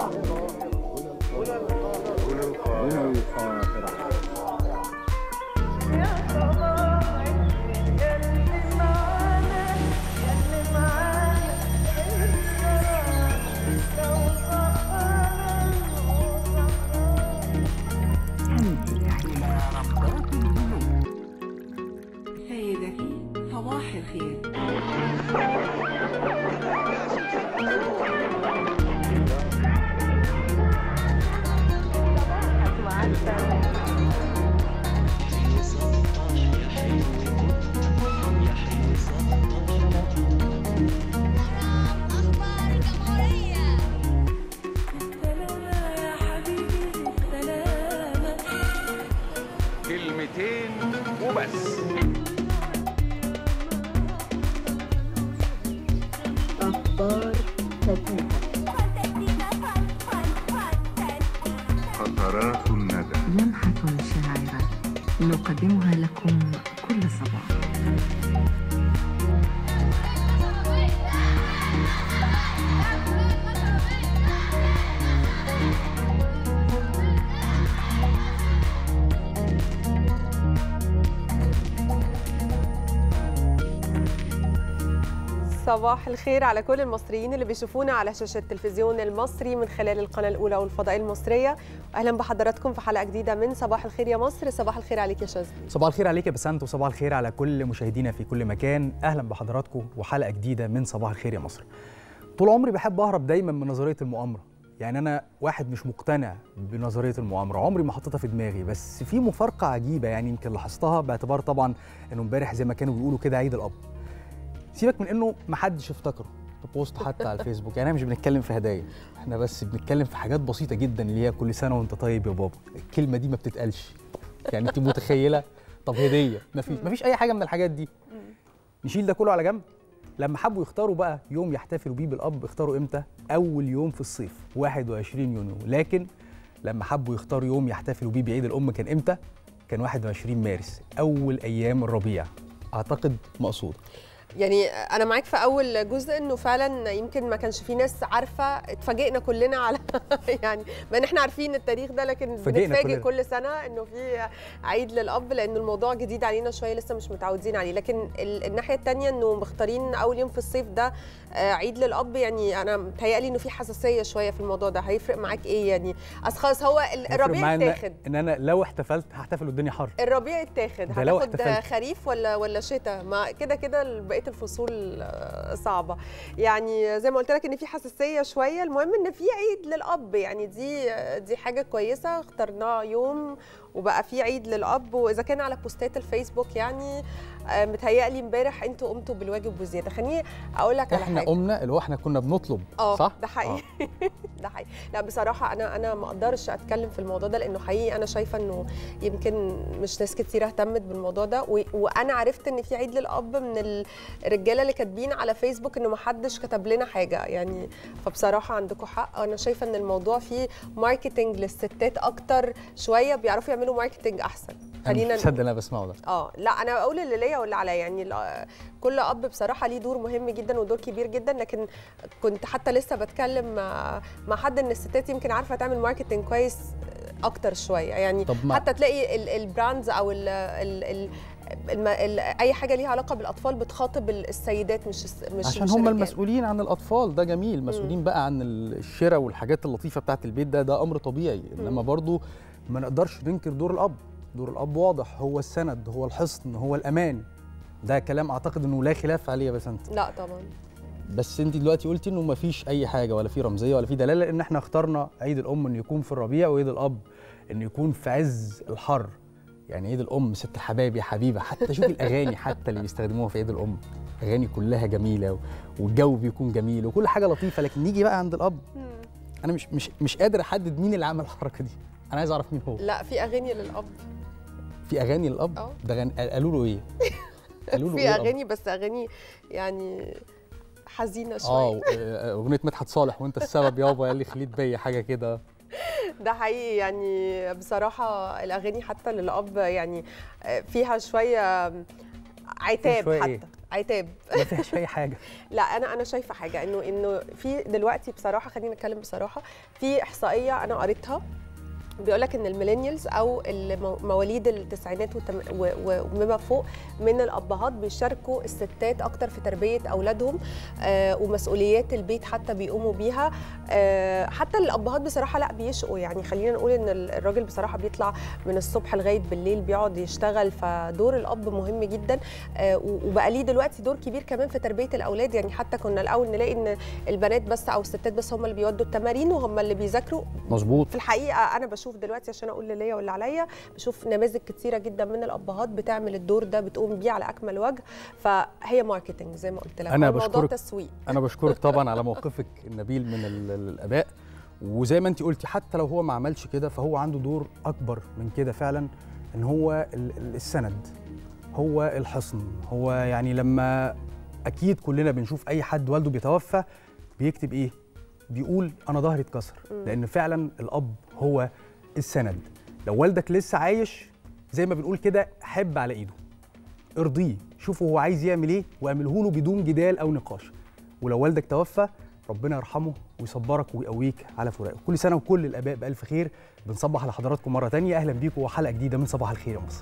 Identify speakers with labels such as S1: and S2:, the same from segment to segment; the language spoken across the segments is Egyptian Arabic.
S1: سيدتي صباح الخير
S2: أخبار الجمهورية
S1: سلامة يا حبيبي سلامة
S3: كلمتين وبس
S4: قطرات الندى
S5: لمحة شاعرة نقدمها لكم كل صباح
S6: صباح الخير على كل المصريين اللي بيشوفونا على شاشة التلفزيون المصري من خلال القناة الأولى والفضائية المصرية أهلا بحضراتكم في حلقة جديدة من صباح الخير يا مصر صباح الخير عليك يا شاذلي
S7: صباح الخير عليك يا بسنت وصباح الخير على كل مشاهدينا في كل مكان اهلا بحضراتكم وحلقه جديده من صباح الخير يا مصر طول عمري بحب اهرب دايما من نظريه المؤامره يعني انا واحد مش مقتنع بنظريه المؤامره عمري ما حطيتها في دماغي بس في مفارقه عجيبه يعني يمكن لاحظتها باعتبار طبعا انه امبارح زي ما كانوا بيقولوا كده عيد الاب سيبك من انه ما حدش افتكره في بوست حتى على الفيسبوك يعني احنا مش بنتكلم في هدايا احنا بس بنتكلم في حاجات بسيطه جدا اللي هي كل سنه وانت طيب يا بابا الكلمه دي ما بتتقالش يعني انت متخيله طب هديه مفيش مفيش اي حاجه من الحاجات دي نشيل ده كله على جنب لما حبوا يختاروا بقى يوم يحتفلوا بيه بالاب اختاروا امتى اول يوم في الصيف 21 يونيو لكن لما حبوا يختاروا يوم يحتفلوا بيه بعيد الام كان امتى كان 21 مارس اول ايام الربيع اعتقد مقصود
S6: يعني أنا معاك في أول جزء إنه فعلا يمكن ما كانش في ناس عارفة اتفاجئنا كلنا على يعني ما إن إحنا عارفين التاريخ ده لكن
S7: اتفاجئنا
S6: بنتفاجئ
S7: كلنا.
S6: كل سنة إنه في عيد للأب لأن الموضوع جديد علينا شوية لسه مش متعودين عليه لكن ال- الناحية التانية إنه مختارين أول يوم في الصيف ده آه، عيد للأب يعني أنا متهيألي إنه في حساسية شوية في الموضوع ده هيفرق معاك إيه يعني أصل خلاص هو ال-
S7: يفرق
S6: الربيع
S7: معايا إن-
S6: اتاخد
S7: ان انا لو احتفلت هحتفل والدنيا حر
S6: الربيع اتاخد
S7: ده لو
S6: هتاخد
S7: احتفلت.
S6: خريف ولا ولا شتاء ما كده كده بقيه الفصول آه، صعبه يعني زي ما قلت لك ان في حساسيه شويه المهم ان في عيد للاب يعني دي دي حاجه كويسه اخترناه يوم وبقى في عيد للاب واذا كان على بوستات الفيسبوك يعني آه، متهيألي امبارح انتوا قمتوا بالواجب وزياده خليني اقول لك على
S7: احنا
S6: حاجه
S7: قمنا اللي هو احنا كنا بنطلب
S6: اه
S7: صح
S6: ده حقيقي ده حقيقي لا بصراحه انا انا ما اقدرش اتكلم في الموضوع ده لانه حقيقي انا شايفه انه يمكن مش ناس كتير اهتمت بالموضوع ده و... وانا عرفت ان في عيد للاب من الرجاله اللي كاتبين على فيسبوك انه ما حدش كتب لنا حاجه يعني فبصراحه عندكم حق انا شايفه ان الموضوع فيه ماركتنج للستات اكتر شويه بيعرفوا يعملوا ماركتنج احسن خلينا
S7: انا تصدق انا بسمعه ده
S6: اه لا انا اقول اللي ليا واللي عليا يعني ال- كل اب بصراحه ليه دور مهم جدا ودور كبير جدا لكن كنت حتى لسه بتكلم مع مع حد ان الستات يمكن عارفه تعمل ماركتنج كويس اكتر شويه يعني
S7: طب ما-
S6: حتى تلاقي ال- البراندز او ال ال ال الم... ال... اي حاجه ليها علاقه بالاطفال بتخاطب ال- السيدات مش الس- مش
S7: عشان
S6: مش
S7: هم
S6: الرجال.
S7: المسؤولين عن الاطفال ده جميل مسؤولين بقى عن الشراء والحاجات اللطيفه بتاعت البيت ده ده امر طبيعي انما برضو ما نقدرش ننكر دور الاب دور الاب واضح هو السند هو الحصن هو الامان ده كلام اعتقد انه لا خلاف عليه يا بسنت
S6: لا طبعا
S7: بس انت دلوقتي قلتي انه ما فيش اي حاجه ولا في رمزيه ولا في دلاله ان احنا اخترنا عيد الام انه يكون في الربيع وعيد الاب انه يكون في عز الحر يعني عيد الام ست الحبايب يا حبيبه حتى شوفي الاغاني حتى اللي بيستخدموها في عيد الام اغاني كلها جميله و- والجو بيكون جميل وكل حاجه لطيفه لكن نيجي بقى عند الاب انا مش مش مش قادر احدد مين اللي عمل الحركه دي انا عايز اعرف مين هو
S6: لا في اغاني للاب
S7: في اغاني للاب
S6: اه.
S7: ده غن... قالوا له ايه قالوا له
S6: في
S7: ايه الأب؟
S6: اغاني بس اغاني يعني حزينه
S7: اه
S6: شويه
S7: و- اغنيه مدحت صالح وانت السبب يابا اللي خليت بيا حاجه كده
S6: ده حقيقي يعني بصراحة الأغاني حتى للأب يعني فيها شوية عتاب
S7: شوية
S6: حتى
S7: إيه؟
S6: عتاب
S7: ما فيهاش اي حاجه
S6: لا انا انا شايفه حاجه انه انه في دلوقتي بصراحه خلينا نتكلم بصراحه في احصائيه انا قريتها بيقول لك ان الميلينيالز او المو- مواليد التسعينات وتم- و- و- ومما فوق من الابهات بيشاركوا الستات اكتر في تربيه اولادهم آه ومسؤوليات البيت حتى بيقوموا بيها آه حتى الابهات بصراحه لا بيشقوا يعني خلينا نقول ان ال- الراجل بصراحه بيطلع من الصبح لغايه بالليل بيقعد يشتغل فدور الاب مهم جدا آه و- وبقى ليه دلوقتي دور كبير كمان في تربيه الاولاد يعني حتى كنا الاول نلاقي ان البنات بس او الستات بس هم اللي بيودوا التمارين وهم اللي بيذاكروا
S7: مظبوط
S6: في الحقيقه انا بشوف دلوقتي عشان اقول اللي ليا واللي عليا بشوف نماذج كتيره جدا من الابهات بتعمل الدور ده بتقوم بيه على اكمل وجه فهي ماركتنج زي ما قلت لك
S7: أنا
S6: هو الموضوع
S7: بشكرك.
S6: تسويق
S7: انا بشكرك طبعا على موقفك النبيل من ال- ال- الاباء وزي ما انت قلتي حتى لو هو ما عملش كده فهو عنده دور اكبر من كده فعلا ان هو ال- ال- السند هو الحصن هو يعني لما اكيد كلنا بنشوف اي حد والده بيتوفى بيكتب ايه بيقول انا ظهري اتكسر لان فعلا الاب هو السند لو والدك لسه عايش زي ما بنقول كده حب على ايده ارضيه شوفوا هو عايز يعمل ايه واعمله له بدون جدال او نقاش ولو والدك توفى ربنا يرحمه ويصبرك ويقويك على فراقه كل سنه وكل الاباء بالف خير بنصبح على حضراتكم مره تانية اهلا بيكم وحلقه جديده من صباح الخير يا مصر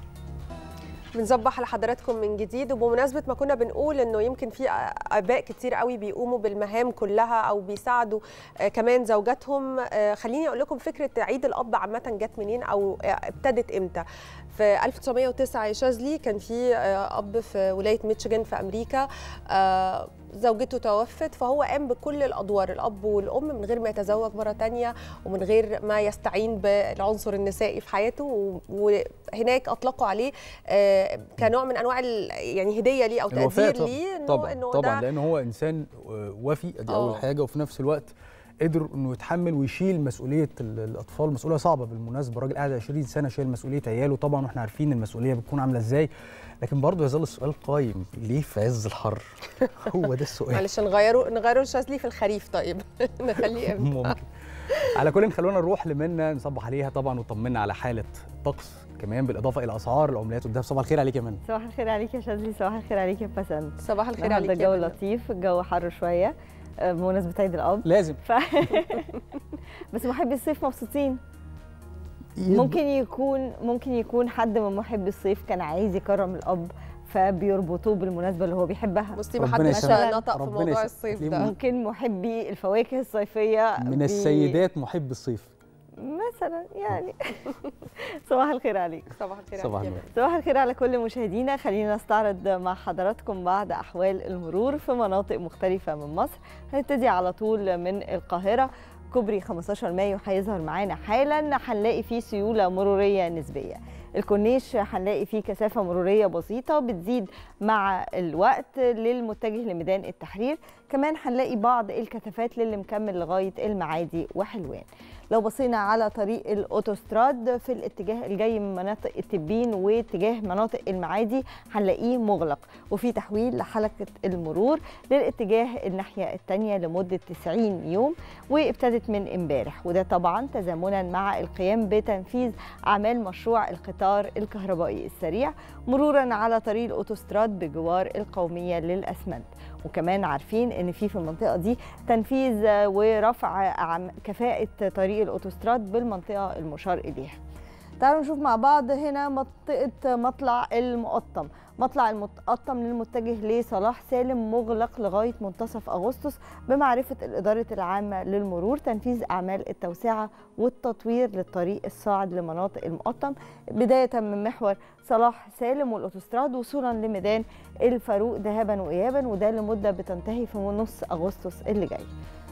S6: بنصبح على حضراتكم من جديد وبمناسبه ما كنا بنقول انه يمكن في اباء كتير قوي بيقوموا بالمهام كلها او بيساعدوا آه، كمان زوجاتهم آه، خليني اقول لكم فكره عيد الاب عامه جت منين او آه، ابتدت امتى في 1909 يا شاذلي كان في آه، اب في ولايه ميتشيغان في امريكا آه، زوجته توفت فهو قام بكل الادوار الاب والام من غير ما يتزوج مره تانية ومن غير ما يستعين بالعنصر النسائي في حياته و- وهناك اطلقوا عليه آه، كنوع من انواع ال- يعني هديه ليه او
S7: الوفاء
S6: تقدير
S7: طبعا
S6: ليه انه
S7: طبعا
S6: انه
S7: طبعا
S6: ده
S7: لان هو انسان آه، وفي دي
S6: آه.
S7: اول حاجه وفي نفس الوقت قدر انه يتحمل ويشيل مسؤوليه ال- الاطفال مسؤوليه صعبه بالمناسبه الراجل قاعد 20 سنه شايل مسؤوليه عياله طبعا واحنا عارفين المسؤوليه بتكون عامله ازاي لكن برضه يظل السؤال قايم ليه في عز الحر هو ده السؤال
S6: معلش نغيره نغيره لشاذلي في الخريف طيب نخليه امتى
S7: ممكن على كل خلونا نروح لمنى نصبح عليها طبعا وطمنا على حاله الطقس كمان بالاضافه الى اسعار العملات والدهب صباح الخير عليك يا منى
S2: صباح الخير عليك يا شاذلي صباح الخير عليك يا بسنت
S6: صباح الخير
S2: النهارده
S6: عليك يا
S2: الجو
S6: منى.
S2: لطيف الجو حر شويه آه، بمناسبه عيد الاب
S7: لازم
S2: ف... بس محبي الصيف مبسوطين ممكن يكون ممكن يكون حد من محبي الصيف كان عايز يكرم الاب فبيربطوه بالمناسبه اللي هو بيحبها
S6: بصي
S7: ربنا
S6: محدش
S7: يسامحك.
S6: نطق في
S7: ربنا
S6: موضوع
S7: يسامحك.
S6: الصيف
S7: ليه
S6: ده
S2: ممكن محبي الفواكه الصيفيه
S7: من
S2: بي-
S7: السيدات محب الصيف
S2: مثلا يعني صباح الخير عليك
S6: صباح الخير
S7: صباح
S6: عليك يا
S7: النور.
S6: منى.
S2: صباح الخير على كل مشاهدينا خلينا نستعرض مع حضراتكم بعض أحوال المرور في مناطق مختلفة من مصر هنبتدي على طول من القاهرة كوبري 15 مايو هيظهر معانا حالا هنلاقي فيه سيولة مرورية نسبية الكورنيش هنلاقي فيه كثافة مرورية بسيطة بتزيد مع الوقت للمتجه لميدان التحرير كمان هنلاقي بعض الكثافات للي مكمل لغاية المعادي وحلوان لو بصينا على طريق الاوتوستراد في الاتجاه الجاي من مناطق التبين واتجاه مناطق المعادي هنلاقيه مغلق وفي تحويل لحلقه المرور للاتجاه الناحيه الثانيه لمده 90 يوم وابتدت من امبارح وده طبعا تزامنا مع القيام بتنفيذ اعمال مشروع القطار الكهربائي السريع مرورا على طريق الاوتوستراد بجوار القوميه للاسمنت وكمان عارفين ان في في المنطقه دي تنفيذ ورفع أعم- كفاءه طريق الاوتوستراد بالمنطقه المشار اليها تعالوا نشوف مع بعض هنا منطقه مطلع المقطم مطلع المقطم للمتجه لصلاح سالم مغلق لغايه منتصف اغسطس بمعرفه الاداره العامه للمرور تنفيذ اعمال التوسعه والتطوير للطريق الصاعد لمناطق المقطم بدايه من محور صلاح سالم والاوتوستراد وصولا لميدان الفاروق ذهابا وايابا وده لمده بتنتهي في نص اغسطس اللي جاي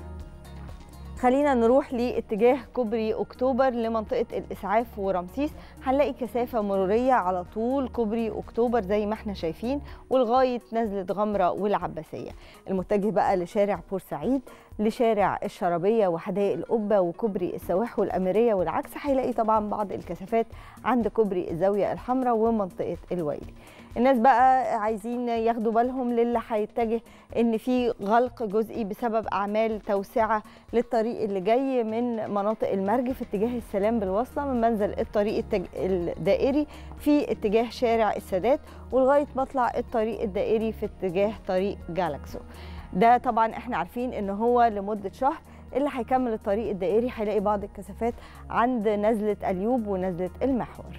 S2: خلينا نروح لاتجاه كوبري اكتوبر لمنطقه الاسعاف ورمسيس هنلاقي كثافه مروريه على طول كوبري اكتوبر زي ما احنا شايفين ولغايه نزله غمره والعباسيه المتجه بقى لشارع بورسعيد لشارع الشرابيه وحدائق القبه وكوبري السواح والاميريه والعكس هيلاقي طبعا بعض الكثافات عند كوبري الزاويه الحمراء ومنطقه الويلي الناس بقى عايزين ياخدوا بالهم للي هيتجه ان في غلق جزئي بسبب اعمال توسعه للطريق اللي جاي من مناطق المرج في اتجاه السلام بالوصله من منزل الطريق التج... الدائري في اتجاه شارع السادات ولغايه مطلع الطريق الدائري في اتجاه طريق جالاكسو ده طبعا احنا عارفين ان هو لمده شهر اللي هيكمل الطريق الدائري هيلاقي بعض الكثافات عند نزله اليوب ونزله المحور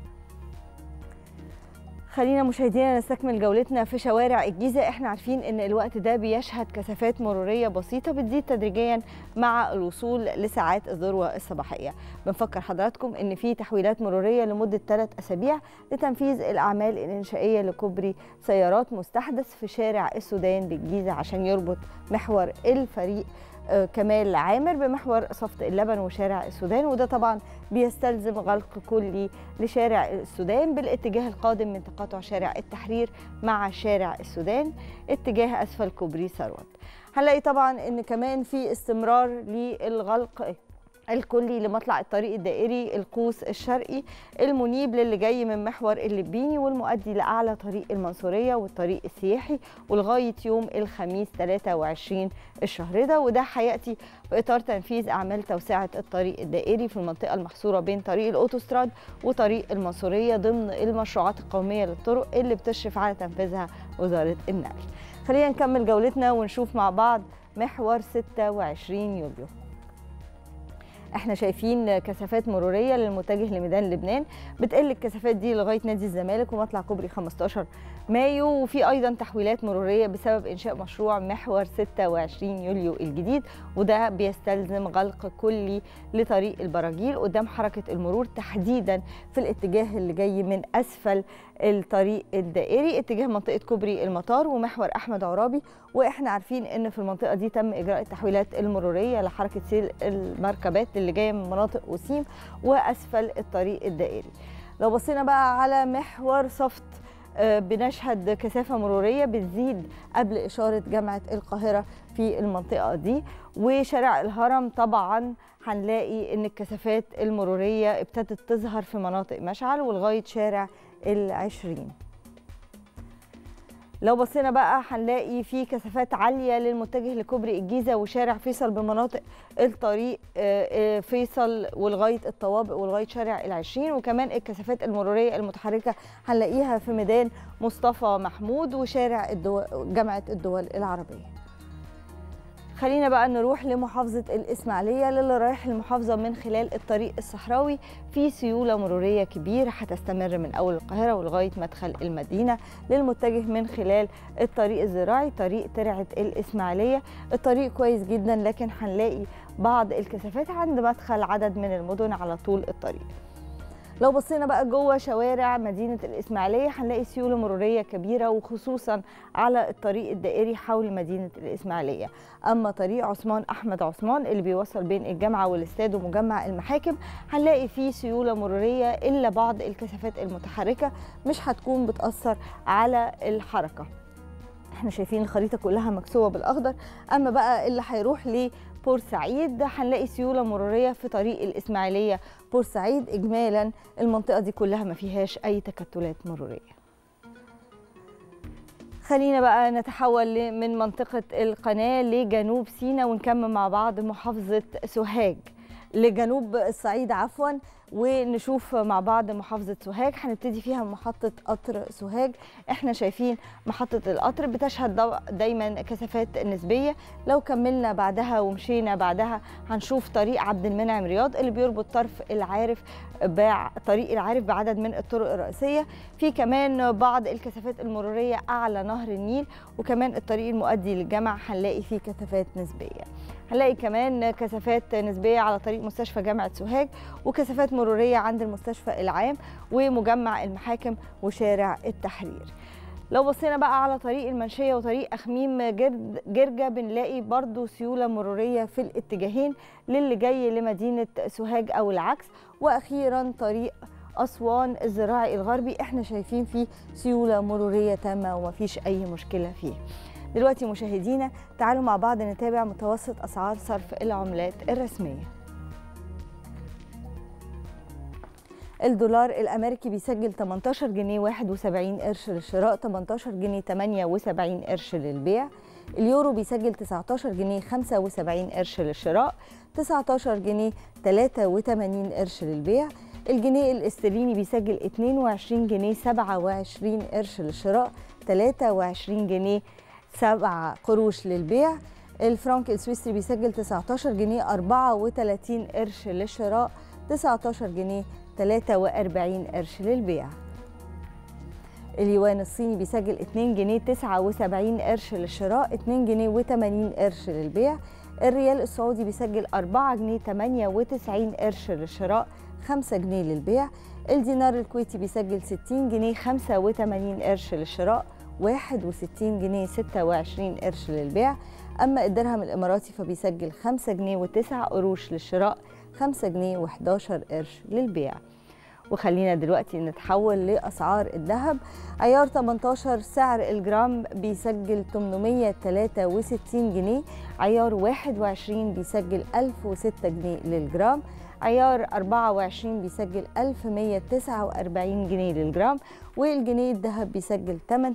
S2: خلينا مشاهدينا نستكمل جولتنا في شوارع الجيزة احنا عارفين ان الوقت ده بيشهد كثافات مرورية بسيطة بتزيد تدريجيا مع الوصول لساعات الذروة الصباحية بنفكر حضراتكم ان في تحويلات مرورية لمدة ثلاث اسابيع لتنفيذ الاعمال الانشائية لكوبري سيارات مستحدث في شارع السودان بالجيزة عشان يربط محور الفريق آه، كمال عامر بمحور صفت اللبن وشارع السودان وده طبعا بيستلزم غلق كلي لشارع السودان بالاتجاه القادم من تقاطع شارع التحرير مع شارع السودان اتجاه اسفل كوبري ثروت هنلاقي طبعا ان كمان في استمرار للغلق الكلي لمطلع الطريق الدائري القوس الشرقي المنيب للي جاي من محور اللبيني والمؤدي لاعلى طريق المنصوريه والطريق السياحي ولغايه يوم الخميس 23 الشهر ده وده هياتي في اطار تنفيذ اعمال توسعه الطريق الدائري في المنطقه المحصوره بين طريق الاوتوستراد وطريق المنصوريه ضمن المشروعات القوميه للطرق اللي بتشرف على تنفيذها وزاره النقل. خلينا نكمل جولتنا ونشوف مع بعض محور 26 يوليو. احنا شايفين كثافات مروريه للمتجه لميدان لبنان بتقل الكثافات دي لغايه نادي الزمالك ومطلع كوبري 15 مايو وفي ايضا تحويلات مروريه بسبب انشاء مشروع محور 26 يوليو الجديد وده بيستلزم غلق كلي لطريق البراجيل قدام حركه المرور تحديدا في الاتجاه اللي جاي من اسفل الطريق الدائري اتجاه منطقه كوبري المطار ومحور احمد عرابي واحنا عارفين ان في المنطقه دي تم اجراء التحويلات المروريه لحركه سير المركبات اللي جايه من مناطق وسيم واسفل الطريق الدائري لو بصينا بقى على محور صفت آه، بنشهد كثافة مرورية بتزيد قبل إشارة جامعة القاهرة في المنطقة دي وشارع الهرم طبعا هنلاقي إن الكثافات المرورية ابتدت تظهر في مناطق مشعل ولغاية شارع العشرين لو بصينا بقى هنلاقي في كثافات عاليه للمتجه لكوبري الجيزه وشارع فيصل بمناطق الطريق آه، آه، فيصل ولغايه الطوابق ولغايه شارع العشرين وكمان الكثافات المروريه المتحركه هنلاقيها في ميدان مصطفى محمود وشارع الدول جامعه الدول العربيه خلينا بقى نروح لمحافظة الإسماعيلية للي رايح المحافظة من خلال الطريق الصحراوي في سيولة مرورية كبيرة هتستمر من أول القاهرة ولغاية مدخل المدينة للمتجه من خلال الطريق الزراعي طريق ترعة الإسماعيلية الطريق كويس جدا لكن هنلاقي بعض الكثافات عند مدخل عدد من المدن على طول الطريق لو بصينا بقى جوه شوارع مدينة الإسماعيلية هنلاقي سيولة مرورية كبيرة وخصوصا على الطريق الدائري حول مدينة الإسماعيلية أما طريق عثمان أحمد عثمان اللي بيوصل بين الجامعة والاستاد ومجمع المحاكم هنلاقي فيه سيولة مرورية إلا بعض الكثافات المتحركة مش هتكون بتأثر على الحركة احنا شايفين الخريطه كلها مكسوه بالاخضر اما بقى اللي هيروح لبورسعيد هنلاقي سيوله مروريه في طريق الاسماعيليه بورسعيد اجمالا المنطقه دي كلها ما فيهاش اي تكتلات مروريه خلينا بقى نتحول ل- من منطقة القناة لجنوب سيناء ونكمل مع بعض محافظة سوهاج لجنوب الصعيد عفوا ونشوف مع بعض محافظة سوهاج هنبتدي فيها محطة قطر سوهاج احنا شايفين محطة القطر بتشهد دو- دايما كثافات نسبية لو كملنا بعدها ومشينا بعدها هنشوف طريق عبد المنعم رياض اللي بيربط طرف العارف باع طريق العارف بعدد من الطرق الرئيسية في كمان بعض الكثافات المرورية أعلى نهر النيل وكمان الطريق المؤدي للجامعة هنلاقي فيه كثافات نسبية هنلاقي كمان كثافات نسبية على طريق مستشفى جامعة سوهاج وكثافات مرورية عند المستشفى العام ومجمع المحاكم وشارع التحرير لو بصينا بقى على طريق المنشية وطريق أخميم جرد- جرجة بنلاقي برضو سيولة مرورية في الاتجاهين للي جاي لمدينة سوهاج أو العكس وأخيرا طريق أسوان الزراعي الغربي احنا شايفين فيه سيولة مرورية تامة ومفيش أي مشكلة فيه دلوقتي مشاهدينا تعالوا مع بعض نتابع متوسط أسعار صرف العملات الرسمية الدولار الامريكي بيسجل 18 جنيه 71 قرش للشراء 18 جنيه 78 قرش للبيع اليورو بيسجل 19 جنيه 75 قرش للشراء 19 جنيه 83 قرش للبيع الجنيه الاسترليني بيسجل 22 جنيه 27 قرش للشراء 23 جنيه 7 قروش للبيع الفرنك السويسري بيسجل 19 جنيه 34 قرش للشراء 19 جنيه 43 قرش للبيع اليوان الصيني بيسجل 2 جنيه 79 قرش للشراء 2 جنيه و80 قرش للبيع الريال السعودي بيسجل 4 جنيه 98 قرش للشراء 5 جنيه للبيع الدينار الكويتي بيسجل 60 جنيه 85 قرش للشراء 61 جنيه 26 قرش للبيع أما الدرهم الإماراتي فبيسجل 5 جنيه و9 قروش للشراء 5 جنيه و11 قرش للبيع وخلينا دلوقتي نتحول لأسعار الذهب عيار 18 سعر الجرام بيسجل 863 جنيه عيار 21 بيسجل 1006 جنيه للجرام عيار 24 بيسجل 1149 جنيه للجرام والجنيه الذهب بيسجل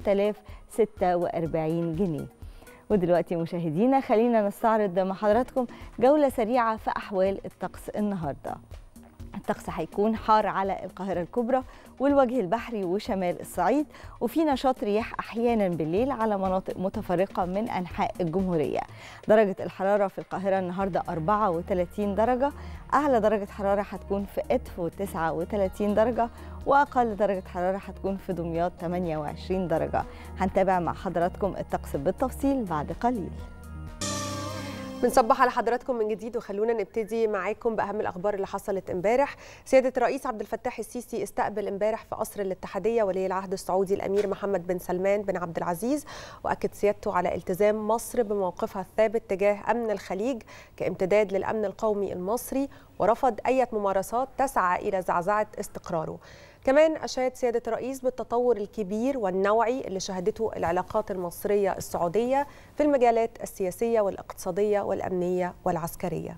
S2: 8046 جنيه ودلوقتي مشاهدينا خلينا نستعرض مع حضراتكم جولة سريعة في أحوال الطقس النهارده الطقس هيكون حار على القاهرة الكبرى والوجه البحري وشمال الصعيد وفي نشاط رياح أحيانا بالليل على مناطق متفرقة من أنحاء الجمهورية درجة الحرارة في القاهرة النهاردة 34 درجة أعلى درجة حرارة هتكون في إدفو 39 درجة وأقل درجة حرارة هتكون في دمياط 28 درجة هنتابع مع حضراتكم الطقس بالتفصيل بعد قليل
S6: بنصبح على حضراتكم من جديد وخلونا نبتدي معاكم باهم الاخبار اللي حصلت امبارح سياده الرئيس عبد الفتاح السيسي استقبل امبارح في قصر الاتحاديه ولي العهد السعودي الامير محمد بن سلمان بن عبد العزيز واكد سيادته على التزام مصر بموقفها الثابت تجاه امن الخليج كامتداد للامن القومي المصري ورفض اي ممارسات تسعى الى زعزعه استقراره كمان أشاد سيادة الرئيس بالتطور الكبير والنوعي اللي شهدته العلاقات المصرية السعودية في المجالات السياسية والاقتصادية والأمنية والعسكرية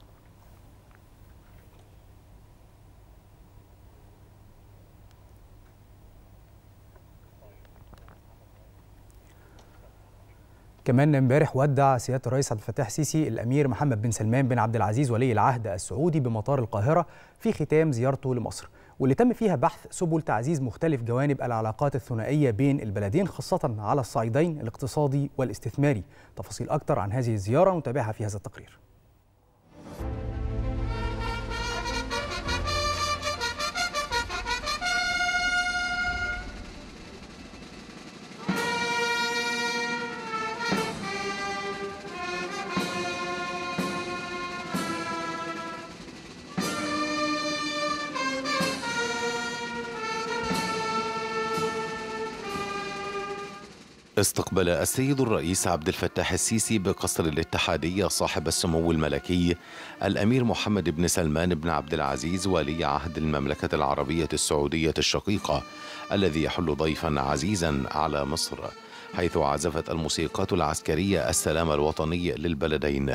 S7: كمان امبارح ودع سياده الرئيس عبد الفتاح السيسي الامير محمد بن سلمان بن عبد العزيز ولي العهد السعودي بمطار القاهره في ختام زيارته لمصر واللي تم فيها بحث سبل تعزيز مختلف جوانب العلاقات الثنائيه بين البلدين خاصه على الصعيدين الاقتصادي والاستثماري تفاصيل اكتر عن هذه الزياره نتابعها في هذا التقرير
S3: استقبل السيد الرئيس عبد الفتاح السيسي بقصر الاتحادية صاحب السمو الملكي الأمير محمد بن سلمان بن عبد العزيز ولي عهد المملكة العربية السعودية الشقيقة الذي يحل ضيفا عزيزا على مصر حيث عزفت الموسيقات العسكرية السلام الوطني للبلدين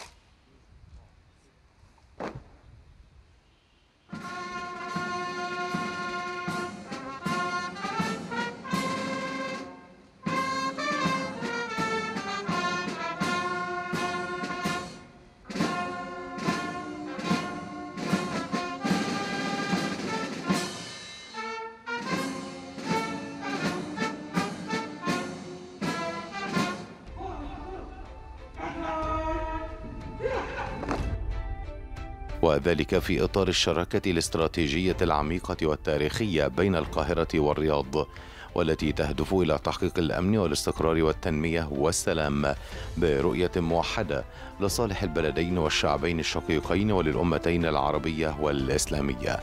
S3: وذلك في اطار الشراكه الاستراتيجيه العميقه والتاريخيه بين القاهره والرياض والتي تهدف الى تحقيق الامن والاستقرار والتنميه والسلام برؤيه موحده لصالح البلدين والشعبين الشقيقين وللامتين العربيه والاسلاميه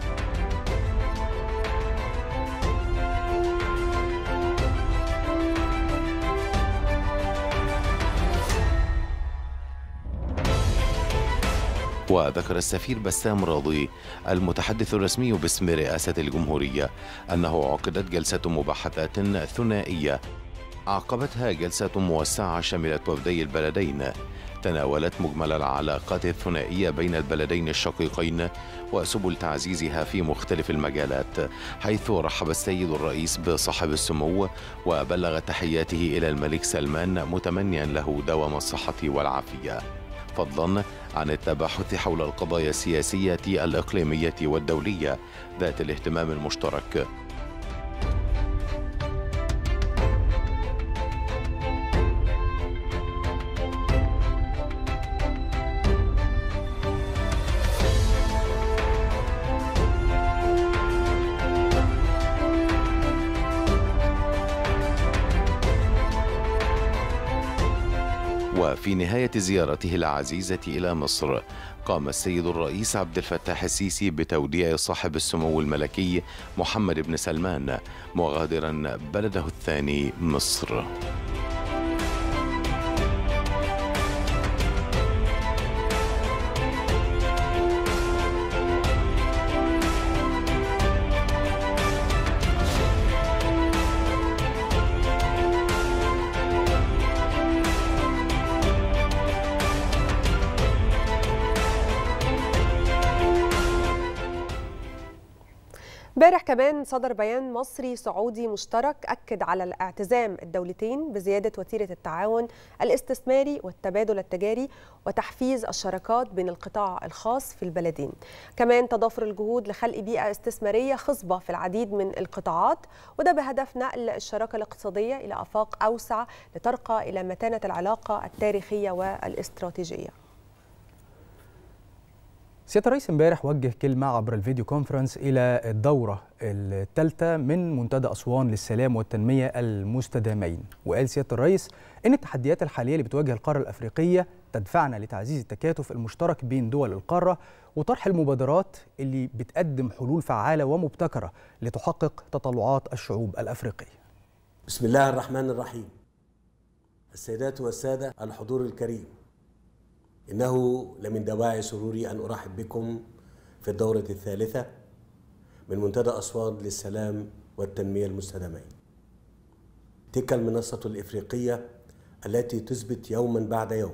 S3: وذكر السفير بسام راضي المتحدث الرسمي باسم رئاسة الجمهورية أنه عقدت جلسة مباحثات ثنائية عقبتها جلسة موسعة شملت وفدي البلدين تناولت مجمل العلاقات الثنائية بين البلدين الشقيقين وسبل تعزيزها في مختلف المجالات حيث رحب السيد الرئيس بصاحب السمو وبلغ تحياته إلى الملك سلمان متمنيا له دوام الصحة والعافية فضلا عن التباحث حول القضايا السياسية الإقليمية والدولية ذات الاهتمام المشترك وفي نهاية زيارته العزيزة إلى مصر قام السيد الرئيس عبد الفتاح السيسي بتوديع صاحب السمو الملكي محمد بن سلمان مغادرا بلده الثاني مصر
S6: امبارح كمان صدر بيان مصري سعودي مشترك اكد على الاعتزام الدولتين بزياده وتيره التعاون الاستثماري والتبادل التجاري وتحفيز الشراكات بين القطاع الخاص في البلدين. كمان تضافر الجهود لخلق بيئه استثماريه خصبه في العديد من القطاعات وده بهدف نقل الشراكه الاقتصاديه الى افاق اوسع لترقى الى متانه العلاقه التاريخيه والاستراتيجيه.
S7: سياده الرئيس امبارح وجه كلمه عبر الفيديو كونفرنس الى الدوره الثالثه من منتدى اسوان للسلام والتنميه المستدامين وقال سياده الرئيس ان التحديات الحاليه اللي بتواجه القاره الافريقيه تدفعنا لتعزيز التكاتف المشترك بين دول القاره وطرح المبادرات اللي بتقدم حلول فعاله ومبتكره لتحقق تطلعات الشعوب الافريقيه
S4: بسم الله الرحمن الرحيم السيدات والسادة الحضور الكريم إنه لمن دواعي سروري أن أرحب بكم في الدورة الثالثة من منتدى أسوان للسلام والتنمية المستدامين تلك المنصة الإفريقية التي تثبت يوما بعد يوم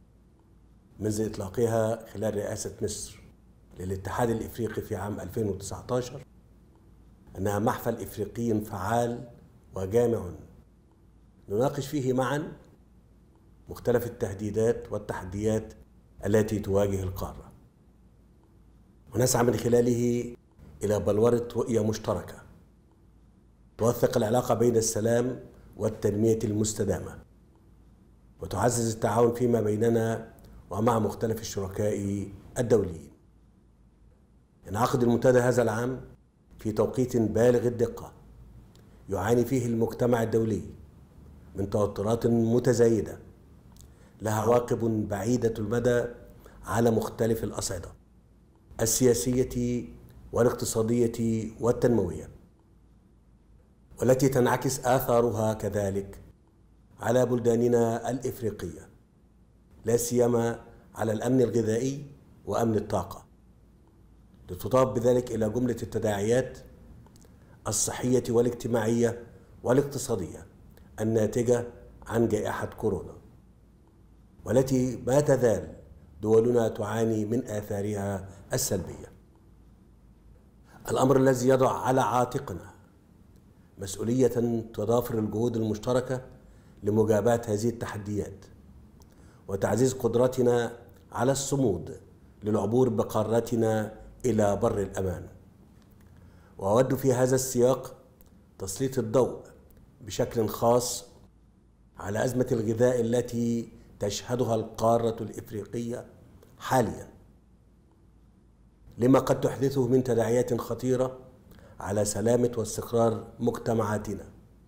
S4: منذ إطلاقها خلال رئاسة مصر للاتحاد الإفريقي في عام 2019 أنها محفل إفريقي فعال وجامع نناقش فيه معا مختلف التهديدات والتحديات التي تواجه القاره ونسعى من خلاله الى بلوره رؤيه مشتركه توثق العلاقه بين السلام والتنميه المستدامه وتعزز التعاون فيما بيننا ومع مختلف الشركاء الدوليين ينعقد المنتدى هذا العام في توقيت بالغ الدقه يعاني فيه المجتمع الدولي من توترات متزايده لها عواقب بعيده المدى على مختلف الاصعده السياسيه والاقتصاديه والتنمويه والتي تنعكس اثارها كذلك على بلداننا الافريقيه لا سيما على الامن الغذائي وامن الطاقه لتضاف بذلك الى جمله التداعيات الصحيه والاجتماعيه والاقتصاديه الناتجه عن جائحه كورونا والتي ما تزال دولنا تعاني من اثارها السلبيه الامر الذي يضع على عاتقنا مسؤوليه تضافر الجهود المشتركه لمجابهه هذه التحديات وتعزيز قدرتنا على الصمود للعبور بقارتنا الى بر الامان واود في هذا السياق تسليط الضوء بشكل خاص على ازمه الغذاء التي تشهدها القاره الافريقيه حاليا لما قد تحدثه من تداعيات خطيره على سلامه واستقرار مجتمعاتنا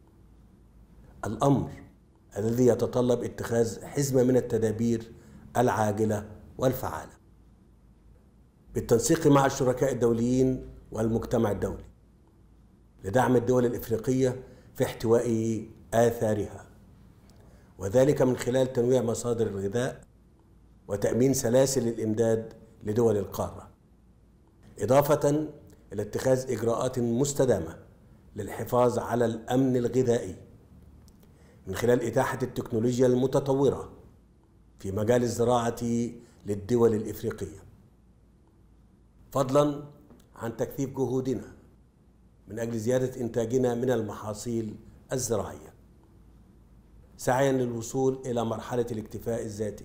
S4: الامر الذي يتطلب اتخاذ حزمه من التدابير العاجله والفعاله بالتنسيق مع الشركاء الدوليين والمجتمع الدولي لدعم الدول الافريقيه في احتواء اثارها وذلك من خلال تنويع مصادر الغذاء وتامين سلاسل الامداد لدول القاره اضافه الى اتخاذ اجراءات مستدامه للحفاظ على الامن الغذائي من خلال إتاحة التكنولوجيا المتطورة في مجال الزراعة للدول الإفريقية فضلا عن تكثيف جهودنا من أجل زيادة إنتاجنا من المحاصيل الزراعية سعيا للوصول إلى مرحلة الاكتفاء الذاتي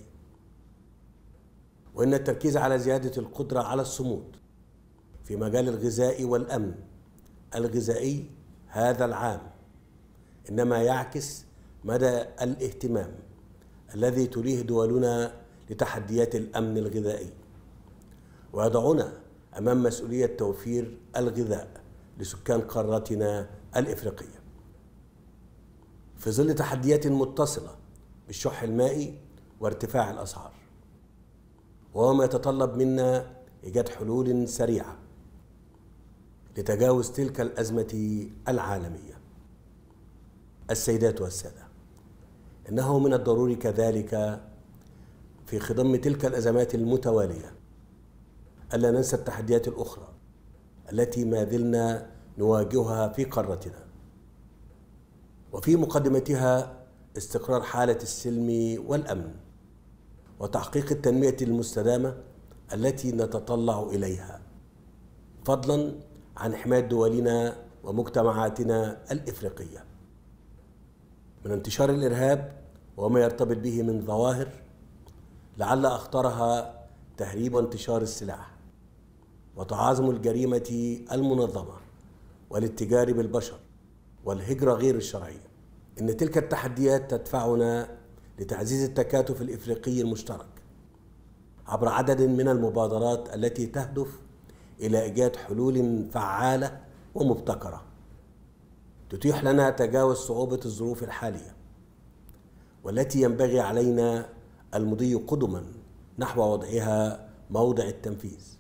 S4: وإن التركيز على زيادة القدرة على الصمود في مجال الغذاء والأمن الغذائي هذا العام إنما يعكس مدى الاهتمام الذي تليه دولنا لتحديات الأمن الغذائي ويضعنا أمام مسؤولية توفير الغذاء لسكان قارتنا الإفريقية في ظل تحديات متصلة بالشح المائي وارتفاع الأسعار وهو ما يتطلب منا إيجاد حلول سريعة لتجاوز تلك الأزمة العالمية السيدات والسادة إنه من الضروري كذلك في خضم تلك الأزمات المتوالية ألا ننسى التحديات الأخرى التي ما زلنا نواجهها في قارتنا وفي مقدمتها استقرار حالة السلم والأمن وتحقيق التنمية المستدامة التي نتطلع إليها فضلا عن حماية دولنا ومجتمعاتنا الإفريقية من انتشار الإرهاب وما يرتبط به من ظواهر لعل أخطرها تهريب وانتشار السلاح وتعاظم الجريمة المنظمة والاتجار بالبشر والهجرة غير الشرعية إن تلك التحديات تدفعنا لتعزيز التكاتف الإفريقي المشترك عبر عدد من المبادرات التي تهدف إلى إيجاد حلول فعالة ومبتكرة تتيح لنا تجاوز صعوبة الظروف الحالية والتي ينبغي علينا المضي قدما نحو وضعها موضع التنفيذ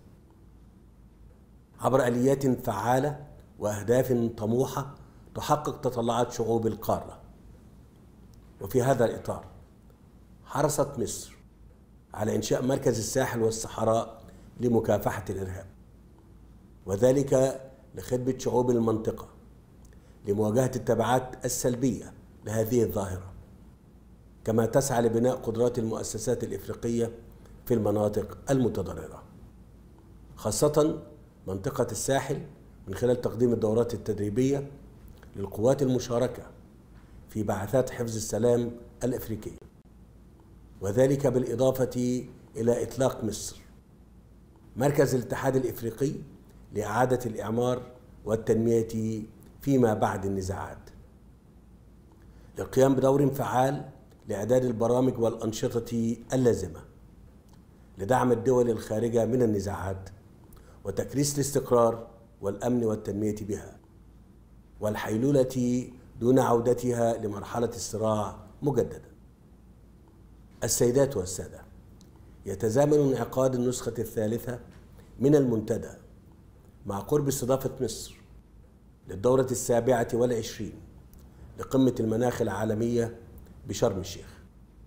S4: عبر اليات فعاله واهداف طموحه تحقق تطلعات شعوب القاره وفي هذا الاطار حرصت مصر على انشاء مركز الساحل والصحراء لمكافحه الارهاب وذلك لخدمه شعوب المنطقه لمواجهه التبعات السلبيه لهذه الظاهره كما تسعى لبناء قدرات المؤسسات الافريقيه في المناطق المتضرره خاصه منطقه الساحل من خلال تقديم الدورات التدريبيه للقوات المشاركه في بعثات حفظ السلام الافريقيه وذلك بالاضافه الى اطلاق مصر مركز الاتحاد الافريقي لاعاده الاعمار والتنميه فيما بعد النزاعات للقيام بدور فعال لاعداد البرامج والانشطه اللازمه لدعم الدول الخارجه من النزاعات وتكريس الاستقرار والامن والتنميه بها والحيلوله دون عودتها لمرحله الصراع مجددا السيدات والساده يتزامن انعقاد النسخه الثالثه من المنتدى مع قرب استضافه مصر للدوره السابعه والعشرين لقمه المناخ العالميه بشرم الشيخ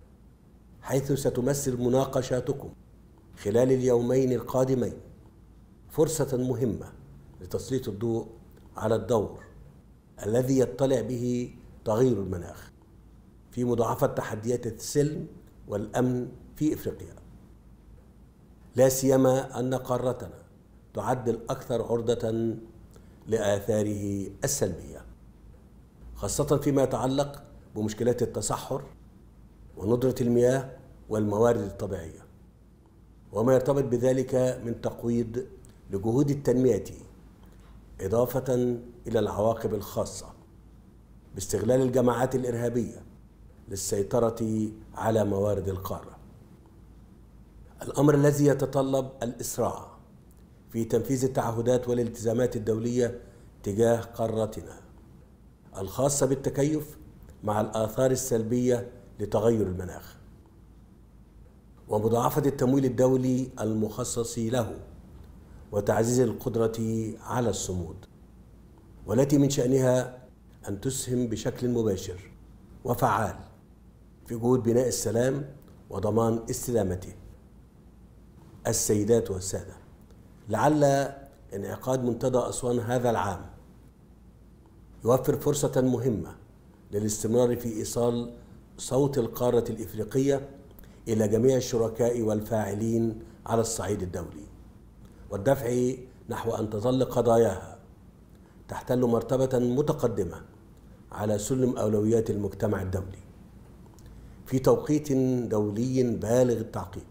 S4: حيث ستمثل مناقشاتكم خلال اليومين القادمين فرصة مهمة لتسليط الضوء على الدور الذي يطلع به تغير المناخ في مضاعفة تحديات السلم والأمن في إفريقيا لا سيما أن قارتنا تعد الأكثر عرضة لآثاره السلبية خاصة فيما يتعلق بمشكلات التصحر وندرة المياه والموارد الطبيعية وما يرتبط بذلك من تقويض لجهود التنمية إضافة إلى العواقب الخاصة باستغلال الجماعات الإرهابية للسيطرة على موارد القارة الأمر الذي يتطلب الإسراع في تنفيذ التعهدات والالتزامات الدولية تجاه قارتنا الخاصة بالتكيف مع الآثار السلبية لتغير المناخ ومضاعفة التمويل الدولي المخصص له وتعزيز القدرة على الصمود والتي من شأنها أن تسهم بشكل مباشر وفعال في جهود بناء السلام وضمان استدامته السيدات والسادة لعل انعقاد منتدى أسوان هذا العام يوفر فرصة مهمة للاستمرار في ايصال صوت القاره الافريقيه الى جميع الشركاء والفاعلين على الصعيد الدولي والدفع نحو ان تظل قضاياها تحتل مرتبه متقدمه على سلم اولويات المجتمع الدولي في توقيت دولي بالغ التعقيد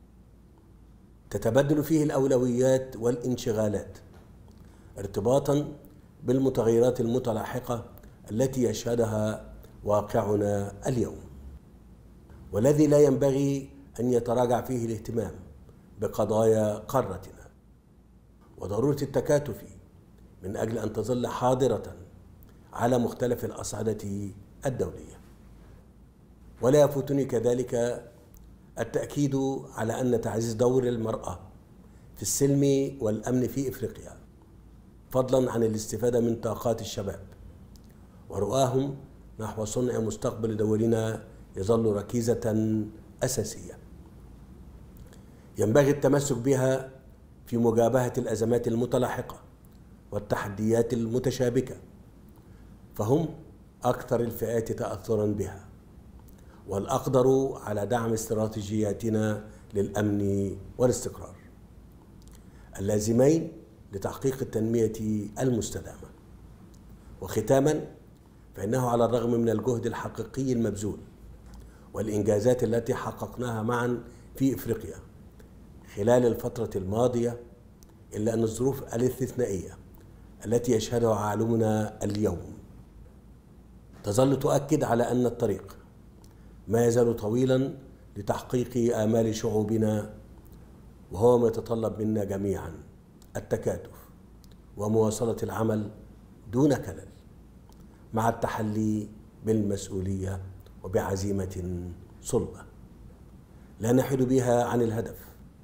S4: تتبدل فيه الاولويات والانشغالات ارتباطا بالمتغيرات المتلاحقه التي يشهدها واقعنا اليوم والذي لا ينبغي ان يتراجع فيه الاهتمام بقضايا قارتنا وضروره التكاتف من اجل ان تظل حاضره على مختلف الاصعده الدوليه ولا يفوتني كذلك التاكيد على ان تعزيز دور المراه في السلم والامن في افريقيا فضلا عن الاستفاده من طاقات الشباب ورؤاهم نحو صنع مستقبل دولنا يظل ركيزه اساسيه ينبغي التمسك بها في مجابهه الازمات المتلاحقه والتحديات المتشابكه فهم اكثر الفئات تاثرا بها والاقدر على دعم استراتيجياتنا للامن والاستقرار اللازمين لتحقيق التنميه المستدامه وختاما فانه على الرغم من الجهد الحقيقي المبذول والانجازات التي حققناها معا في افريقيا خلال الفتره الماضيه الا ان الظروف الاستثنائيه التي يشهدها عالمنا اليوم تظل تؤكد على ان الطريق ما يزال طويلا لتحقيق امال شعوبنا وهو ما يتطلب منا جميعا التكاتف ومواصله العمل دون كلل مع التحلي بالمسؤوليه وبعزيمه صلبه لا نحد بها عن الهدف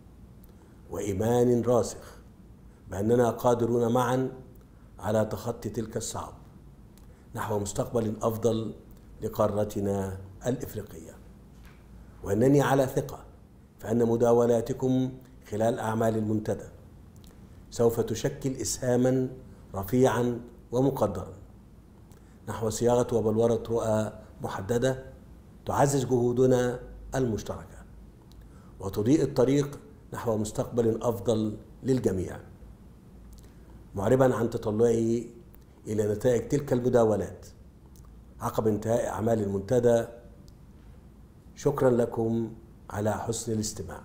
S4: وايمان راسخ باننا قادرون معا على تخطي تلك الصعب نحو مستقبل افضل لقارتنا الافريقيه وانني على ثقه فان مداولاتكم خلال اعمال المنتدى سوف تشكل اسهاما رفيعا ومقدرا نحو صياغه وبلوره رؤى محدده تعزز جهودنا المشتركه وتضيء الطريق نحو مستقبل افضل للجميع معربا عن تطلعي الى نتائج تلك المداولات عقب انتهاء اعمال المنتدى شكرا لكم على حسن الاستماع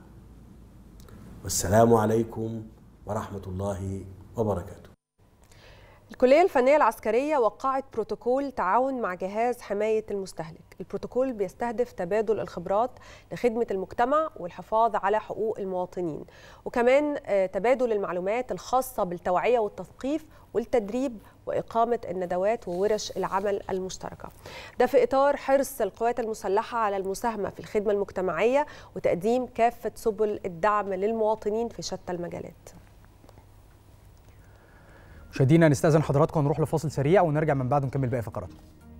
S4: والسلام عليكم ورحمه الله وبركاته
S6: الكلية الفنية العسكرية وقعت بروتوكول تعاون مع جهاز حماية المستهلك البروتوكول بيستهدف تبادل الخبرات لخدمة المجتمع والحفاظ على حقوق المواطنين وكمان آه، تبادل المعلومات الخاصة بالتوعية والتثقيف والتدريب وإقامة الندوات وورش العمل المشتركة ده في إطار حرص القوات المسلحة على المساهمة في الخدمة المجتمعية وتقديم كافة سبل الدعم للمواطنين في شتى المجالات
S7: مشاهدينا نستأذن حضراتكم نروح لفاصل سريع ونرجع من بعده نكمل باقي فقراتنا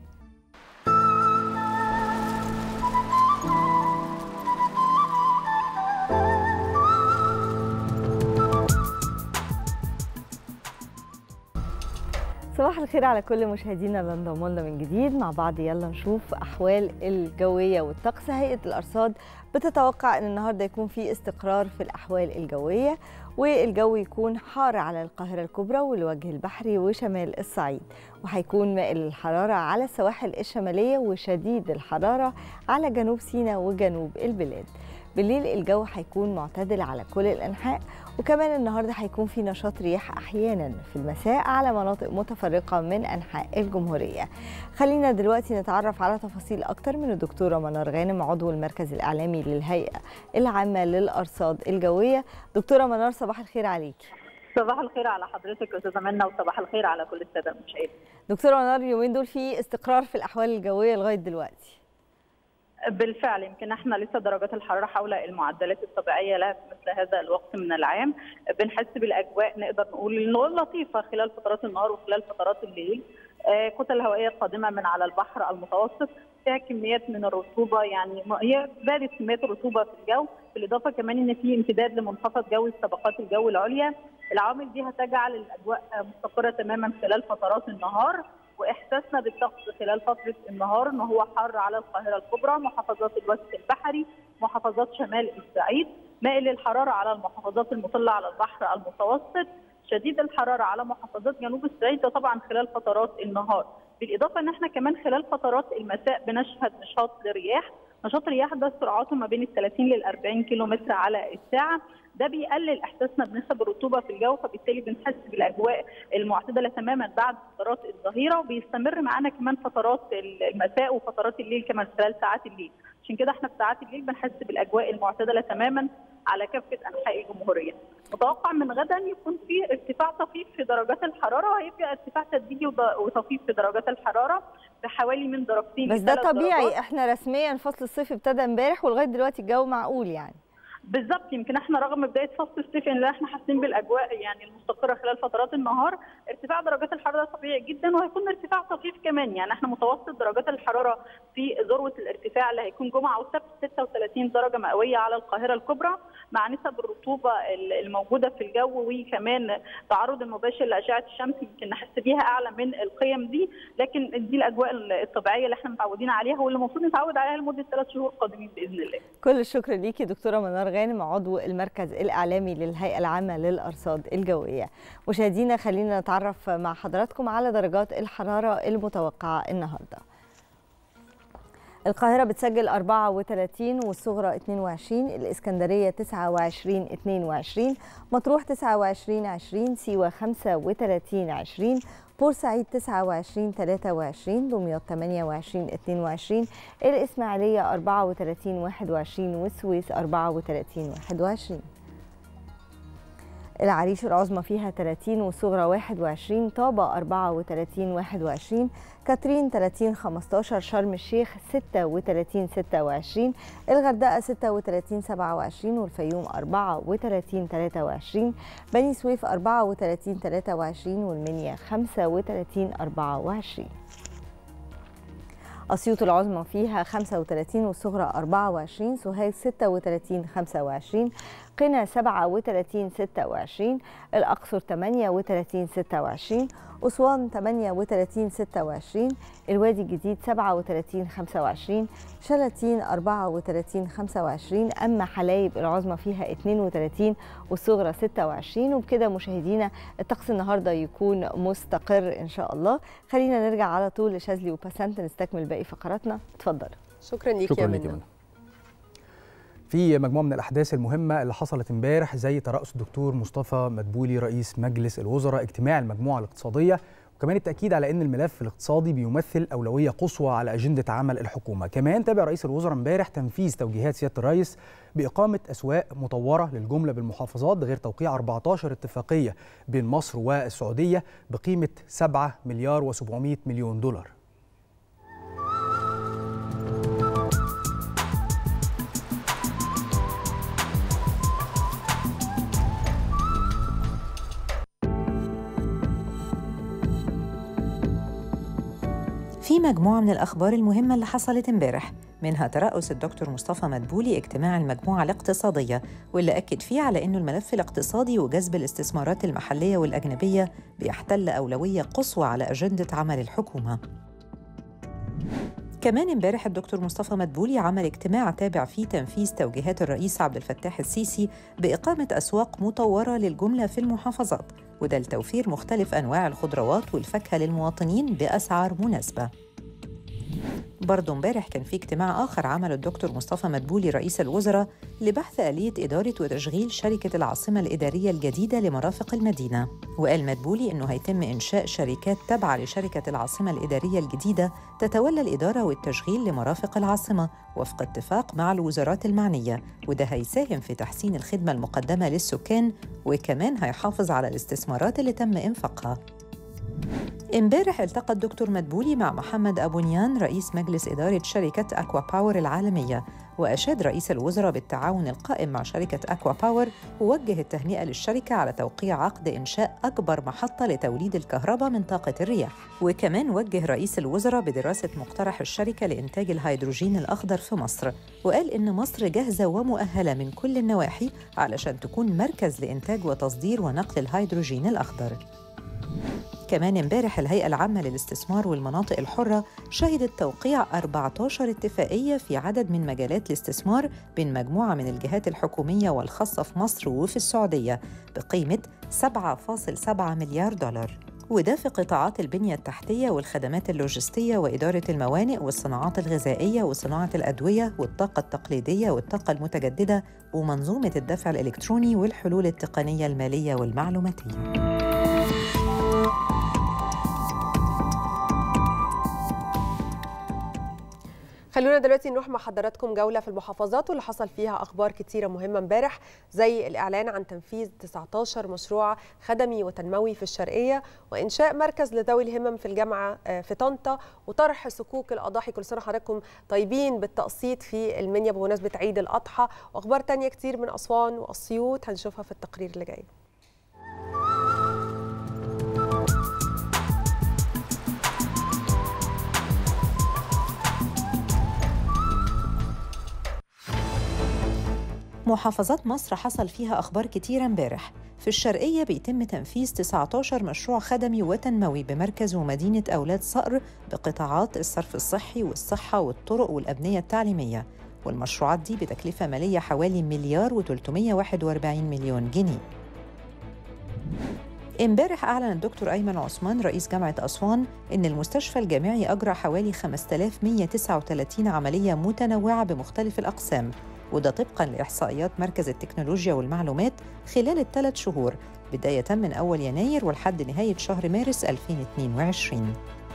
S2: صباح الخير على كل مشاهدينا اللي انضموا لنا من جديد مع بعض يلا نشوف احوال الجويه والطقس هيئه الارصاد بتتوقع ان النهارده يكون في استقرار في الاحوال الجويه والجو يكون حار على القاهره الكبرى والوجه البحري وشمال الصعيد وهيكون مائل الحراره على السواحل الشماليه وشديد الحراره على جنوب سيناء وجنوب البلاد بالليل الجو هيكون معتدل على كل الانحاء وكمان النهارده هيكون في نشاط رياح احيانا في المساء على مناطق متفرقه من انحاء الجمهوريه. خلينا دلوقتي نتعرف على تفاصيل اكتر من الدكتوره منار غانم عضو المركز الاعلامي للهيئه العامه للارصاد الجويه. دكتوره منار صباح الخير عليكي.
S8: صباح الخير على حضرتك يا استاذه منى وصباح الخير على كل الساده المشاهدين.
S2: دكتوره منار اليومين دول في استقرار في الاحوال الجويه لغايه دلوقتي.
S8: بالفعل يمكن احنا لسه درجات الحراره حول المعدلات الطبيعيه لها في مثل هذا الوقت من العام بنحس بالاجواء نقدر نقول انه لطيفه خلال فترات النهار وخلال فترات الليل آه، كتل هوائيه قادمه من على البحر المتوسط فيها كميات من الرطوبه يعني م- هي زادت كميات الرطوبه في الجو بالاضافه كمان ان في امتداد لمنخفض جوي في طبقات الجو العليا العوامل دي هتجعل الاجواء مستقره تماما خلال فترات النهار واحساسنا بالطقس خلال فتره النهار ان هو حر على القاهره الكبرى محافظات الوسط البحري محافظات شمال الصعيد مائل للحراره على المحافظات المطله على البحر المتوسط شديد الحراره على محافظات جنوب الصعيد ده طبعا خلال فترات النهار بالاضافه ان احنا كمان خلال فترات المساء بنشهد نشاط للرياح نشاط الرياح ده سرعاته ما بين ال 30 لل 40 كيلو متر على الساعه ده بيقلل احساسنا بنسب الرطوبه في الجو فبالتالي بنحس بالاجواء المعتدله تماما بعد فترات الظهيره وبيستمر معانا كمان فترات المساء وفترات الليل كمان خلال ساعات الليل عشان كده احنا في ساعات الليل بنحس بالاجواء المعتدله تماما على كافه انحاء الجمهوريه. متوقع من غدا يكون في ارتفاع طفيف في درجات الحراره وهيبقى ارتفاع تدريجي وض- وطفيف في درجات الحراره بحوالي من درجتين
S2: بس ده
S8: لثلاث
S2: طبيعي
S8: درجات.
S2: احنا رسميا فصل الصيف ابتدى امبارح ولغايه دلوقتي الجو معقول يعني
S8: بالظبط يمكن احنا رغم بدايه فصل الصيف ان احنا حاسين بالاجواء يعني المستقره خلال فترات النهار ارتفاع درجات الحراره طبيعي جدا وهيكون ارتفاع طفيف كمان يعني احنا متوسط درجات الحراره في ذروه الارتفاع اللي هيكون جمعه وسبت 36 درجه مئويه على القاهره الكبرى مع نسب الرطوبه الموجوده في الجو وكمان تعرض المباشر لاشعه الشمس يمكن نحس بيها اعلى من القيم دي لكن دي الاجواء الطبيعيه اللي احنا متعودين عليها واللي المفروض نتعود عليها لمده ثلاث شهور قادمين باذن الله
S2: كل الشكر ليكي دكتوره منار غانم عضو المركز الاعلامي للهيئه العامه للارصاد الجويه مشاهدينا خلينا نتعرف مع حضراتكم على درجات الحراره المتوقعه النهارده القاهرة بتسجل 34 والصغرى 22 الإسكندرية 29 22 مطروح 29 20 سيوة 35 20 بورسعيد 29 23 دمياط 28 22 الإسماعيلية 34 21 والسويس 34 21 العريش العظمى فيها 30 والصغرى 21 طابة 34 21 كاترين 30 15 شرم الشيخ 36 26 الغردقة 36 27 والفيوم 34 23 بني سويف 34 23 والمنيا 35 24 أسيوط العظمى فيها 35 والصغرى 24 سوهاج 36 25 قنا 37 26 الأقصر 38 26 أسوان 38 26 الوادي الجديد 37 25 شلاتين 34 25 أما حلايب العظمى فيها 32 والصغرى 26 وبكده مشاهدينا الطقس النهارده يكون مستقر إن شاء الله خلينا نرجع على طول لشاذلي وبسنت نستكمل باقي فقراتنا اتفضل
S6: شكرا ليك
S7: شكرا
S6: يا
S7: لك يا
S6: منى
S7: منى في مجموعه من الاحداث المهمه اللي حصلت امبارح زي ترأس الدكتور مصطفى مدبولي رئيس مجلس الوزراء اجتماع المجموعه الاقتصاديه وكمان التاكيد على ان الملف الاقتصادي بيمثل اولويه قصوى على اجنده عمل الحكومه كمان تابع رئيس الوزراء امبارح تنفيذ توجيهات سياده الرئيس باقامه اسواق مطوره للجمله بالمحافظات ده غير توقيع 14 اتفاقيه بين مصر والسعوديه بقيمه 7 مليار و700 مليون دولار
S9: في مجموعة من الأخبار المهمة اللي حصلت امبارح منها ترأس الدكتور مصطفى مدبولي اجتماع المجموعة الاقتصادية واللي أكد فيه على أنه الملف الاقتصادي وجذب الاستثمارات المحلية والأجنبية بيحتل أولوية قصوى على أجندة عمل الحكومة كمان امبارح الدكتور مصطفى مدبولي عمل اجتماع تابع فيه تنفيذ توجيهات الرئيس عبد الفتاح السيسي بإقامة أسواق مطورة للجملة في المحافظات وده لتوفير مختلف أنواع الخضروات والفاكهة للمواطنين بأسعار مناسبة برضه امبارح كان في اجتماع آخر عمله الدكتور مصطفى مدبولي رئيس الوزراء لبحث آلية إدارة وتشغيل شركة العاصمة الإدارية الجديدة لمرافق المدينة وقال مدبولي إنه هيتم إنشاء شركات تابعة لشركة العاصمة الإدارية الجديدة تتولى الإدارة والتشغيل لمرافق العاصمة وفق اتفاق مع الوزارات المعنية وده هيساهم في تحسين الخدمة المقدمة للسكان وكمان هيحافظ على الاستثمارات اللي تم إنفاقها امبارح التقى الدكتور مدبولي مع محمد أبو نيان رئيس مجلس إدارة شركة أكوا باور العالمية وأشاد رئيس الوزراء بالتعاون القائم مع شركة أكوا باور ووجه التهنئة للشركة على توقيع عقد إنشاء أكبر محطة لتوليد الكهرباء من طاقة الرياح وكمان وجه رئيس الوزراء بدراسة مقترح الشركة لإنتاج الهيدروجين الأخضر في مصر وقال إن مصر جاهزة ومؤهلة من كل النواحي علشان تكون مركز لإنتاج وتصدير ونقل الهيدروجين الأخضر كمان امبارح الهيئة العامة للاستثمار والمناطق الحرة شهدت توقيع 14 اتفاقية في عدد من مجالات الاستثمار بين مجموعة من الجهات الحكومية والخاصة في مصر وفي السعودية بقيمة 7.7 مليار دولار وده في قطاعات البنية التحتية والخدمات اللوجستية وإدارة الموانئ والصناعات الغذائية وصناعة الأدوية والطاقة التقليدية والطاقة المتجددة ومنظومة الدفع الإلكتروني والحلول التقنية المالية والمعلوماتية
S6: خلونا دلوقتي نروح مع حضراتكم جولة في المحافظات واللي حصل فيها أخبار كتيرة مهمة امبارح زي الإعلان عن تنفيذ 19 مشروع خدمي وتنموي في الشرقية وإنشاء مركز لذوي الهمم في الجامعة آه، في طنطا وطرح صكوك الأضاحي كل سنة حضراتكم طيبين بالتقسيط في المنيا بمناسبة عيد الأضحى وأخبار تانية كتير من أسوان وأسيوط هنشوفها في التقرير اللي جاي
S9: محافظات مصر حصل فيها أخبار كتيرة امبارح في الشرقية بيتم تنفيذ 19 مشروع خدمي وتنموي بمركز ومدينة أولاد صقر بقطاعات الصرف الصحي والصحة والطرق والأبنية التعليمية والمشروعات دي بتكلفة مالية حوالي مليار و341 مليون جنيه امبارح أعلن الدكتور أيمن عثمان رئيس جامعة أسوان إن المستشفى الجامعي أجرى حوالي 5139 عملية متنوعة بمختلف الأقسام وده طبقا لإحصائيات مركز التكنولوجيا والمعلومات خلال الثلاث شهور بداية من أول يناير ولحد نهاية شهر مارس 2022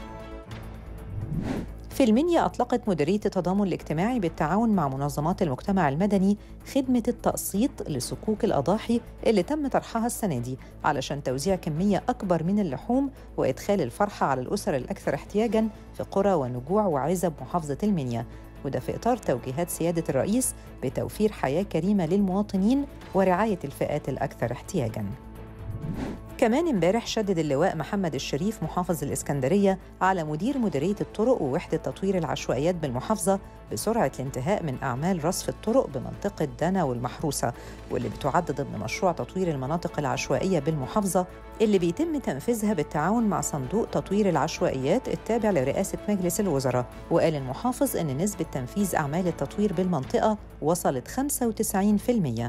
S9: في المنيا أطلقت مديرية التضامن الاجتماعي بالتعاون مع منظمات المجتمع المدني خدمة التقسيط لصكوك الأضاحي اللي تم طرحها السنة دي علشان توزيع كمية أكبر من اللحوم وإدخال الفرحة على الأسر الأكثر احتياجاً في قرى ونجوع وعزب محافظة المنيا وده في إطار توجيهات سيادة الرئيس بتوفير حياة كريمة للمواطنين ورعاية الفئات الأكثر احتياجاً كمان امبارح شدد اللواء محمد الشريف محافظ الإسكندرية على مدير مديرية الطرق ووحدة تطوير العشوائيات بالمحافظة بسرعة الانتهاء من أعمال رصف الطرق بمنطقة دنا والمحروسة واللي بتعد ضمن مشروع تطوير المناطق العشوائية بالمحافظة اللي بيتم تنفيذها بالتعاون مع صندوق تطوير العشوائيات التابع لرئاسة مجلس الوزراء وقال المحافظ إن نسبة تنفيذ أعمال التطوير بالمنطقة وصلت 95%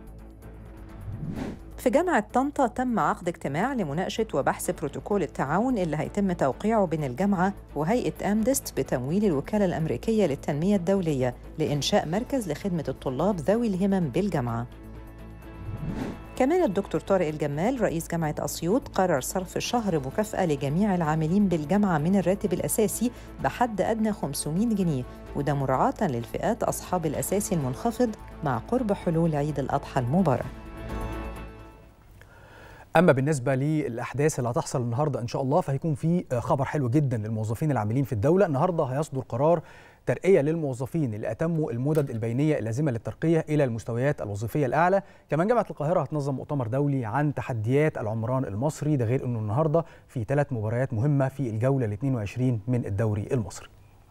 S9: في جامعة طنطا تم عقد اجتماع لمناقشة وبحث بروتوكول التعاون اللي هيتم توقيعه بين الجامعة وهيئة أمدست بتمويل الوكالة الأمريكية للتنمية الدولية لإنشاء مركز لخدمة الطلاب ذوي الهمم بالجامعة. كمان الدكتور طارق الجمال رئيس جامعة أسيوط قرر صرف شهر مكافأة لجميع العاملين بالجامعة من الراتب الأساسي بحد أدنى 500 جنيه وده مراعاة للفئات أصحاب الأساسي المنخفض مع قرب حلول عيد الأضحى المبارك.
S7: اما بالنسبه للاحداث اللي هتحصل النهارده ان شاء الله فهيكون في خبر حلو جدا للموظفين العاملين في الدوله النهارده هيصدر قرار ترقيه للموظفين اللي اتموا المدد البينيه اللازمه للترقيه الى المستويات الوظيفيه الاعلى كمان جامعه القاهره هتنظم مؤتمر دولي عن تحديات العمران المصري ده غير انه النهارده في ثلاث مباريات مهمه في الجوله ال 22 من الدوري المصري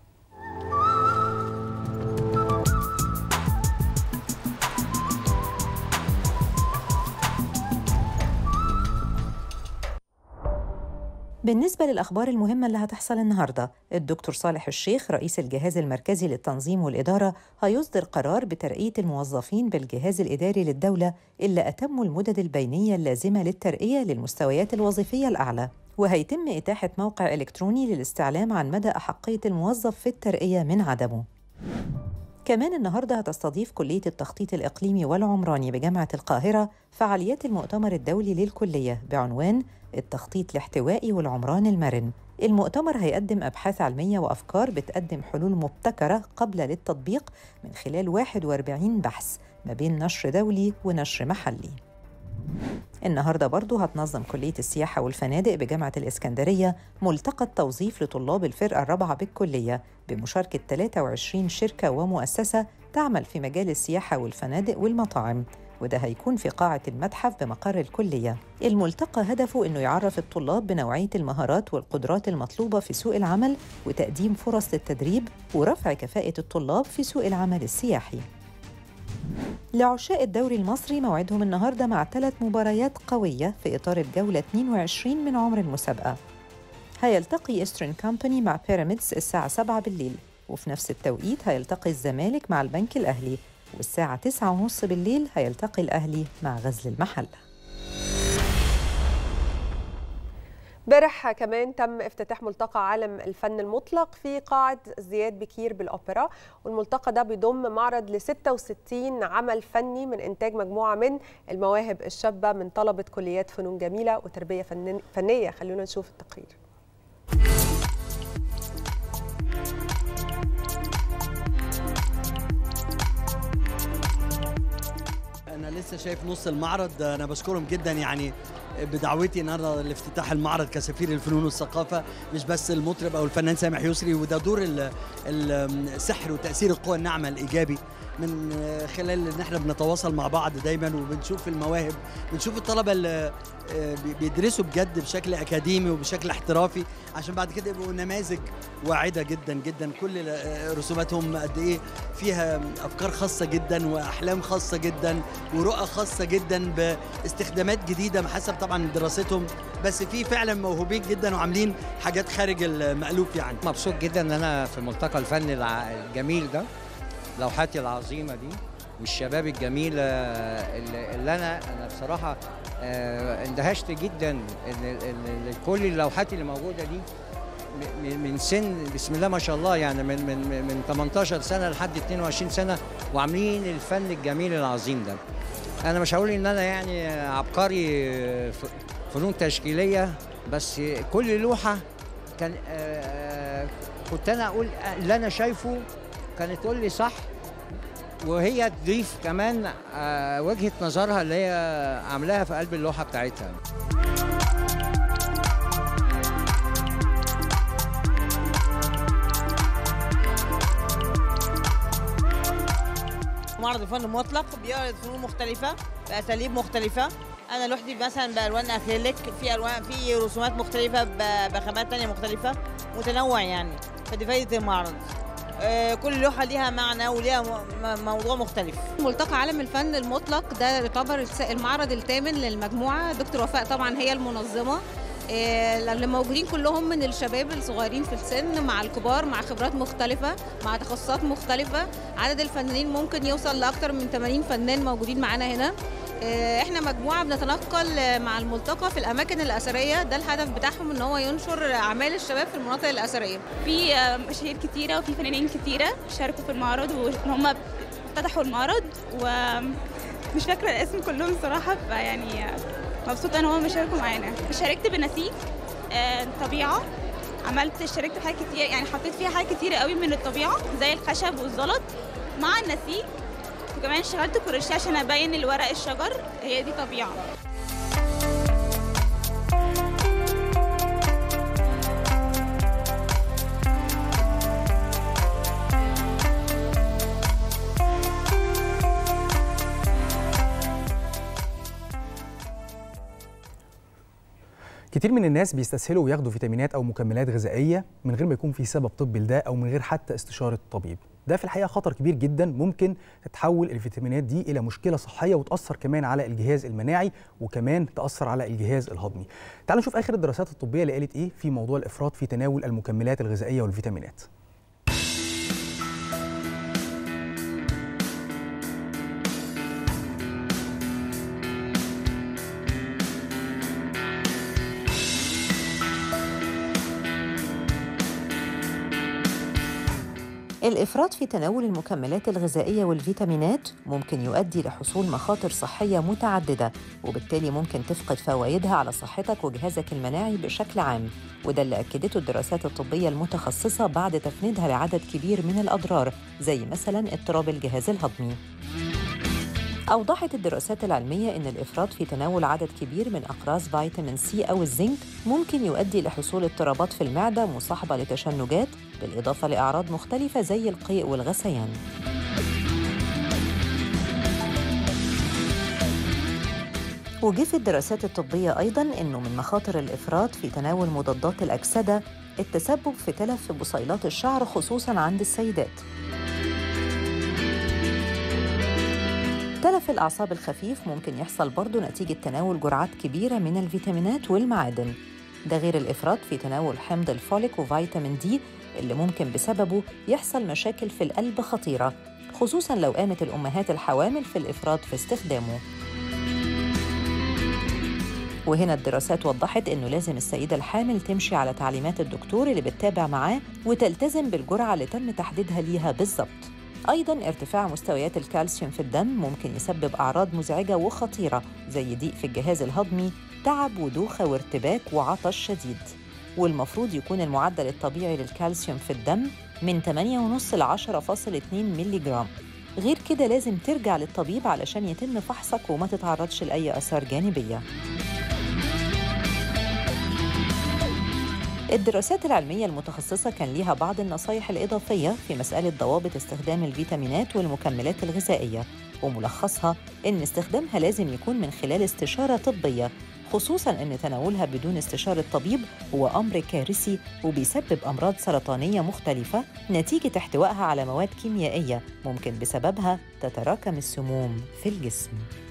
S9: بالنسبة للأخبار المهمة اللي هتحصل النهاردة الدكتور صالح الشيخ رئيس الجهاز المركزي للتنظيم والإدارة هيصدر قرار بترقية الموظفين بالجهاز الإداري للدولة اللي أتموا المدد البينية اللازمة للترقية للمستويات الوظيفية الأعلى وهيتم إتاحة موقع إلكتروني للاستعلام عن مدى أحقية الموظف في الترقية من عدمه كمان النهارده هتستضيف كلية التخطيط الإقليمي والعمراني بجامعة القاهرة فعاليات المؤتمر الدولي للكلية بعنوان التخطيط الاحتوائي والعمران المرن. المؤتمر هيقدم أبحاث علمية وأفكار بتقدم حلول مبتكرة قابلة للتطبيق من خلال 41 بحث ما بين نشر دولي ونشر محلي. النهارده برضه هتنظم كلية السياحة والفنادق بجامعة الإسكندرية ملتقى التوظيف لطلاب الفرقة الرابعة بالكلية بمشاركة 23 شركة ومؤسسة تعمل في مجال السياحة والفنادق والمطاعم وده هيكون في قاعة المتحف بمقر الكلية الملتقى هدفه أنه يعرف الطلاب بنوعية المهارات والقدرات المطلوبة في سوق العمل وتقديم فرص للتدريب ورفع كفاءة الطلاب في سوق العمل السياحي لعشاء الدوري المصري موعدهم النهارده مع ثلاث مباريات قوية في إطار الجولة 22 من عمر المسابقة. هيلتقي إيسترن كامباني مع بيراميدز الساعة 7 بالليل وفي نفس التوقيت هيلتقي الزمالك مع البنك الأهلي والساعة 9:30 بالليل هيلتقي الأهلي مع غزل المحلة.
S6: امبارح كمان تم افتتاح ملتقى عالم الفن المطلق في قاعة زياد بكير بالأوبرا والملتقى ده بيضم معرض ل 66 عمل فني من إنتاج مجموعة من المواهب الشابة من طلبة كليات فنون جميلة وتربية فنن- فنية خلونا نشوف التقرير
S10: انا لسه شايف نص المعرض انا بشكرهم جدا يعني بدعوتي النهارده لافتتاح المعرض كسفير الفنون والثقافه مش بس المطرب او الفنان سامح يسري وده دور ال- ال- السحر وتاثير القوى الناعمه الايجابي من خلال ان احنا بنتواصل مع بعض دايما وبنشوف المواهب بنشوف الطلبه اللي آه، بي- بيدرسوا بجد بشكل اكاديمي وبشكل احترافي عشان بعد كده يبقوا نماذج واعده جدا جدا كل آه، رسوماتهم قد ايه فيها افكار خاصه جدا واحلام خاصه جدا ورؤى خاصه جدا باستخدامات جديده حسب طبعا دراستهم بس في فعلا موهوبين جدا وعاملين حاجات خارج المألوف يعني
S11: مبسوط جدا ان انا في ملتقى الفن الع- الجميل ده لوحاتي العظيمه دي والشباب الجميل آه، اللي اللي انا انا بصراحه آه، اندهشت جدا ان إن- إن كل اللوحات اللي موجوده دي م- م- من سن بسم الله ما شاء الله يعني من من من- من 18 سنه لحد 22 سنه وعاملين الفن الجميل العظيم ده انا مش هقول ان انا يعني عبقري ف- فنون تشكيليه بس كل لوحه كان آه، كنت انا اقول اللي انا شايفه كانت تقول لي صح وهي تضيف كمان آه، وجهه نظرها اللي هي عاملاها في قلب اللوحه بتاعتها
S12: معرض الفن المطلق بيعرض فنون مختلفة بأساليب مختلفة أنا لوحدي مثلا بألوان أكريليك في ألوان في رسومات مختلفة ب- بخامات تانية مختلفة متنوع يعني فدي فايدة المعرض آه، كل لوحة ليها معنى وليها م- م- موضوع مختلف
S13: ملتقى عالم الفن المطلق ده يعتبر الس- المعرض الثامن للمجموعة دكتور وفاء طبعا هي المنظمة إيه، اللي موجودين كلهم من الشباب الصغيرين في السن مع الكبار مع خبرات مختلفة مع تخصصات مختلفة عدد الفنانين ممكن يوصل لأكثر من 80 فنان موجودين معانا هنا إيه، احنا مجموعة بنتنقل آه، مع الملتقى في الأماكن الأثرية ده الهدف بتاعهم ان هو ينشر أعمال الشباب في المناطق الأثرية
S14: في آه، مشاهير كتيرة وفي فنانين كتيرة شاركوا في المعرض وإن هم افتتحوا المعرض ومش فاكرة الاسم كلهم صراحة فيعني آه، مبسوطة إن هم شاركوا معانا شاركت بنسيج آه، طبيعة عملت شاركت في حاجات كتير يعني حطيت فيها حاجات كتيرة قوي من الطبيعة زي الخشب والزلط مع النسيج وكمان اشتغلت كروشيه عشان ابين الورق الشجر هي دي طبيعه
S7: كتير من الناس بيستسهلوا وياخدوا فيتامينات او مكملات غذائيه من غير ما يكون في سبب طبي لده او من غير حتى استشاره طبيب ده في الحقيقه خطر كبير جدا ممكن تتحول الفيتامينات دي الى مشكله صحيه وتاثر كمان على الجهاز المناعي وكمان تاثر على الجهاز الهضمي تعالوا نشوف اخر الدراسات الطبيه اللي قالت ايه في موضوع الافراط في تناول المكملات الغذائيه والفيتامينات
S9: الإفراط في تناول المكملات الغذائية والفيتامينات ممكن يؤدي لحصول مخاطر صحية متعددة وبالتالي ممكن تفقد فوائدها على صحتك وجهازك المناعي بشكل عام وده اللي أكدته الدراسات الطبية المتخصصة بعد تفنيدها لعدد كبير من الأضرار زي مثلا اضطراب الجهاز الهضمي أوضحت الدراسات العلمية أن الإفراط في تناول عدد كبير من أقراص فيتامين سي أو الزنك ممكن يؤدي لحصول اضطرابات في المعدة مصاحبة لتشنجات بالإضافة لأعراض مختلفة زي القيء والغثيان وجه في الدراسات الطبية أيضاً أنه من مخاطر الإفراط في تناول مضادات الأكسدة التسبب في تلف في بصيلات الشعر خصوصاً عند السيدات الأعصاب الخفيف ممكن يحصل برضه نتيجة تناول جرعات كبيرة من الفيتامينات والمعادن ده غير الإفراط في تناول حمض الفوليك وفيتامين دي اللي ممكن بسببه يحصل مشاكل في القلب خطيرة خصوصا لو قامت الأمهات الحوامل في الإفراط في استخدامه وهنا الدراسات وضحت انه لازم السيده الحامل تمشي على تعليمات الدكتور اللي بتتابع معاه وتلتزم بالجرعه اللي تم تحديدها ليها بالظبط ايضا ارتفاع مستويات الكالسيوم في الدم ممكن يسبب اعراض مزعجه وخطيره زي ضيق في الجهاز الهضمي تعب ودوخه وارتباك وعطش شديد والمفروض يكون المعدل الطبيعي للكالسيوم في الدم من 8.5 ل 10.2 مللي جرام غير كده لازم ترجع للطبيب علشان يتم فحصك وما تتعرضش لأي آثار جانبية الدراسات العلمية المتخصصة كان ليها بعض النصايح الإضافية في مسألة ضوابط استخدام الفيتامينات والمكملات الغذائية وملخصها إن استخدامها لازم يكون من خلال استشارة طبية خصوصا أن تناولها بدون استشارة طبيب هو أمر كارثي وبيسبب أمراض سرطانية مختلفة نتيجة احتوائها على مواد كيميائية ممكن بسببها تتراكم السموم في الجسم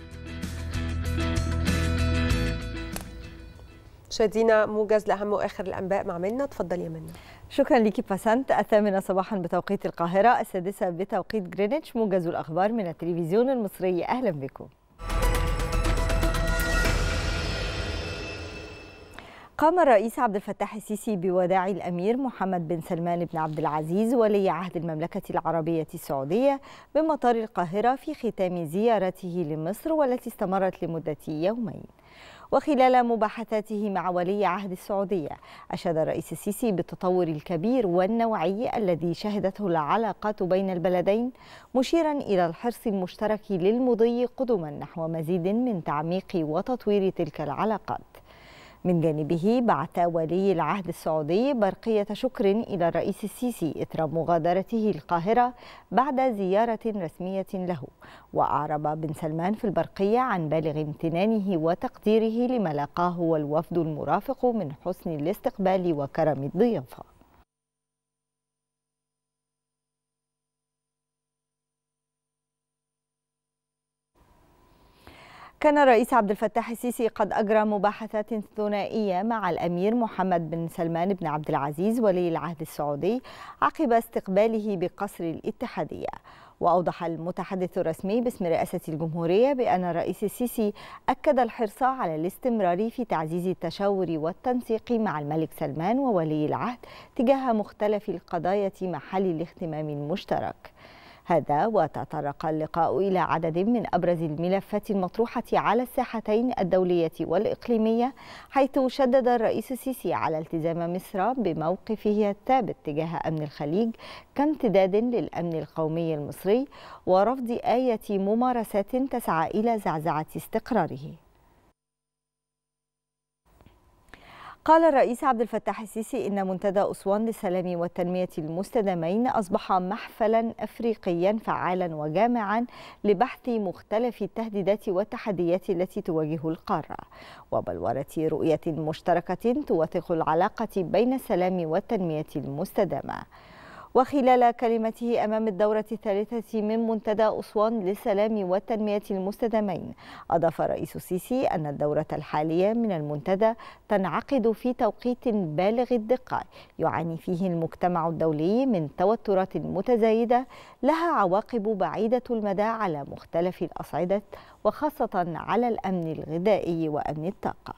S6: مشاهدينا موجز لاهم واخر الانباء مع منا اتفضلي يا منا
S2: شكرا لك بسنت الثامنة صباحا بتوقيت القاهرة السادسة بتوقيت جرينتش موجز الأخبار من التلفزيون المصري أهلا بكم قام الرئيس عبد الفتاح السيسي بوداع الامير محمد بن سلمان بن عبد العزيز ولي عهد المملكه العربيه السعوديه بمطار القاهره في ختام زيارته لمصر والتي استمرت لمده يومين. وخلال مباحثاته مع ولي عهد السعوديه اشاد الرئيس السيسي بالتطور الكبير والنوعي الذي شهدته العلاقات بين البلدين مشيرا الى الحرص المشترك للمضي قدما نحو مزيد من تعميق وتطوير تلك العلاقات. من جانبه بعث ولي العهد السعودي برقية شكر إلى الرئيس السيسي إثر مغادرته القاهرة بعد زيارة رسمية له وأعرب بن سلمان في البرقية عن بالغ امتنانه وتقديره لما لاقاه والوفد المرافق من حسن الاستقبال وكرم الضيافة كان الرئيس عبد الفتاح السيسي قد أجرى مباحثات ثنائية مع الأمير محمد بن سلمان بن عبد العزيز ولي العهد السعودي عقب استقباله بقصر الاتحادية وأوضح المتحدث الرسمي باسم رئاسة الجمهورية بأن الرئيس السيسي أكد الحرص على الاستمرار في تعزيز التشاور والتنسيق مع الملك سلمان وولي العهد تجاه مختلف القضايا محل الاهتمام المشترك هذا وتطرق اللقاء إلى عدد من أبرز الملفات المطروحة على الساحتين الدولية والإقليمية حيث شدد الرئيس السيسي على التزام مصر بموقفه الثابت تجاه أمن الخليج كامتداد للأمن القومي المصري ورفض آية ممارسات تسعى إلى زعزعة استقراره قال الرئيس عبد الفتاح السيسي إن منتدى أسوان للسلام والتنمية المستدامين أصبح محفلا أفريقيا فعالا وجامعا لبحث مختلف التهديدات والتحديات التي تواجه القارة وبلورة رؤية مشتركة توثق العلاقة بين السلام والتنمية المستدامة وخلال كلمته أمام الدورة الثالثة من منتدى أسوان للسلام والتنمية المستدامين أضاف الرئيس السيسي أن الدورة الحالية من المنتدى تنعقد في توقيت بالغ الدقة يعاني فيه المجتمع الدولي من توترات متزايدة لها عواقب بعيدة المدى على مختلف الأصعدة وخاصة على الأمن الغذائي وأمن الطاقة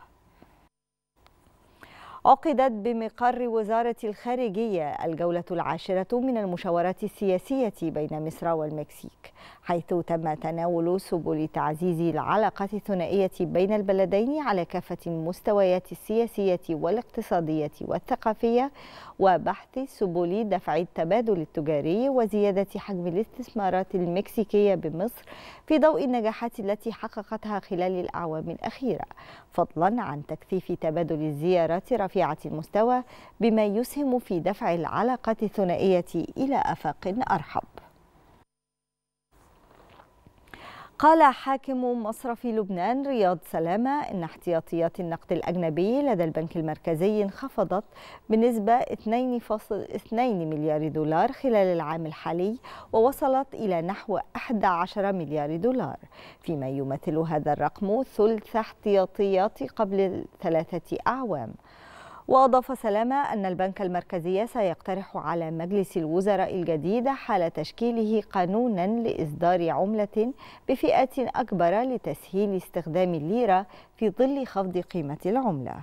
S2: عقدت بمقر وزارة الخارجية الجولة العاشرة من المشاورات السياسية بين مصر والمكسيك حيث تم تناول سبل تعزيز العلاقات الثنائية بين البلدين على كافة المستويات السياسية والاقتصادية والثقافية وبحث سبل دفع التبادل التجاري وزيادة حجم الاستثمارات المكسيكية بمصر في ضوء النجاحات التي حققتها خلال الأعوام الأخيرة فضلا عن تكثيف تبادل الزيارات رفيعة المستوى بما يسهم في دفع العلاقات الثنائية إلى آفاق أرحب قال حاكم مصرف لبنان رياض سلامة إن احتياطيات النقد الأجنبي لدى البنك المركزي انخفضت بنسبة 2.2 مليار دولار خلال العام الحالي ووصلت إلى نحو 11 مليار دولار فيما يمثل هذا الرقم ثلث احتياطيات قبل ثلاثة أعوام وأضاف سلامة أن البنك المركزي سيقترح على مجلس الوزراء الجديد حال تشكيله قانونا لإصدار عملة بفئات أكبر لتسهيل استخدام الليرة في ظل خفض قيمة العملة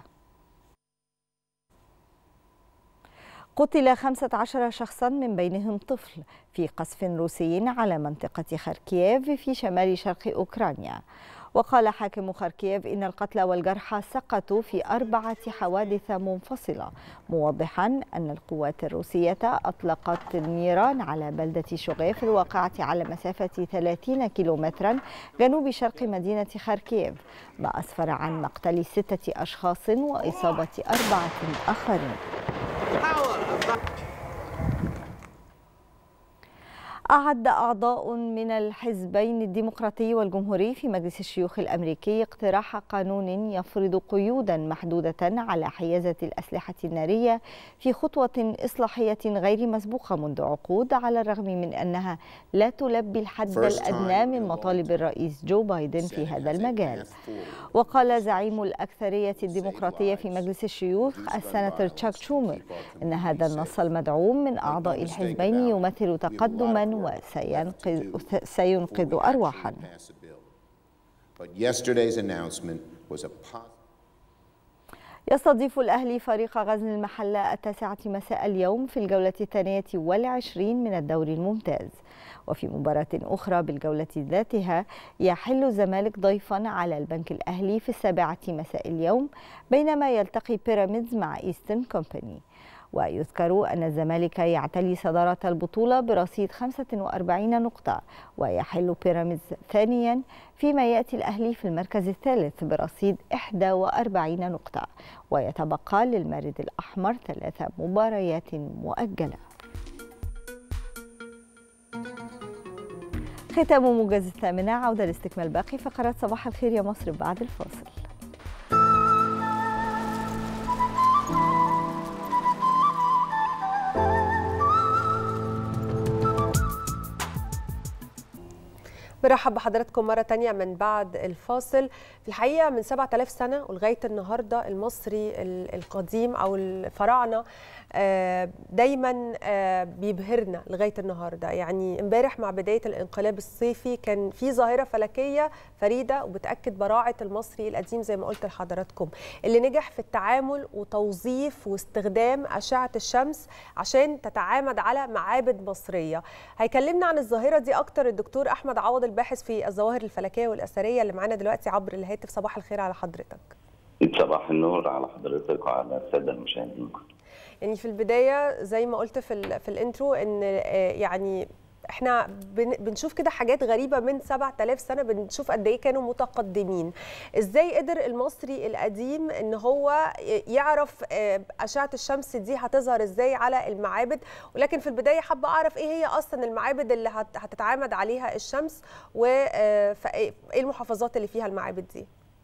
S2: قتل 15 شخصا من بينهم طفل في قصف روسي على منطقة خاركييف في شمال شرق أوكرانيا وقال حاكم خاركييف إن القتلى والجرحى سقطوا في أربعة حوادث منفصلة موضحا أن القوات الروسية أطلقت النيران على بلدة شغيف الواقعة على مسافة 30 كيلومترا جنوب شرق مدينة خاركييف ما أسفر عن مقتل ستة أشخاص وإصابة أربعة آخرين أعد أعضاء من الحزبين الديمقراطي والجمهوري في مجلس الشيوخ الأمريكي اقتراح قانون يفرض قيودا محدودة على حيازة الأسلحة النارية في خطوة إصلاحية غير مسبوقة منذ عقود على الرغم من أنها لا تلبي الحد الأدنى من مطالب الرئيس جو بايدن في هذا المجال وقال زعيم الأكثرية الديمقراطية في مجلس الشيوخ السناتور تشاك شومر أن هذا النص المدعوم من أعضاء الحزبين يمثل تقدما وسينقذ سينقذ أرواحا
S15: But yesterday's announcement was a positive.
S2: يستضيف الأهلي فريق غزل المحلة التاسعة مساء اليوم في الجولة الثانية والعشرين من الدوري الممتاز وفي مباراة أخرى بالجولة ذاتها يحل الزمالك ضيفا على البنك الأهلي في السابعة مساء اليوم بينما يلتقي بيراميدز مع إيسترن كومباني ويذكر أن الزمالك يعتلي صدارة البطولة برصيد 45 نقطة ويحل بيراميدز ثانيا فيما يأتي الأهلي في المركز الثالث برصيد 41 نقطة ويتبقى للمارد الأحمر ثلاث مباريات مؤجلة ختام موجز الثامنة عودة لاستكمال باقي فقرات صباح الخير يا مصر بعد الفاصل
S6: برحب بحضراتكم مرة تانية من بعد الفاصل في الحقيقة من 7000 سنة ولغاية النهاردة المصري ال- القديم أو الفراعنة آه، دايما آه، بيبهرنا لغاية النهاردة يعني امبارح مع بداية الانقلاب الصيفي كان في ظاهرة فلكية فريدة وبتأكد براعة المصري القديم زي ما قلت لحضراتكم اللي نجح في التعامل وتوظيف واستخدام أشعة الشمس عشان تتعامد على معابد مصرية هيكلمنا عن الظاهرة دي أكتر الدكتور أحمد عوض الباحث في الظواهر الفلكية والأثرية اللي معانا دلوقتي عبر الهاتف صباح الخير على حضرتك
S16: صباح النور على حضرتك وعلى الساده المشاهدين
S6: يعني في البدايه زي ما قلت في ال في الانترو ان آه، يعني احنا بن- بنشوف كده حاجات غريبه من 7000 سنه بنشوف قد ايه كانوا متقدمين ازاي قدر المصري القديم ان هو يعرف آه، اشعه الشمس دي هتظهر ازاي على المعابد ولكن في البدايه حابه اعرف ايه هي اصلا المعابد اللي هت- هتتعامد عليها الشمس وايه المحافظات اللي فيها المعابد دي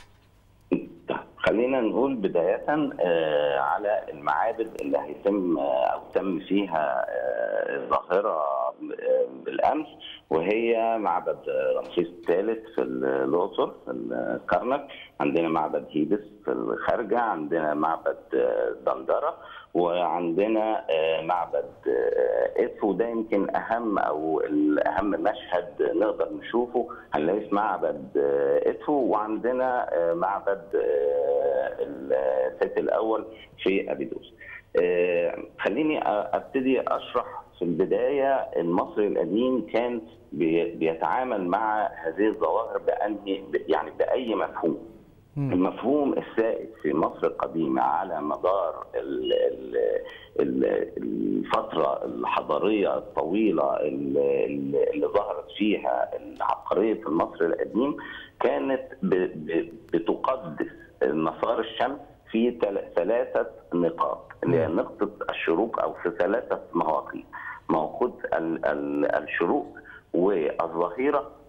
S16: خلينا نقول بداية آه، على المعابد اللي هيتم آه، أو تم فيها آه، الظاهرة آه، بالأمس وهي معبد آه، رمسيس الثالث في الأقصر في الكرنك عندنا معبد هيبس في الخارجة عندنا معبد آه، دندرة وعندنا آه، معبد آه، إدفو ده يمكن أهم أو الأهم مشهد نقدر نشوفه هنلاقيه في معبد آه، إدفو وعندنا آه، معبد آه، الست الأول في أبيدوس آه، خليني أ- ابتدي اشرح في البدايه المصري القديم كان بي- بيتعامل مع هذه الظواهر بانهي يعني باي مفهوم المفهوم السائد في مصر القديمة على مدار ال- ال- ال- الفترة الحضارية الطويلة اللي اللي ظهرت فيها العبقرية في مصر القديم كانت ب- ب- بتقدس مسار الشمس في تل- ثلاثة نقاط اللي هي نقطة الشروق أو في ثلاثة مواقيت موقوت ال- ال- الشروق والظهيرة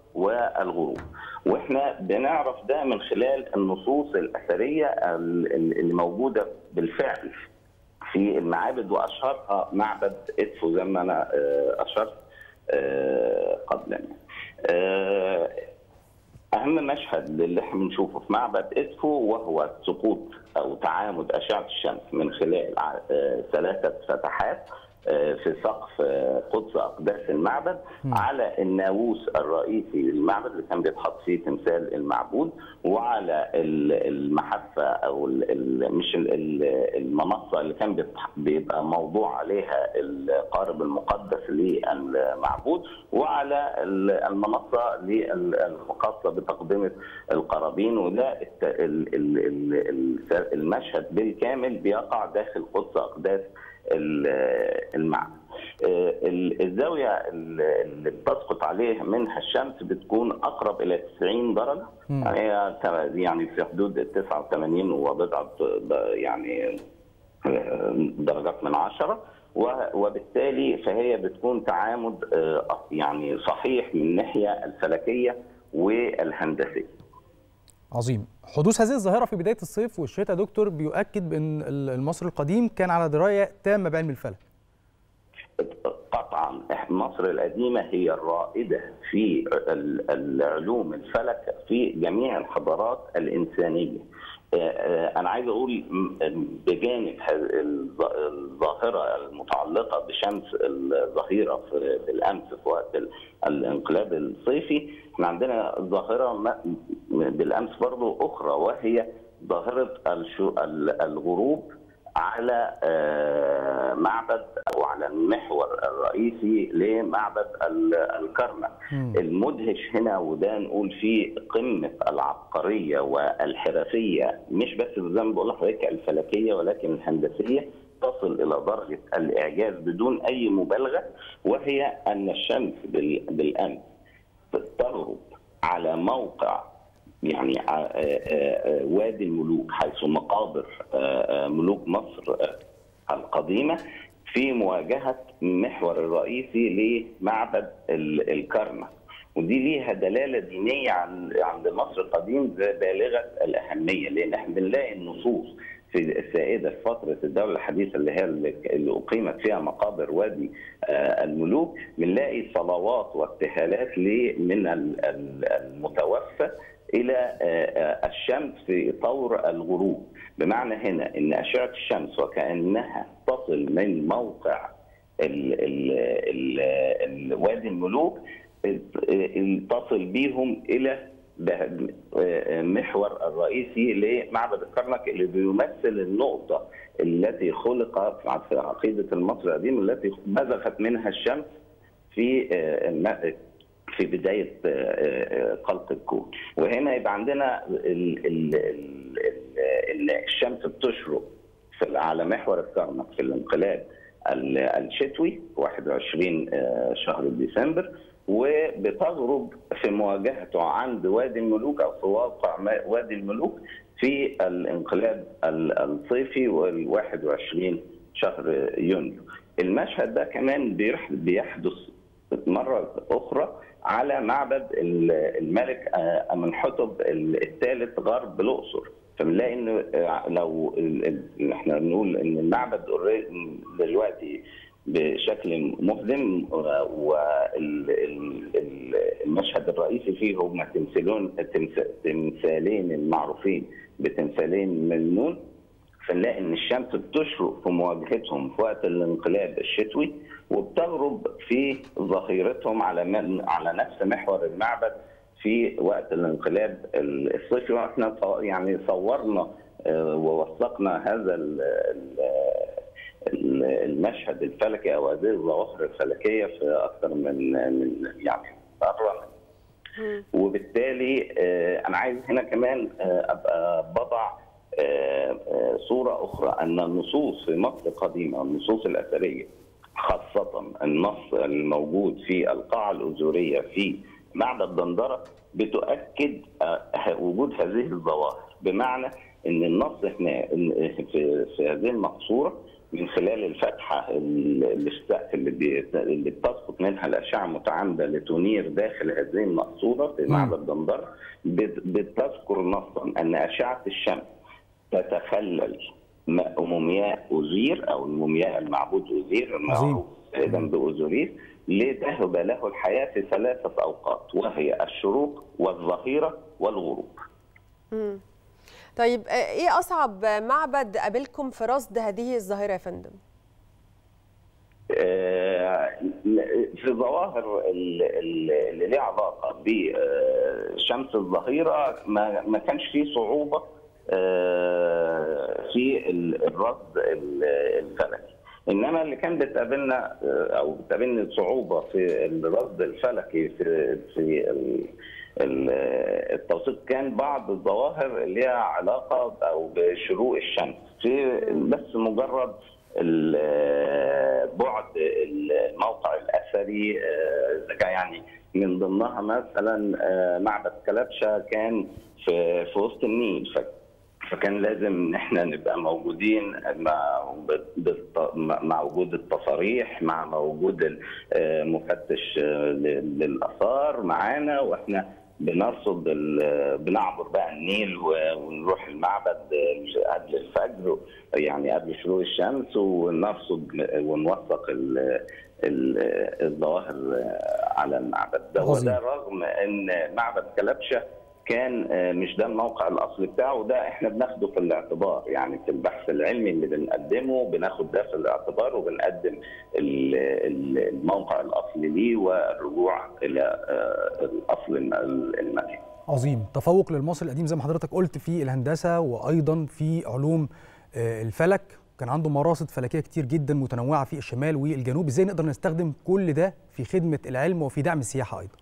S16: والغروب واحنا بنعرف ده من خلال النصوص الاثريه ال- ال- اللي موجوده بالفعل في المعابد واشهرها معبد ادفو زي ما انا آه، اشرت آه، قبلا آه، اهم مشهد اللي احنا بنشوفه في معبد ادفو وهو سقوط او تعامد اشعه الشمس من خلال ع- آه، ثلاثه فتحات آه، في سقف آه، قدس اقداس المعبد على الناووس الرئيسي للمعبد اللي كان بيتحط فيه تمثال المعبود وعلى ال- المحفه او ال- ال- مش ال- ال- المنصه اللي كان بيتح- بيبقى موضوع عليها القارب المقدس للمعبود وعلى ال- المنصه لل- الخاصه بتقدمه القرابين وده الت- ال- ال- ال- ال- المشهد بالكامل بيقع داخل قدس اقداس ال- المعبد آه، ال- الزاويه ال- اللي بتسقط عليها منها الشمس بتكون اقرب الى 90 درجه
S17: مم.
S16: يعني هي ت- يعني في حدود 89 وبضعه ب- يعني آه، درجات من عشرة و- وبالتالي فهي بتكون تعامد آه، يعني صحيح من الناحيه الفلكيه والهندسيه
S7: عظيم حدوث هذه الظاهرة في بداية الصيف والشتاء يا دكتور بيؤكد بأن المصري القديم كان على دراية تامة بعلم الفلك
S16: قطعا مصر القديمة هي الرائدة في ال- العلوم الفلك في جميع الحضارات الإنسانية آه، آه، أنا عايز أقول م- بجانب هذه الظ- الظاهرة المتعلقة بشمس الظهيرة في في الأمس في وقت ال- الانقلاب الصيفي احنا عندنا ظاهرة ما- بالأمس برضو أخرى وهي ظاهرة الشو- ال- الغروب على آه، معبد او على المحور الرئيسي لمعبد ال- الكرنك المدهش هنا وده نقول فيه قمه العبقريه والحرفيه مش بس زي ما بقول لحضرتك الفلكيه ولكن الهندسيه تصل الى درجه الاعجاز بدون اي مبالغه وهي ان الشمس بال- بالامس تغرب على موقع يعني ع- آه، آه، آه، وادي الملوك حيث مقابر آه، آه، ملوك مصر آه، القديمه في مواجهه المحور الرئيسي لمعبد ال- الكرنك ودي ليها دلاله دينيه عن- عند مصر القديم بالغه الاهميه لان احنا بنلاقي النصوص في السائده في فتره الدوله الحديثه اللي هي اللي اللي اقيمت فيها مقابر وادي آه، الملوك بنلاقي صلوات وابتهالات ل- من ال- ال- المتوفى الى آه، آه، الشمس في طور الغروب بمعنى هنا ان اشعه الشمس وكانها تصل من موقع ال ال ال ال وادي الملوك تصل بيهم الى ده- آه، محور الرئيسي لمعبد الكرنك اللي بيمثل النقطه التي خلق في عقيده المصري القديم التي بزغت منها الشمس في آه، الم- في بدايه آه، آه، خلق الكون وهنا يبقى عندنا ال- ال- ال- ال- الشمس بتشرق في على محور الكرنك في الانقلاب ال- الشتوي 21 آه، شهر ديسمبر وبتغرب في مواجهته عند وادي الملوك او في واقع ما- وادي الملوك في الانقلاب ال- الصيفي وال 21 شهر يونيو. المشهد ده كمان بيح- بيحدث مرة أخرى على معبد ال- الملك آه، أمنحتب الثالث غرب الأقصر فبنلاقي ان آه، لو ال- ال- احنا بنقول ان المعبد already دلوقتي بشكل مهزم والمشهد الرئيسي فيه هما تمثالون تمث- تمثالين المعروفين بتمثالين من نون فنلاقي ان الشمس بتشرق في مواجهتهم في وقت الانقلاب الشتوي وبتغرب في ظهيرتهم على من على نفس محور المعبد في وقت الانقلاب الصيفي واحنا صو- يعني صورنا آه، ووثقنا هذا ال- ال- ال- المشهد الفلكي او هذه الظواهر الفلكيه في اكثر من من يعني مره وبالتالي آه، انا عايز هنا كمان آه، ابقى بضع آه، آه، صوره اخرى ان النصوص في مصر القديمه النصوص الاثريه خاصه النص الموجود في القاعه الازوريه في معبد دندره بتؤكد آه، وجود هذه الظواهر بمعنى ان النص هنا إن في في هذه المقصوره من خلال الفتحه اللي في السقف اللي, بي... اللي بتسقط منها الاشعه المتعامده لتنير داخل هذه المقصوره في معبد دندره بت... بتذكر نصا ان اشعه الشمس تتخلل م- مومياء اوزير او المومياء المعبود اوزير المعروف ايضا باوزوريس لتهب له الحياه في ثلاثه اوقات وهي الشروق والظهيره والغروب.
S6: مم. طيب آه، ايه اصعب معبد قابلكم في رصد هذه الظاهره يا فندم
S16: آه، في ظواهر ال- ال- اللي ليها علاقه بشمس الظهيره ما ما كانش فيه صعوبه آه، في ال- الرصد ال- الفلكي انما اللي كان بتقابلنا آه، او بتقابلني صعوبه في الرصد الفلكي في في ال- ال- التوثيق كان بعض الظواهر اللي ليها علاقه او بشروق الشمس في بس مجرد ال- بعد الموقع الاثري آه، اذا كان يعني من ضمنها مثلا آه، معبد كلبشه كان في في وسط النيل ف- فكان لازم ان احنا نبقى موجودين مع بالت- مع وجود التصاريح مع وجود المفتش ل- للاثار معانا واحنا بنرصد ال- بنعبر بقى النيل و- ونروح المعبد قبل الفجر يعني قبل شروق الشمس ونرصد ونوثق ال- ال- الظواهر على المعبد ده
S7: عظيم.
S16: وده رغم ان معبد كلبشه كان آه، مش ده الموقع الاصلي بتاعه ده احنا بناخده في الاعتبار يعني في البحث العلمي اللي بنقدمه بناخد ده في الاعتبار وبنقدم ال- ال- الموقع الاصلي ليه والرجوع الى آه، الاصل الم- المكان
S7: عظيم تفوق للمصري القديم زي ما حضرتك قلت في الهندسه وايضا في علوم آه، الفلك كان عنده مراصد فلكيه كتير جدا متنوعه في الشمال والجنوب ازاي نقدر نستخدم كل ده في خدمه العلم وفي دعم السياحه ايضا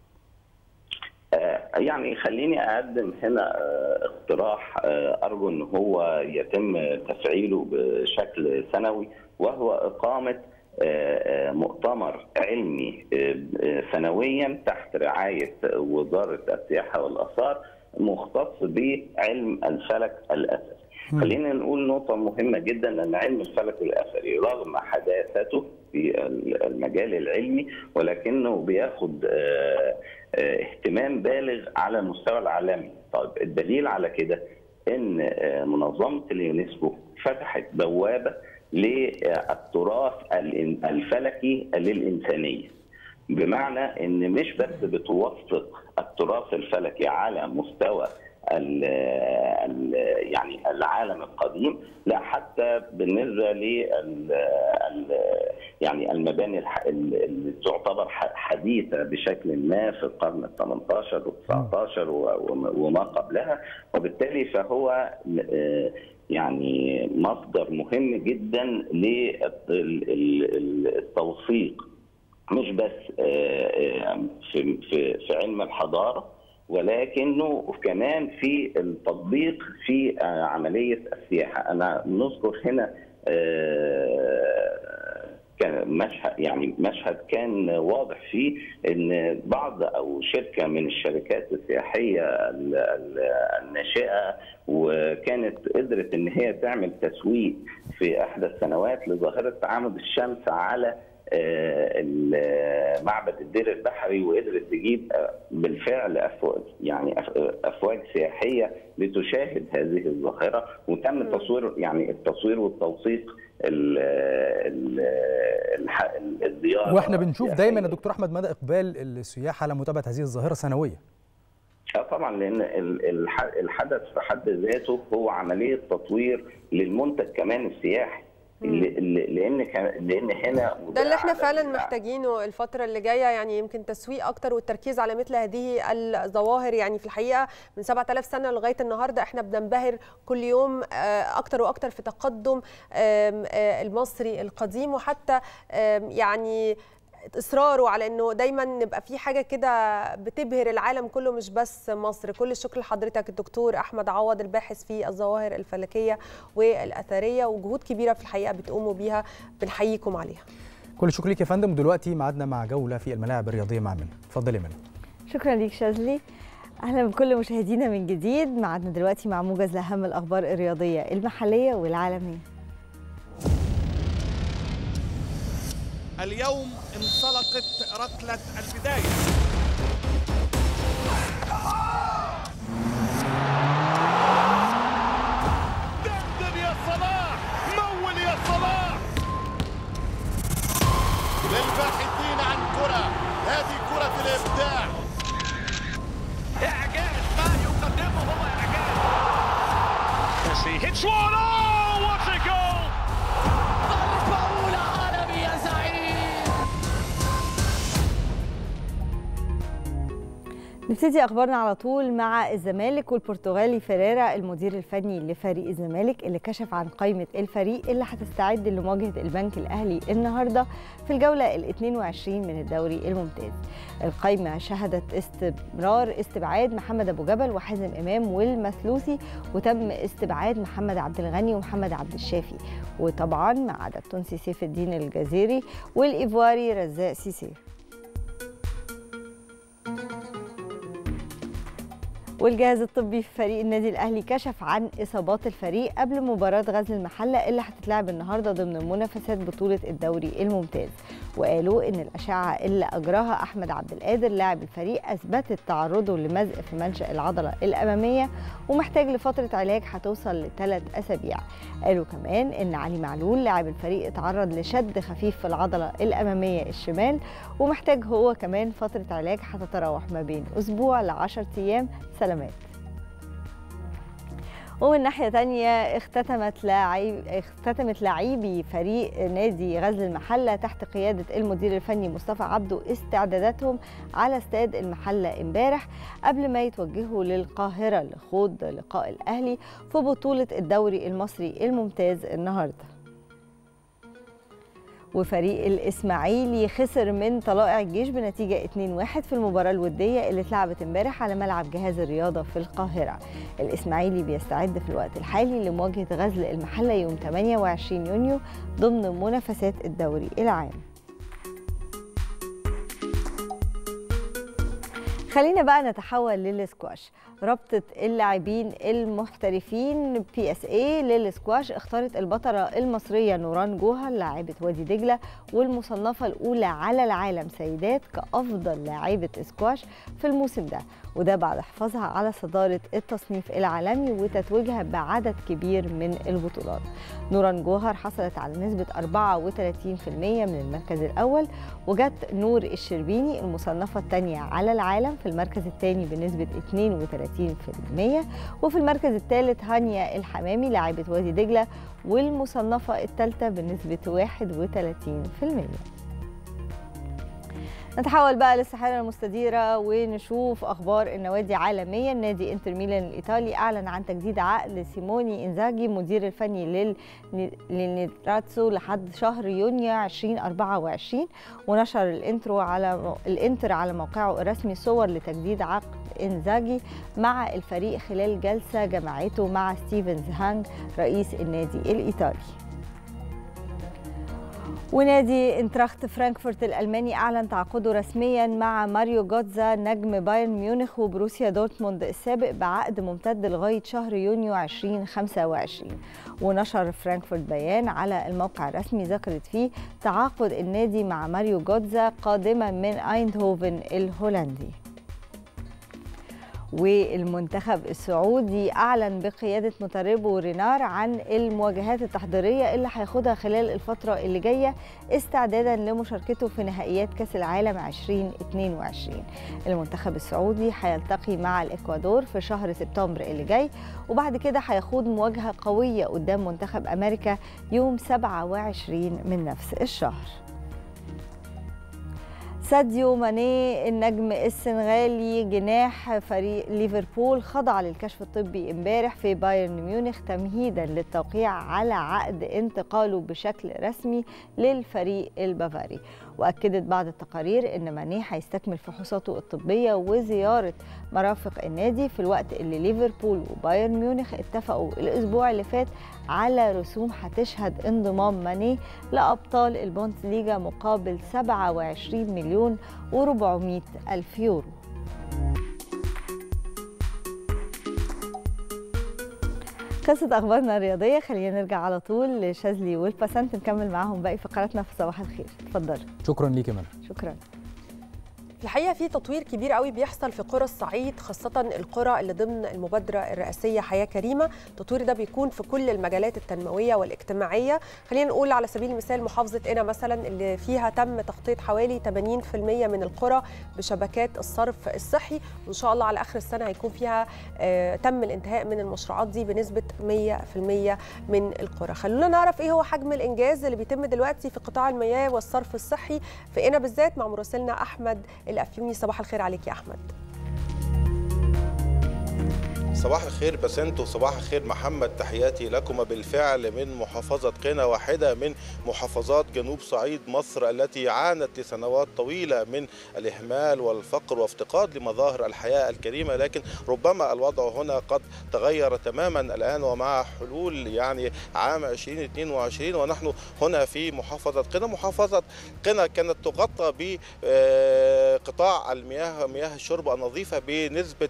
S16: آه، يعني خليني اقدم هنا آه، اقتراح آه، ارجو ان هو يتم تفعيله بشكل سنوي وهو اقامه آه، آه، مؤتمر علمي آه، آه، سنويا تحت رعايه وزاره السياحه والاثار مختص بعلم الفلك الاثري. خلينا نقول نقطة مهمة جدا أن علم الفلك الأثري رغم حداثته في المجال العلمي ولكنه بياخد آه، آه، اهتمام بالغ على المستوى العالمي طيب الدليل على كده ان آه، منظمه اليونسكو فتحت بوابه للتراث الإن- الفلكي للانسانيه بمعنى ان مش بس بتوثق التراث الفلكي على مستوى ال ال يعني العالم القديم لا حتى بالنسبه لل ال- يعني المباني الح- ال- اللي تعتبر ح- حديثه بشكل ما في القرن ال 18 وال 19 و- وما- وما قبلها وبالتالي فهو آه، يعني مصدر مهم جدا للتوثيق مش بس آه، آه، في في في علم الحضاره ولكنه كمان في التطبيق في آه، عمليه السياحه انا نذكر هنا آه، كان مشهد يعني مشهد كان واضح فيه ان بعض او شركه من الشركات السياحيه ال- ال- الناشئه وكانت قدرت ان هي تعمل تسويق في احدى السنوات لظاهره تعامد الشمس على آه، ال- معبد الدير البحري وقدرت تجيب آه، بالفعل افواج يعني أف- افواج سياحيه لتشاهد هذه الظاهره وتم تصوير يعني التصوير والتوثيق ال- ال- الح- الزياره
S7: واحنا بنشوف دايما يا دكتور احمد مدى اقبال السياح على متابعه هذه الظاهره سنويا
S16: اه طبعا لان ال- الح- الحدث في حد ذاته هو عمليه تطوير للمنتج كمان السياحي ل- ل- لان كان- لان هنا
S6: ده اللي احنا فعلا محتاجينه الفترة اللي جاية يعني يمكن تسويق أكتر والتركيز على مثل هذه الظواهر يعني في الحقيقة من 7000 سنة لغاية النهاردة احنا بننبهر كل يوم آه، أكتر وأكتر في تقدم آم، آه، المصري القديم وحتى آم، يعني اصراره على انه دايما نبقى في حاجه كده بتبهر العالم كله مش بس مصر كل الشكر لحضرتك الدكتور احمد عوض الباحث في الظواهر الفلكيه والاثريه وجهود كبيره في الحقيقه بتقوموا بيها بنحييكم عليها
S7: كل الشكر ليك يا فندم ودلوقتي ميعادنا مع جوله في الملاعب الرياضيه مع منى اتفضلي يا منى
S2: شكرا ليك شاذلي اهلا بكل مشاهدينا من جديد معادنا دلوقتي مع موجز لاهم الاخبار الرياضيه المحليه والعالميه
S17: اليوم انطلقت ركلة البداية دندن يا صلاح مول يا صلاح للباحثين عن كرة هذه كرة الإبداع إعجاز ما يقدمه هو إعجاز Messi hits one oh what a goal ضربة أولى عالمي يا زعيم
S2: نبتدي اخبارنا على طول مع الزمالك والبرتغالي فيريرا المدير الفني لفريق الزمالك اللي كشف عن قائمه الفريق اللي هتستعد لمواجهه البنك الاهلي النهارده في الجوله ال 22 من الدوري الممتاز. القائمه شهدت استمرار استبعاد محمد ابو جبل وحازم امام والمثلوثي وتم استبعاد محمد عبد الغني ومحمد عبد الشافي وطبعا ما عدا التونسي سيف الدين الجزيري والايفواري رزاق سيسي. والجهاز الطبي في فريق النادي الاهلي كشف عن اصابات الفريق قبل مباراه غزل المحله اللي هتتلعب النهارده ضمن منافسات بطوله الدوري الممتاز وقالوا ان الاشعه اللي اجراها احمد عبد القادر لاعب الفريق اثبتت تعرضه لمزق في منشا العضله الاماميه ومحتاج لفتره علاج هتوصل لثلاث اسابيع قالوا كمان ان علي معلول لاعب الفريق اتعرض لشد خفيف في العضله الاماميه الشمال ومحتاج هو كمان فتره علاج هتتراوح ما بين اسبوع ل 10 ايام سلامات ومن ناحية تانية اختتمت لاعب اختتمت لاعبي فريق نادي غزل المحلة تحت قيادة المدير الفني مصطفى عبده استعداداتهم على استاد المحلة امبارح قبل ما يتوجهوا للقاهرة لخوض لقاء الأهلي في بطولة الدوري المصري الممتاز النهارده وفريق الإسماعيلي خسر من طلائع الجيش بنتيجة 2-1 في المباراة الودية اللي اتلعبت امبارح على ملعب جهاز الرياضة في القاهرة الإسماعيلي بيستعد في الوقت الحالي لمواجهة غزل المحلة يوم 28 يونيو ضمن منافسات الدوري العام خلينا بقى نتحول للسكواش رابطة اللاعبين المحترفين بي اس اي للسكواش اختارت البطلة المصرية نوران جوهر لاعبة وادي دجلة والمصنفة الأولى على العالم سيدات كأفضل لاعبة سكواش في الموسم ده وده بعد حفاظها على صدارة التصنيف العالمي وتتويجها بعدد كبير من البطولات نوران جوهر حصلت على نسبة 34% من المركز الأول وجت نور الشربيني المصنفة الثانية على العالم في المركز الثاني بنسبة 32% وفي المركز الثالث هانيا الحمامي لاعبة وادي دجلة والمصنفة الثالثة بنسبة 31% نتحول بقى للساحره المستديره ونشوف اخبار النوادي عالميا نادي انتر ميلان الايطالي اعلن عن تجديد عقد سيموني انزاجي مدير الفني لل للنيتراتسو لحد شهر يونيو 2024 ونشر الانترو على الانتر على موقعه الرسمي صور لتجديد عقد انزاجي مع الفريق خلال جلسه جمعته مع ستيفنز هانج رئيس النادي الايطالي ونادي انتراخت فرانكفورت الألماني أعلن تعاقده رسميا مع ماريو جوتزا نجم بايرن ميونخ وبروسيا دورتموند السابق بعقد ممتد لغاية شهر يونيو 2025 ونشر فرانكفورت بيان على الموقع الرسمي ذكرت فيه تعاقد النادي مع ماريو جوتزا قادما من ايندهوفن الهولندي والمنتخب السعودي اعلن بقياده مدربه رينار عن المواجهات التحضيريه اللي هياخدها خلال الفتره اللي جايه استعدادا لمشاركته في نهائيات كاس العالم 2022 المنتخب السعودي هيلتقي مع الاكوادور في شهر سبتمبر اللي جاي وبعد كده هيخوض مواجهه قويه قدام منتخب امريكا يوم 27 من نفس الشهر ساديو ماني النجم السنغالي جناح فريق ليفربول خضع للكشف الطبي امبارح في بايرن ميونخ تمهيدا للتوقيع على عقد انتقاله بشكل رسمي للفريق البافاري واكدت بعض التقارير ان ماني هيستكمل فحوصاته الطبيه وزياره مرافق النادي في الوقت اللي ليفربول وبايرن ميونخ اتفقوا الاسبوع اللي فات على رسوم هتشهد انضمام ماني لابطال البوندسليجا مقابل 27 مليون و400 الف يورو خلصت اخبارنا الرياضيه خلينا نرجع على طول لشاذلي والباسنت نكمل معاهم باقي فقراتنا في صباح الخير اتفضلوا
S7: شكرا ليك يا منى
S2: شكرا
S6: في الحقيقه في تطوير كبير قوي بيحصل في قرى الصعيد خاصه القرى اللي ضمن المبادره الرئاسيه حياه كريمه التطوير ده بيكون في كل المجالات التنمويه والاجتماعيه خلينا نقول على سبيل المثال محافظه قنا مثلا اللي فيها تم تغطيه حوالي 80% من القرى بشبكات الصرف الصحي وان شاء الله على اخر السنه هيكون فيها آه تم الانتهاء من المشروعات دي بنسبه 100% من القرى خلونا نعرف ايه هو حجم الانجاز اللي بيتم دلوقتي في قطاع المياه والصرف الصحي في قنا بالذات مع مراسلنا احمد الافيوني صباح الخير عليك يا احمد
S18: صباح الخير بسنت وصباح الخير محمد تحياتي لكم بالفعل من محافظة قنا واحدة من محافظات جنوب صعيد مصر التي عانت لسنوات طويلة من الإهمال والفقر وافتقاد لمظاهر الحياة الكريمة لكن ربما الوضع هنا قد تغير تماما الآن ومع حلول يعني عام 2022 ونحن هنا في محافظة قنا محافظة قنا كانت تغطى بقطاع المياه مياه الشرب النظيفة بنسبة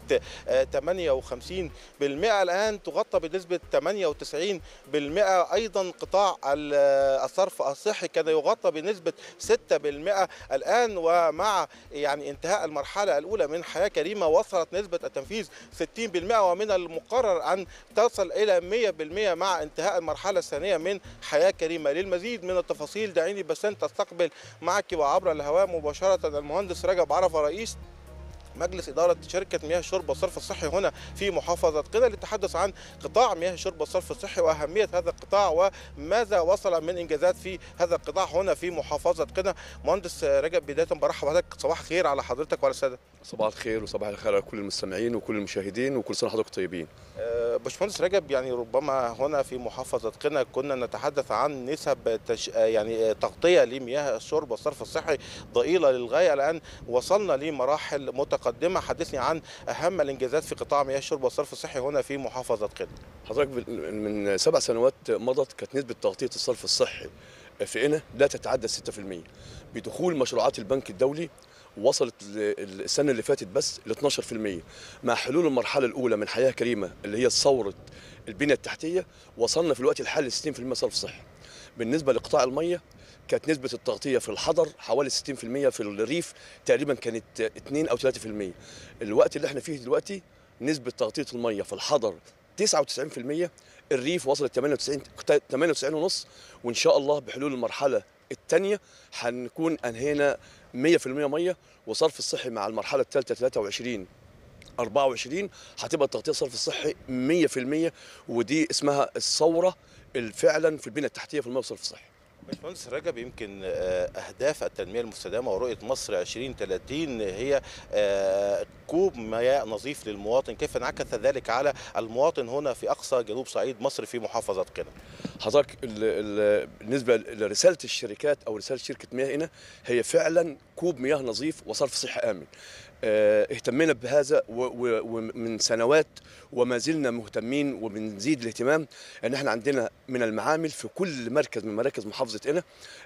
S18: 58 بالمئة الآن تغطى بنسبة 98 بالمئة أيضا قطاع الصرف الصحي كان يغطى بنسبة 6 بالمئة الآن ومع يعني انتهاء المرحلة الأولى من حياة كريمة وصلت نسبة التنفيذ 60 بالمئة ومن المقرر أن تصل إلى 100 بالمئة مع انتهاء المرحلة الثانية من حياة كريمة للمزيد من التفاصيل دعيني بس أن تستقبل معك وعبر الهواء مباشرة المهندس رجب عرفة رئيس مجلس إدارة شركة مياه الشرب والصرف الصحي هنا في محافظة قنا للتحدث عن قطاع مياه الشرب والصرف الصحي وأهمية هذا القطاع وماذا وصل من إنجازات في هذا القطاع هنا في محافظة قنا مهندس رجب بداية برحب بحضرتك صباح خير على حضرتك وعلى السادة
S19: صباح الخير وصباح الخير على كل المستمعين وكل المشاهدين وكل سنة حضرتك طيبين
S18: أه باشمهندس رجب يعني ربما هنا في محافظة قنا كنا نتحدث عن نسب تش... يعني تغطية لمياه الشرب والصرف الصحي ضئيلة للغاية الآن وصلنا لمراحل متقدمة حدثني عن أهم الإنجازات في قطاع مياه الشرب والصرف الصحي هنا في محافظة قنا
S19: حضرتك من سبع سنوات مضت كانت نسبة تغطية الصرف الصحي في قنا لا تتعدى 6% بدخول مشروعات البنك الدولي وصلت السنه اللي فاتت بس ل 12% مع حلول المرحله الاولى من حياه كريمه اللي هي ثوره البنيه التحتيه وصلنا في الوقت الحالي ل 60% صرف صحي بالنسبه لقطاع الميه كانت نسبة التغطية في الحضر حوالي 60% في الريف تقريبا كانت 2 أو 3% الوقت اللي احنا فيه دلوقتي نسبة تغطية المية في الحضر 99% الريف وصلت 98 98 ونص وإن شاء الله بحلول المرحلة الثانية هنكون أنهينا 100% ميه وصرف الصحي مع المرحله الثالثه 23 24 هتبقى التغطيه الصرف الصحي 100% ودي اسمها الثوره فعلا في البنيه التحتيه في الميه والصرف الصحي.
S18: باشمهندس رجب يمكن اهداف التنميه المستدامه ورؤيه مصر 2030 هي كوب مياه نظيف للمواطن كيف انعكس ذلك على المواطن هنا في اقصى جنوب صعيد مصر في محافظه قنا
S19: حضرتك بالنسبه لرساله الشركات او رساله شركه مياه هنا هي فعلا كوب مياه نظيف وصرف صحي امن اهتمينا بهذا ومن سنوات وما زلنا مهتمين وبنزيد الاهتمام ان احنا عندنا من المعامل في كل مركز من مراكز محافظه قنا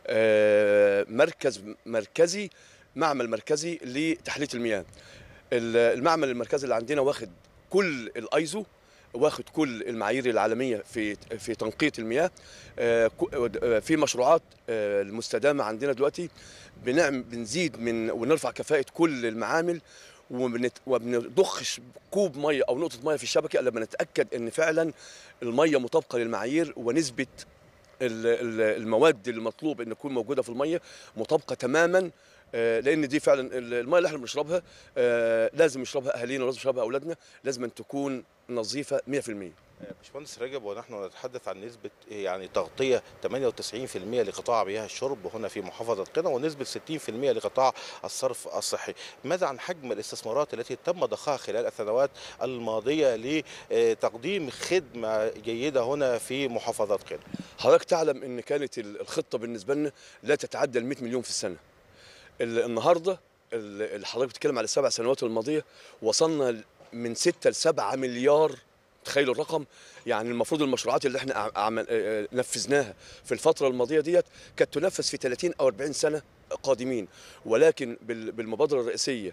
S19: مركز مركزي معمل مركزي لتحليه المياه المعمل المركزي اللي عندنا واخد كل الايزو واخد كل المعايير العالميه في في تنقيه المياه في مشروعات المستدامه عندنا دلوقتي بنعمل بنزيد من ونرفع كفاءه كل المعامل وبنضخش كوب ميه او نقطه ميه في الشبكه لما نتاكد ان فعلا الميه مطابقه للمعايير ونسبه المواد المطلوب ان تكون موجوده في الميه مطابقه تماما لان دي فعلا الميه اللي احنا بنشربها لازم يشربها اهالينا ولازم يشربها اولادنا لازم أن تكون نظيفه 100%
S18: باشمهندس رجب ونحن نتحدث عن نسبة يعني تغطية 98% لقطاع مياه الشرب هنا في محافظة قنا ونسبة 60% لقطاع الصرف الصحي ماذا عن حجم الاستثمارات التي تم ضخها خلال السنوات الماضية لتقديم خدمة جيدة هنا في محافظة قنا
S19: حضرتك تعلم ان كانت الخطة بالنسبة لنا لا تتعدى ال 100 مليون في السنة النهارده اللي حضرتك بتتكلم على السبع سنوات الماضيه وصلنا من 6 ل 7 مليار تخيلوا الرقم يعني المفروض المشروعات اللي احنا عمل نفذناها في الفتره الماضيه ديت كانت تنفذ في 30 او 40 سنه قادمين ولكن بالمبادره الرئيسيه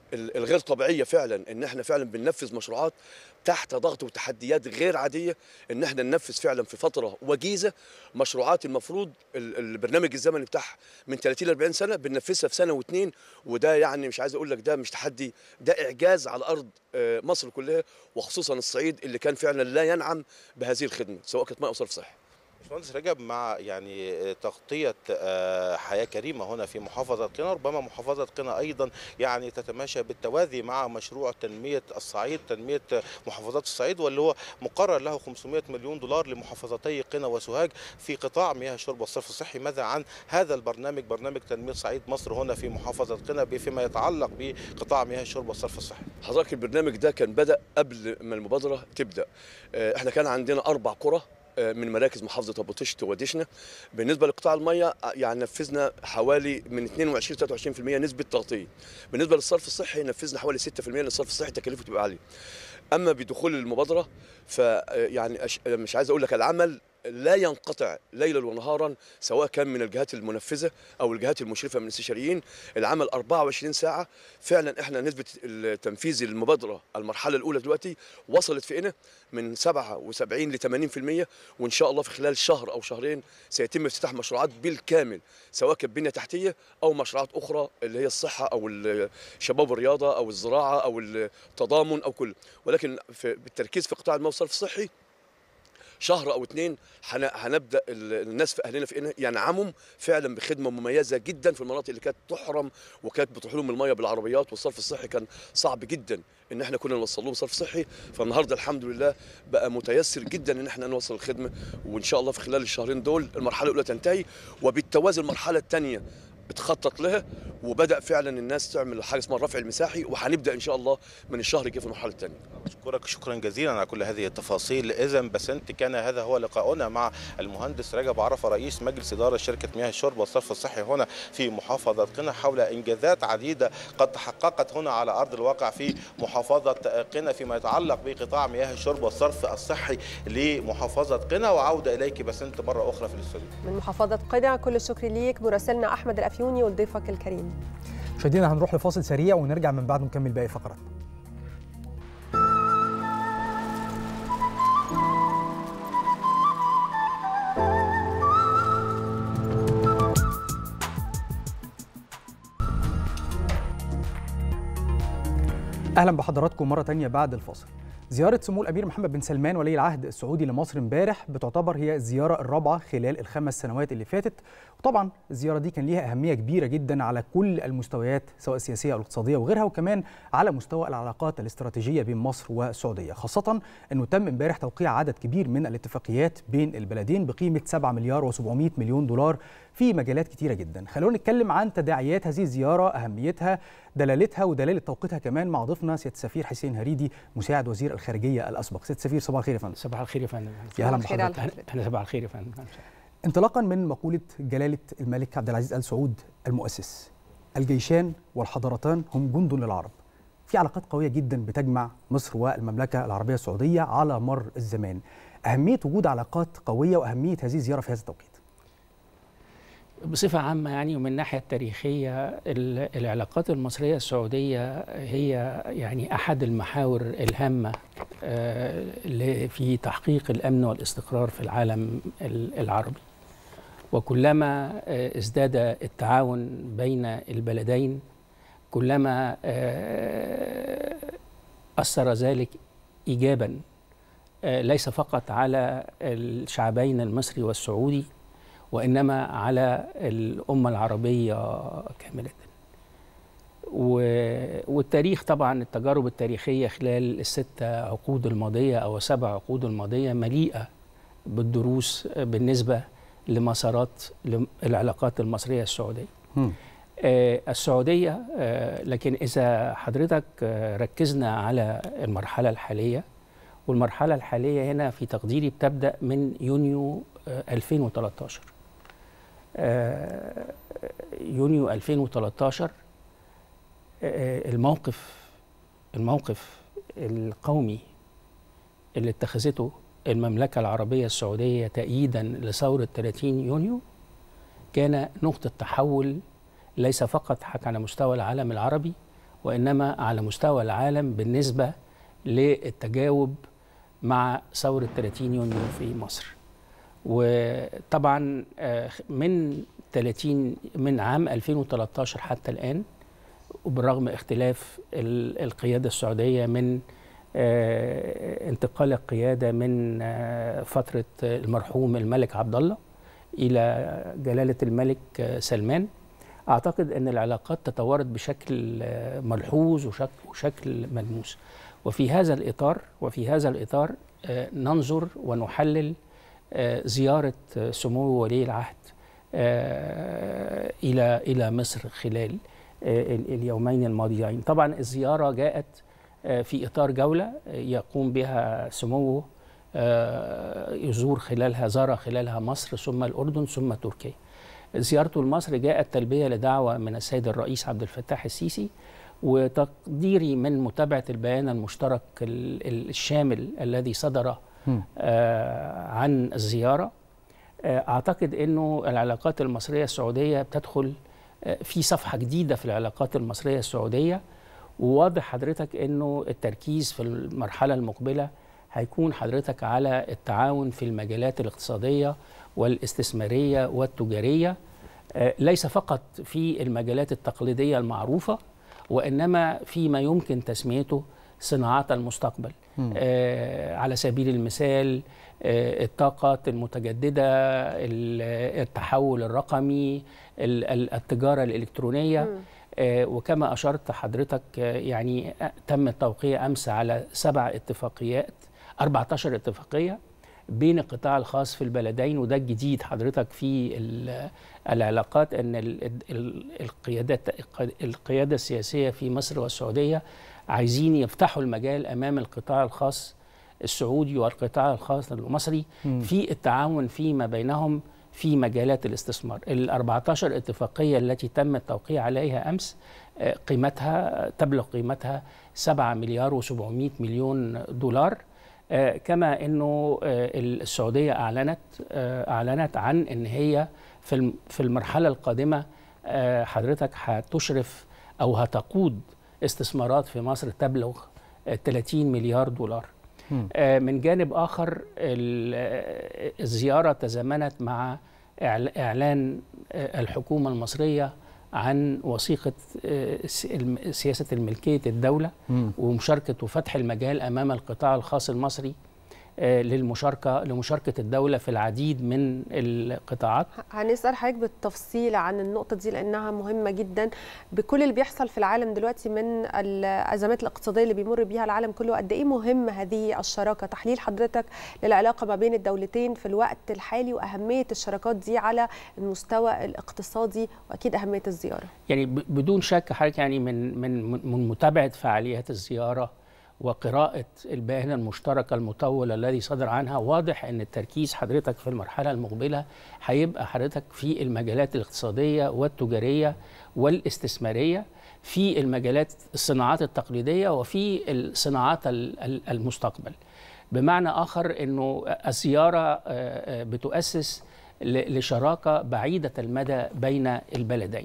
S19: ال- الغير طبيعيه فعلا ان احنا فعلا بننفذ مشروعات تحت ضغط وتحديات غير عاديه ان احنا ننفذ فعلا في فتره وجيزه مشروعات المفروض ال- البرنامج الزمني بتاعها من 30 ل 40 سنه بننفذها في سنه واثنين وده يعني مش عايز اقول لك ده مش تحدي ده اعجاز على ارض آه، مصر كلها وخصوصا الصعيد اللي كان فعلا لا ينعم بهذه الخدمه سواء كانت ماء او صرف صحي
S18: باشمهندس رجب مع يعني تغطية آه، حياة كريمة هنا في محافظة قنا ربما محافظة قنا أيضا يعني تتماشى بالتوازي مع مشروع تنمية الصعيد تنمية محافظات الصعيد واللي هو مقرر له 500 مليون دولار لمحافظتي قنا وسوهاج في قطاع مياه الشرب والصرف الصحي ماذا عن هذا البرنامج برنامج تنمية صعيد مصر هنا في محافظة قنا فيما يتعلق بقطاع مياه الشرب والصرف الصحي
S19: حضرتك البرنامج ده كان بدا قبل ما المبادره تبدا آه، احنا كان عندنا اربع قرى آه، من مراكز محافظه ابو طشت ودشنا بالنسبه لقطاع الميه آه، يعني نفذنا حوالي من 22 ل 23% نسبه تغطيه بالنسبه للصرف الصحي نفذنا حوالي 6% لان الصرف الصحي تكلفته بتبقى عاليه اما بدخول المبادره ف يعني أش- مش عايز اقول لك العمل لا ينقطع ليلا ونهارا سواء كان من الجهات المنفذه او الجهات المشرفه من الاستشاريين العمل 24 ساعه فعلا احنا نسبه تنفيذ المبادره المرحله الاولى دلوقتي وصلت في قنا من 77 ل 80% وان شاء الله في خلال شهر او شهرين سيتم افتتاح مشروعات بالكامل سواء كانت بنيه تحتيه او مشروعات اخرى اللي هي الصحه او الشباب والرياضه او الزراعه او التضامن او كل ولكن في بالتركيز في قطاع الماء والصرف الصحي شهر او اتنين هن- هنبدا ال- الناس في اهلنا في قنا ينعموا فعلا بخدمه مميزه جدا في المناطق اللي كانت تحرم وكانت بتروح لهم الميه بالعربيات والصرف الصحي كان صعب جدا ان احنا كنا نوصل لهم صرف صحي فالنهارده الحمد لله بقى متيسر جدا ان احنا نوصل الخدمه وان شاء الله في خلال الشهرين دول المرحله الاولى تنتهي وبالتوازي المرحله الثانيه اتخطط لها وبدا فعلا الناس تعمل حاجه اسمها الرفع المساحي وهنبدا ان شاء الله من الشهر الجاي في المرحله الثانيه
S18: أشكرك شكرا جزيلا على كل هذه التفاصيل إذا بسنت كان هذا هو لقاؤنا مع المهندس رجب عرفة رئيس مجلس إدارة شركة مياه الشرب والصرف الصحي هنا في محافظة قنا حول إنجازات عديدة قد تحققت هنا على أرض الواقع في محافظة قنا فيما يتعلق بقطاع مياه الشرب والصرف الصحي لمحافظة قنا وعودة إليك بسنت مرة أخرى في الاستوديو
S6: من محافظة قنا كل الشكر ليك مراسلنا أحمد الأفيوني وضيفك الكريم
S7: مشاهدينا هنروح لفاصل سريع ونرجع من بعد نكمل باقي فقرات اهلا بحضراتكم مره تانية بعد الفاصل زيارة سمو الأمير محمد بن سلمان ولي العهد السعودي لمصر امبارح بتعتبر هي الزيارة الرابعة خلال الخمس سنوات اللي فاتت وطبعا الزيارة دي كان ليها أهمية كبيرة جدا على كل المستويات سواء السياسية أو الاقتصادية وغيرها وكمان على مستوى العلاقات الاستراتيجية بين مصر والسعودية خاصة أنه تم امبارح توقيع عدد كبير من الاتفاقيات بين البلدين بقيمة 7 مليار و700 مليون دولار في مجالات كتيرة جدا خلونا نتكلم عن تداعيات هذه الزيارة أهميتها دلالتها ودلالة توقيتها كمان مع ضيفنا سيادة السفير حسين هريدي مساعد وزير الخارجية الأسبق سيادة السفير صباح الخير يا فندم
S20: صباح الخير يا فندم
S7: يا اهلا
S6: الخير على
S7: بحضرتك
S6: حضرتك.
S20: احنا صباح الخير يا فندم
S7: انطلاقا من مقولة جلالة الملك عبد العزيز آل سعود المؤسس الجيشان والحضارتان هم جند للعرب في علاقات قوية جدا بتجمع مصر والمملكة العربية السعودية على مر الزمان أهمية وجود علاقات قوية وأهمية هذه الزيارة في هذا التوقيت
S20: بصفة عامة يعني ومن الناحية التاريخية ال- العلاقات المصرية السعودية هي يعني أحد المحاور الهامة آه، ل- في تحقيق الأمن والاستقرار في العالم ال- العربي وكلما آه، ازداد التعاون بين البلدين كلما آه، أثر ذلك إيجابا آه، ليس فقط على الشعبين المصري والسعودي وإنما على الأمة العربية كاملة و- والتاريخ طبعا التجارب التاريخية خلال الست عقود الماضية أو سبع عقود الماضية مليئة بالدروس بالنسبة لمسارات العلاقات المصرية السعودية آه، السعودية آه، لكن إذا حضرتك آه، ركزنا على المرحلة الحالية والمرحلة الحالية هنا في تقديري بتبدأ من يونيو آه، 2013 آه، يونيو 2013 آه، الموقف الموقف القومي اللي اتخذته المملكة العربية السعودية تأييدا لثورة 30 يونيو كان نقطة تحول ليس فقط حتى على مستوى العالم العربي وإنما على مستوى العالم بالنسبة للتجاوب مع ثورة 30 يونيو في مصر وطبعا آه، من 30 من عام 2013 حتى الآن وبالرغم اختلاف ال- القيادة السعودية من آه، انتقال القيادة من آه، فترة المرحوم الملك عبد الله إلى جلالة الملك آه، سلمان أعتقد أن العلاقات تطورت بشكل آه، ملحوظ وشكل, وشكل ملموس وفي هذا الإطار وفي هذا الإطار آه، ننظر ونحلل آه، زيارة آه، سمو ولي العهد آه، إلى إلى مصر خلال آه، ال- اليومين الماضيين طبعا الزيارة جاءت آه، في إطار جولة آه، يقوم بها سموه آه، يزور خلالها زار خلالها مصر ثم الأردن ثم تركيا زيارته لمصر جاءت تلبية لدعوة من السيد الرئيس عبد الفتاح السيسي وتقديري من متابعة البيان المشترك ال- ال- الشامل الذي صدر آه، عن الزيارة آه، أعتقد أنه العلاقات المصرية السعودية بتدخل آه، في صفحة جديدة في العلاقات المصرية السعودية وواضح حضرتك أنه التركيز في المرحلة المقبلة هيكون حضرتك على التعاون في المجالات الاقتصادية والاستثمارية والتجارية آه، ليس فقط في المجالات التقليدية المعروفة وإنما فيما يمكن تسميته صناعات المستقبل
S21: مم.
S20: آه، على سبيل المثال آه، الطاقات المتجددة ال- التحول الرقمي ال- ال- التجارة الإلكترونية
S21: مم.
S20: آه، وكما أشرت حضرتك آه، يعني آه، تم التوقيع أمس على سبع اتفاقيات 14 اتفاقية بين القطاع الخاص في البلدين وده الجديد حضرتك في ال- العلاقات ان ال- ال- القيادات القياده السياسيه في مصر والسعوديه عايزين يفتحوا المجال امام القطاع الخاص السعودي والقطاع الخاص المصري
S21: مم.
S20: في التعاون فيما بينهم في مجالات الاستثمار ال 14 اتفاقية التي تم التوقيع عليها أمس آه، قيمتها تبلغ قيمتها 7 مليار و700 مليون دولار آه، كما أنه آه، السعودية أعلنت آه، أعلنت عن أن هي في الم- في المرحلة القادمة آه، حضرتك هتشرف أو هتقود استثمارات في مصر تبلغ آه، 30 مليار دولار
S21: مم.
S20: آه، من جانب آخر ال- آه، الزيارة تزامنت مع إعل- إعلان آه، الحكومة المصرية عن وثيقة آه، س- الم- سياسة الملكية الدولة
S21: مم.
S20: ومشاركة وفتح المجال أمام القطاع الخاص المصري آه، للمشاركة لمشاركة الدولة في العديد من القطاعات
S6: هنسأل حضرتك بالتفصيل عن النقطة دي لأنها مهمة جدا بكل اللي بيحصل في العالم دلوقتي من الأزمات الاقتصادية اللي بيمر بيها العالم كله قد إيه مهم هذه الشراكة تحليل حضرتك للعلاقة ما بين الدولتين في الوقت الحالي وأهمية الشراكات دي على المستوى الاقتصادي وأكيد أهمية الزيارة
S20: يعني ب- بدون شك حضرتك يعني من من من متابعه فعاليات الزياره وقراءه البيان المشترك المطول الذي صدر عنها واضح ان التركيز حضرتك في المرحله المقبله هيبقى حضرتك في المجالات الاقتصاديه والتجاريه والاستثماريه في المجالات الصناعات التقليديه وفي الصناعات ال- ال- المستقبل بمعنى اخر انه الزياره آه، آه، بتؤسس ل- لشراكه بعيده المدى بين البلدين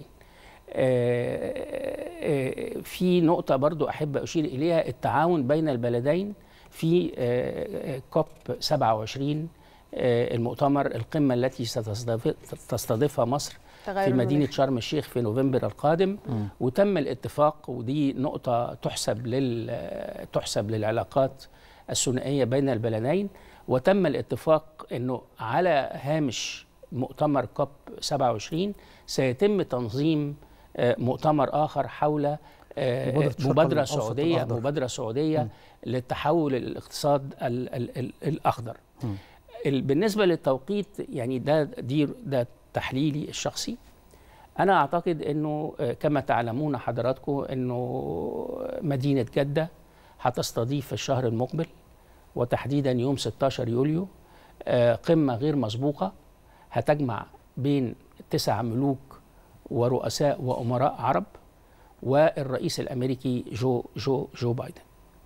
S20: آه، آه، في نقطة برضو أحب أشير إليها التعاون بين البلدين في آه، آه، كوب 27 آه، المؤتمر القمة التي ستستضيف- ستستضيفها مصر
S6: تغير
S20: في مدينة
S6: المناخ.
S20: شرم الشيخ في نوفمبر القادم
S21: مم.
S20: وتم الاتفاق ودي نقطة تحسب لل تحسب للعلاقات الثنائية بين البلدين وتم الاتفاق انه على هامش مؤتمر كوب 27 سيتم تنظيم آه، مؤتمر اخر حول آه،
S7: مبادرة الشرق
S20: مبادرة
S7: الأوسط
S20: سعودية
S7: الأخضر.
S20: مبادرة سعودية للتحول الاقتصاد ال ال ال الأخضر
S7: مم.
S20: ال- بالنسبة للتوقيت يعني ده دي ده تحليلي الشخصي أنا أعتقد أنه آه، كما تعلمون حضراتكم أنه مدينة جدة هتستضيف في الشهر المقبل وتحديدا يوم 16 يوليو آه، قمة غير مسبوقة هتجمع بين تسع ملوك ورؤساء وأمراء عرب والرئيس الأمريكي جو جو جو بايدن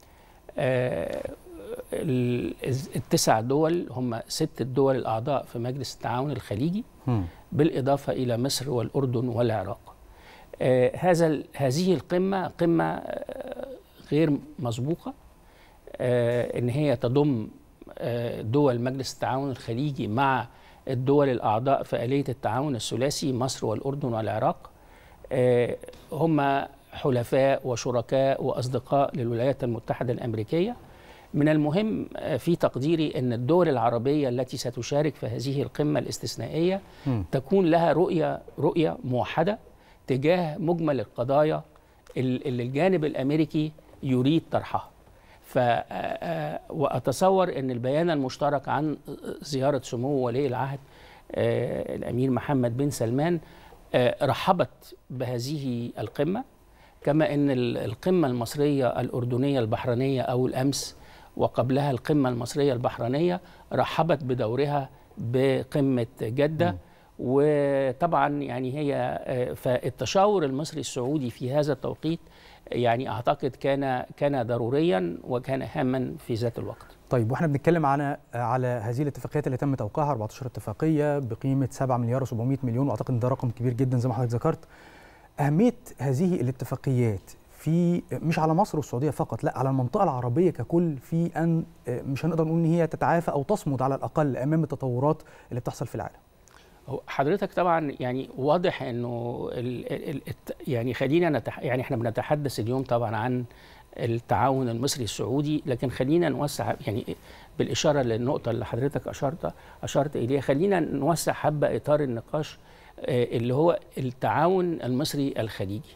S20: آه، ال- التسع دول هم ست الدول الأعضاء في مجلس التعاون الخليجي
S7: مم.
S20: بالإضافة إلى مصر والأردن والعراق آه، هذا ال- هذه القمة قمة آه، غير مسبوقة آه، إن هي تضم آه، دول مجلس التعاون الخليجي مع الدول الأعضاء في آلية التعاون الثلاثي مصر والأردن والعراق آه، هم حلفاء وشركاء وأصدقاء للولايات المتحدة الأمريكية من المهم آه، في تقديري أن الدول العربية التي ستشارك في هذه القمة الاستثنائية تكون لها رؤية رؤية موحدة تجاه مجمل القضايا ال- اللي الجانب الأمريكي يريد طرحها ف آه، آه، واتصور ان البيان المشترك عن زياره سمو ولي العهد آه، الامير محمد بن سلمان آه، رحبت بهذه القمه كما ان ال- القمه المصريه الاردنيه البحرينيه اول امس وقبلها القمه المصريه البحرينيه رحبت بدورها بقمه جده وطبعا يعني هي آه، فالتشاور المصري السعودي في هذا التوقيت يعني اعتقد كان كان ضروريا وكان هاما في ذات الوقت
S7: طيب واحنا بنتكلم على على هذه الاتفاقيات اللي تم توقيعها 14 اتفاقيه بقيمه 7 مليار و700 مليون واعتقد ان ده رقم كبير جدا زي ما حضرتك ذكرت اهميه هذه الاتفاقيات في مش على مصر والسعوديه فقط لا على المنطقه العربيه ككل في ان مش هنقدر نقول ان هي تتعافى او تصمد على الاقل امام التطورات اللي بتحصل في العالم
S20: هو حضرتك طبعا يعني واضح انه ال ال الت- يعني خلينا نتح يعني احنا بنتحدث اليوم طبعا عن التعاون المصري السعودي لكن خلينا نوسع يعني بالاشاره للنقطه اللي حضرتك اشرت اشرت اليها خلينا نوسع حبه اطار النقاش آه، اللي هو التعاون المصري الخليجي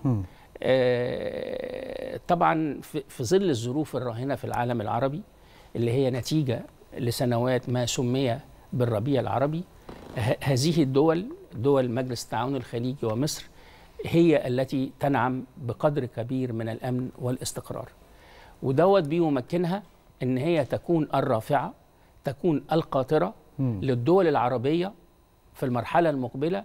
S20: آه، طبعا في في ظل الظروف الراهنه في العالم العربي اللي هي نتيجه لسنوات ما سمي بالربيع العربي ه- هذه الدول دول مجلس التعاون الخليجي ومصر هي التي تنعم بقدر كبير من الامن والاستقرار ودوت بيمكنها ان هي تكون الرافعه تكون القاطره
S7: مم.
S20: للدول العربيه في المرحله المقبله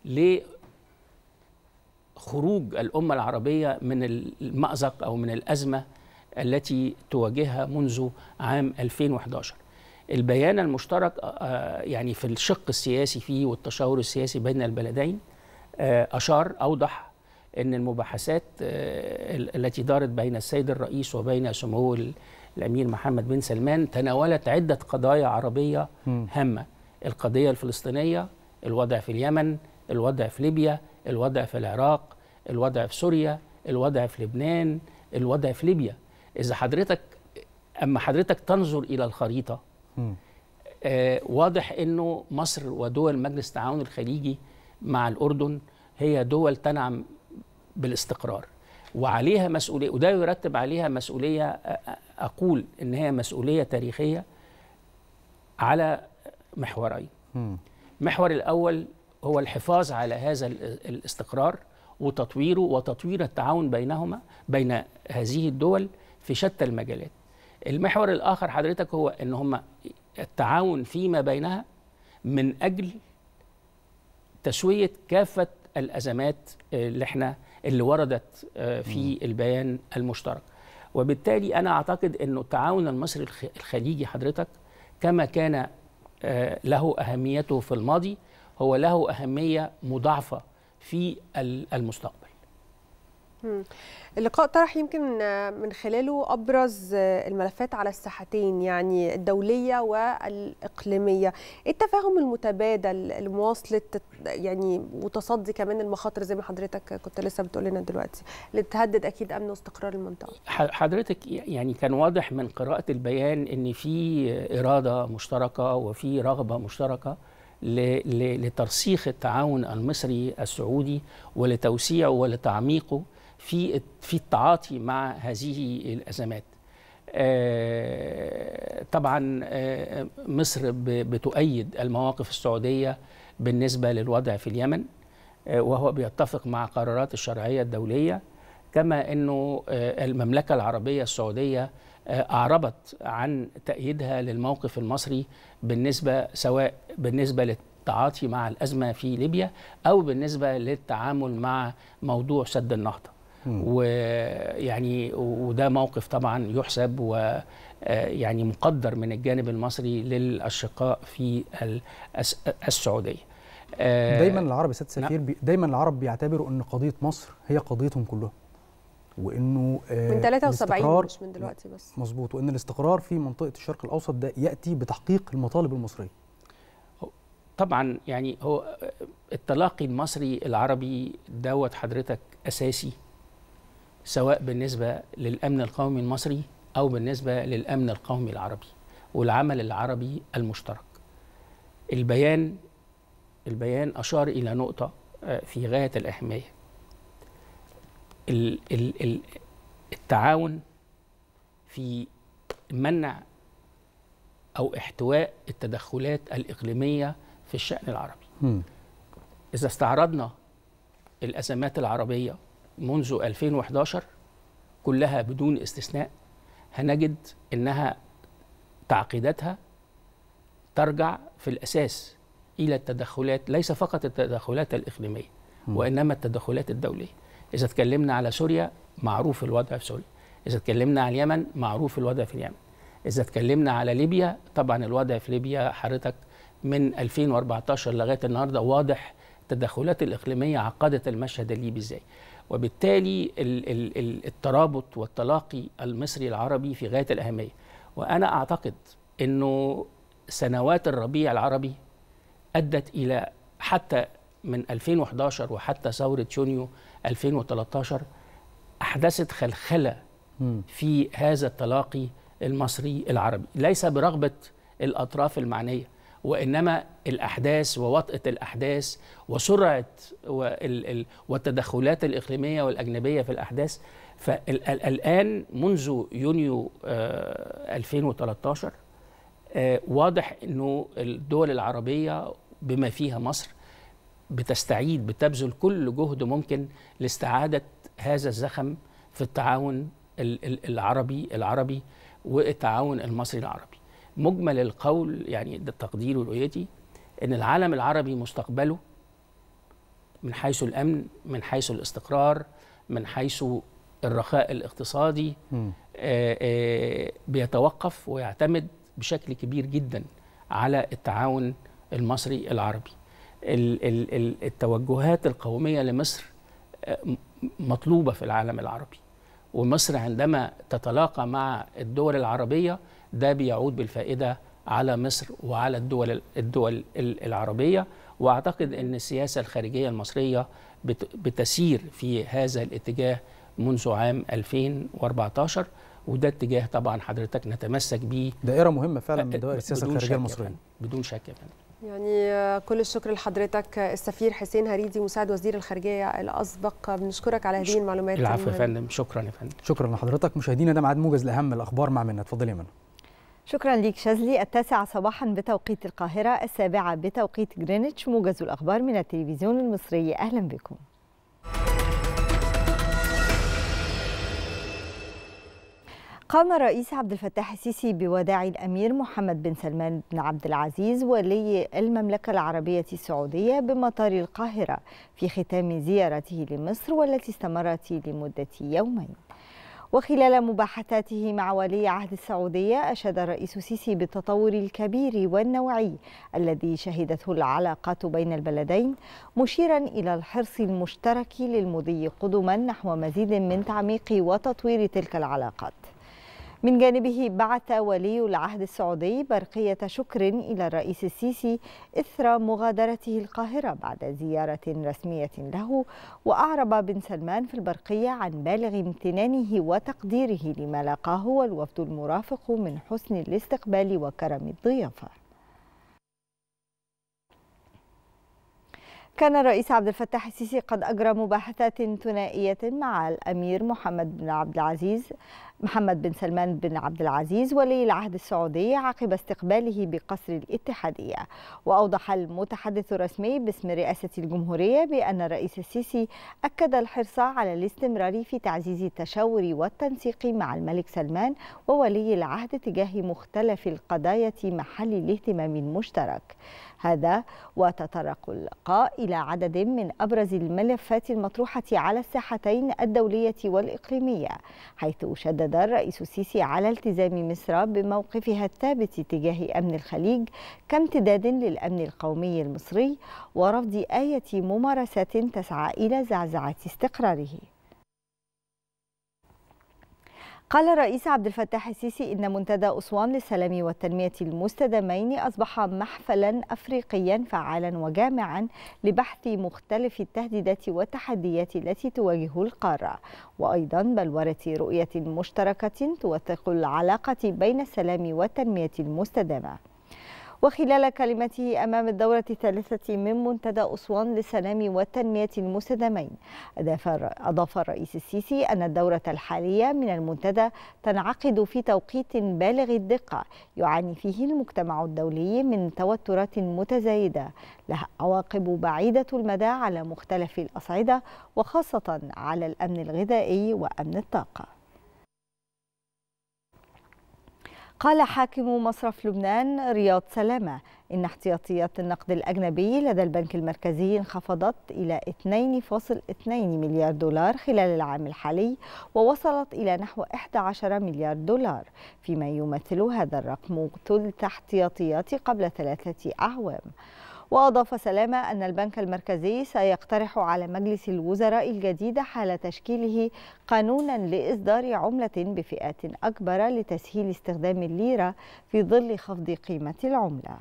S20: لخروج الامه العربيه من المازق او من الازمه التي تواجهها منذ عام 2011 البيان المشترك آه، يعني في الشق السياسي فيه والتشاور السياسي بين البلدين آه، أشار أوضح أن المباحثات آه، ال- التي دارت بين السيد الرئيس وبين سمو ال- الأمير محمد بن سلمان تناولت عدة قضايا عربية
S7: مم.
S20: هامة القضية الفلسطينية الوضع في اليمن الوضع في ليبيا الوضع في العراق الوضع في سوريا الوضع في لبنان الوضع في ليبيا إذا حضرتك أما حضرتك تنظر إلى الخريطة
S7: مم.
S20: آه، واضح انه مصر ودول مجلس التعاون الخليجي مع الاردن هي دول تنعم بالاستقرار وعليها مسؤوليه وده يرتب عليها مسؤوليه آه، آه، اقول ان هي مسؤوليه تاريخيه على محورين
S7: مم.
S20: المحور الاول هو الحفاظ على هذا ال- الاستقرار وتطويره وتطوير التعاون بينهما بين هذه الدول في شتى المجالات المحور الاخر حضرتك هو ان هم التعاون فيما بينها من اجل تسويه كافه الازمات اللي احنا اللي وردت آه، في البيان المشترك وبالتالي انا اعتقد انه التعاون المصري الخ- الخليجي حضرتك كما كان آه، له اهميته في الماضي هو له اهميه مضاعفه في ال- المستقبل
S6: مم. اللقاء طرح يمكن آه، من خلاله ابرز آه، الملفات على الساحتين يعني الدوليه والاقليميه التفاهم المتبادل لمواصله يعني وتصدي كمان المخاطر زي ما حضرتك كنت لسه بتقول لنا دلوقتي اللي تهدد اكيد امن واستقرار المنطقه
S20: ح- حضرتك يعني كان واضح من قراءة البيان ان في إرادة مشتركة وفي رغبة مشتركة ل- ل- لترسيخ التعاون المصري السعودي ولتوسيعه ولتعميقه في في التعاطي مع هذه الأزمات. آه، طبعا آه، مصر ب- بتؤيد المواقف السعودية بالنسبة للوضع في اليمن آه، وهو بيتفق مع قرارات الشرعية الدولية كما انه آه، المملكه العربيه السعوديه آه، اعربت عن تأييدها للموقف المصري بالنسبه سواء بالنسبه للتعاطي مع الازمه في ليبيا او بالنسبه للتعامل مع موضوع سد النهضه. ويعني وده موقف طبعا يحسب و آه، يعني مقدر من الجانب المصري للاشقاء في ال- الس- السعوديه. آه،
S7: دايما العرب يا سياده
S20: نعم.
S7: السفير بي دايما العرب بيعتبروا ان قضيه مصر هي قضيتهم كلهم وانه آه،
S6: من 73
S7: الاستقرار-
S6: مش من دلوقتي بس
S7: مظبوط وان الاستقرار في منطقه الشرق الاوسط ده ياتي بتحقيق المطالب المصريه
S20: طبعا يعني هو التلاقي المصري العربي دوت حضرتك اساسي سواء بالنسبه للامن القومي المصري او بالنسبه للامن القومي العربي والعمل العربي المشترك. البيان البيان اشار الى نقطه آه، في غايه الاهميه. ال- ال- ال- التعاون في منع او احتواء التدخلات الاقليميه في الشان العربي.
S7: مم.
S20: إذا استعرضنا الأزمات العربية منذ 2011 كلها بدون استثناء هنجد أنها تعقيداتها ترجع في الأساس إلى التدخلات ليس فقط التدخلات الإقليمية
S21: مم.
S20: وإنما التدخلات الدولية إذا تكلمنا على سوريا معروف الوضع في سوريا إذا تكلمنا على اليمن معروف الوضع في اليمن إذا تكلمنا على ليبيا طبعا الوضع في ليبيا حضرتك من 2014 لغاية النهاردة واضح التدخلات الإقليمية عقدت المشهد الليبي إزاي وبالتالي ال- ال- ال- الترابط والتلاقي المصري العربي في غاية الأهمية وأنا أعتقد أنه سنوات الربيع العربي أدت إلى حتى من 2011 وحتى ثورة يونيو 2013 أحدثت خلخلة
S7: مم.
S20: في هذا التلاقي المصري العربي ليس برغبة الأطراف المعنية وإنما الأحداث ووطأة الأحداث وسرعة وال- ال- والتدخلات الإقليمية والأجنبية في الأحداث فالآن منذ يونيو آه، 2013 آه، واضح أنه الدول العربية بما فيها مصر بتستعيد بتبذل كل جهد ممكن لاستعادة هذا الزخم في التعاون ال- ال- العربي العربي والتعاون المصري العربي مجمل القول يعني ده تقديري ورؤيتي ان العالم العربي مستقبله من حيث الامن من حيث الاستقرار من حيث الرخاء الاقتصادي
S7: مم.
S20: آه، آه، بيتوقف ويعتمد بشكل كبير جدا على التعاون المصري العربي ال- ال- ال- التوجهات القومية لمصر آه، م- مطلوبة في العالم العربي ومصر عندما تتلاقى مع الدول العربية ده بيعود بالفائدة على مصر وعلى الدول الدول ال- العربية واعتقد ان السياسة الخارجية المصرية بت- بتسير في هذا الاتجاه منذ عام 2014 وده اتجاه طبعا حضرتك نتمسك به
S7: دائره مهمه فعلا من
S20: آه،
S7: دوائر السياسه
S20: بدون
S7: الخارجيه
S20: شك يا
S7: المصريه
S20: فندم، بدون شك يا فندم
S6: يعني آه، كل الشكر لحضرتك آه، السفير حسين هريدي مساعد وزير الخارجيه الاسبق آه، بنشكرك على هذه المعلومات
S20: العفو يا
S6: المهمة.
S20: فندم شكرا يا فندم
S7: شكرا لحضرتك مشاهدينا ده ميعاد موجز لاهم الاخبار مع منى اتفضلي يا منى
S2: شكرا ليك شاذلي التاسعة صباحا بتوقيت القاهرة السابعة بتوقيت جرينتش موجز الأخبار من التلفزيون المصري أهلا بكم قام الرئيس عبد الفتاح السيسي بوداع الأمير محمد بن سلمان بن عبد العزيز ولي المملكة العربية السعودية بمطار القاهرة في ختام زيارته لمصر والتي استمرت لمدة يومين وخلال مباحثاته مع ولي عهد السعودية أشاد الرئيس السيسي بالتطور الكبير والنوعي الذي شهدته العلاقات بين البلدين مشيرا إلى الحرص المشترك للمضي قدما نحو مزيد من تعميق وتطوير تلك العلاقات من جانبه بعث ولي العهد السعودي برقية شكر إلى الرئيس السيسي إثر مغادرته القاهرة بعد زيارة رسمية له وأعرب بن سلمان في البرقية عن بالغ امتنانه وتقديره لما لاقاه والوفد المرافق من حسن الاستقبال وكرم الضيافة كان الرئيس عبد الفتاح السيسي قد أجرى مباحثات ثنائية مع الأمير محمد بن عبد العزيز محمد بن سلمان بن عبد العزيز ولي العهد السعودي عقب استقباله بقصر الاتحادية وأوضح المتحدث الرسمي باسم رئاسة الجمهورية بأن الرئيس السيسي أكد الحرص على الاستمرار في تعزيز التشاور والتنسيق مع الملك سلمان وولي العهد تجاه مختلف القضايا محل الاهتمام المشترك هذا وتطرق اللقاء إلى عدد من أبرز الملفات المطروحة على الساحتين الدولية والإقليمية حيث شدد شدد الرئيس السيسي على التزام مصر بموقفها الثابت تجاه أمن الخليج كامتداد للأمن القومي المصري ورفض أية ممارسات تسعى إلى زعزعة استقراره قال الرئيس عبد الفتاح السيسي إن منتدى أسوان للسلام والتنمية المستدامين أصبح محفلا أفريقيا فعالا وجامعا لبحث مختلف التهديدات والتحديات التي تواجه القارة وأيضا بلورة رؤية مشتركة توثق العلاقة بين السلام والتنمية المستدامة وخلال كلمته أمام الدورة الثالثة من منتدى أسوان للسلام والتنمية المستدامين أضاف الرئيس السيسي أن الدورة الحالية من المنتدى تنعقد في توقيت بالغ الدقة يعاني فيه المجتمع الدولي من توترات متزايدة لها عواقب بعيدة المدى على مختلف الأصعدة وخاصة على الأمن الغذائي وأمن الطاقة قال حاكم مصرف لبنان رياض سلامة إن احتياطيات النقد الأجنبي لدى البنك المركزي انخفضت إلى 2.2 مليار دولار خلال العام الحالي ووصلت إلى نحو 11 مليار دولار فيما يمثل هذا الرقم ثلث احتياطيات قبل ثلاثة أعوام وأضاف سلامة أن البنك المركزي سيقترح على مجلس الوزراء الجديد حال تشكيله قانونا لإصدار عملة بفئات أكبر لتسهيل استخدام الليرة في ظل خفض قيمة العملة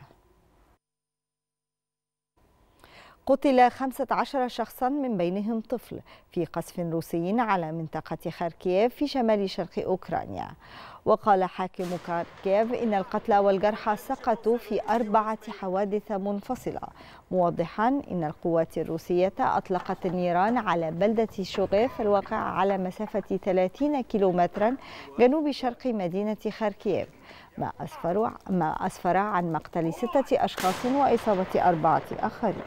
S2: قتل 15 شخصا من بينهم طفل في قصف روسي على منطقة خاركييف في شمال شرق أوكرانيا وقال حاكم خاركييف إن القتلى والجرحى سقطوا في أربعة حوادث منفصلة موضحا إن القوات الروسية أطلقت النيران على بلدة شوغيف الواقعة على مسافة 30 كيلومترا جنوب شرق مدينة خاركييف ما أسفر, ما أسفر عن مقتل ستة أشخاص وإصابة أربعة آخرين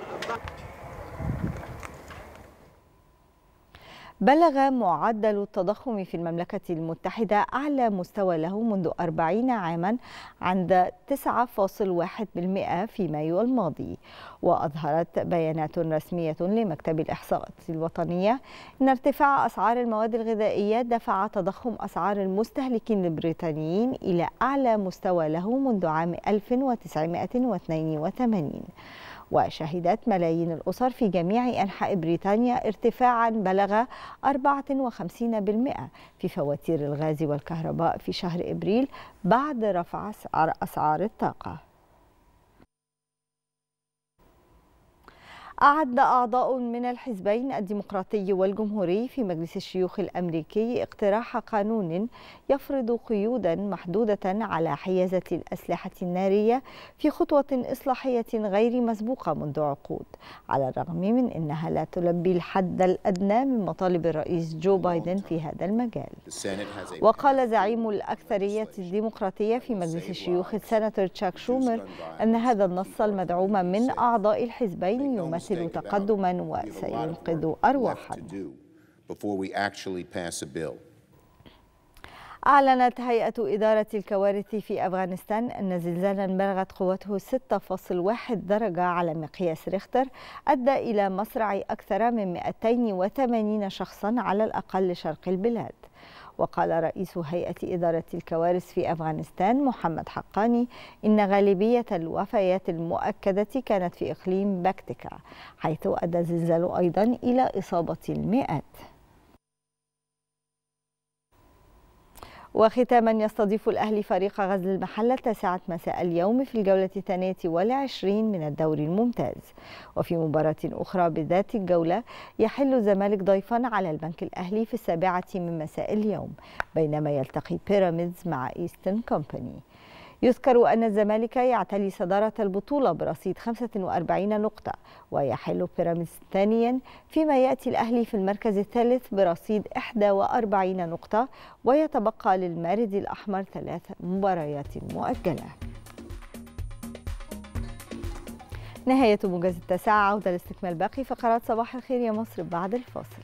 S2: بلغ معدل التضخم في المملكة المتحدة أعلى مستوى له منذ 40 عاما عند 9.1% في مايو الماضي وأظهرت بيانات رسمية لمكتب الإحصاءات الوطنية أن ارتفاع أسعار المواد الغذائية دفع تضخم أسعار المستهلكين البريطانيين إلى أعلى مستوى له منذ عام 1982 وشهدت ملايين الأسر في جميع أنحاء بريطانيا ارتفاعا بلغ 54% في فواتير الغاز والكهرباء في شهر إبريل بعد رفع أسعار, أسعار الطاقة أعد أعضاء من الحزبين الديمقراطي والجمهوري في مجلس الشيوخ الأمريكي اقتراح قانون يفرض قيودا محدودة على حيازة الأسلحة النارية في خطوة إصلاحية غير مسبوقة منذ عقود على الرغم من أنها لا تلبي الحد الأدنى من مطالب الرئيس جو بايدن في هذا المجال وقال زعيم الأكثرية الديمقراطية في مجلس الشيوخ السناتور تشاك شومر أن هذا النص المدعوم من أعضاء الحزبين يمثل تقدما وسينقذ أرواحا أعلنت هيئة إدارة الكوارث في أفغانستان أن زلزالا بلغت قوته 6.1 درجة على مقياس ريختر أدى إلى مصرع أكثر من 280 شخصا على الأقل شرق البلاد وقال رئيس هيئة إدارة الكوارث في أفغانستان محمد حقاني إن غالبية الوفيات المؤكدة كانت في إقليم باكتيكا حيث أدى الزلزال أيضا إلى إصابة المئات وختاما يستضيف الأهلي فريق غزل المحلة التاسعة مساء اليوم في الجولة الثانية والعشرين من الدوري الممتاز وفي مباراة أخرى بذات الجولة يحل الزمالك ضيفا على البنك الأهلي في السابعة من مساء اليوم بينما يلتقي بيراميدز مع إيستن كومباني يذكر أن الزمالك يعتلي صدارة البطولة برصيد 45 نقطة ويحل بيراميدز ثانيا فيما يأتي الأهلي في المركز الثالث برصيد 41 نقطة ويتبقى للمارد الأحمر ثلاث مباريات مؤجلة نهاية موجز التاسعة عودة لاستكمال باقي فقرات صباح الخير يا مصر بعد الفاصل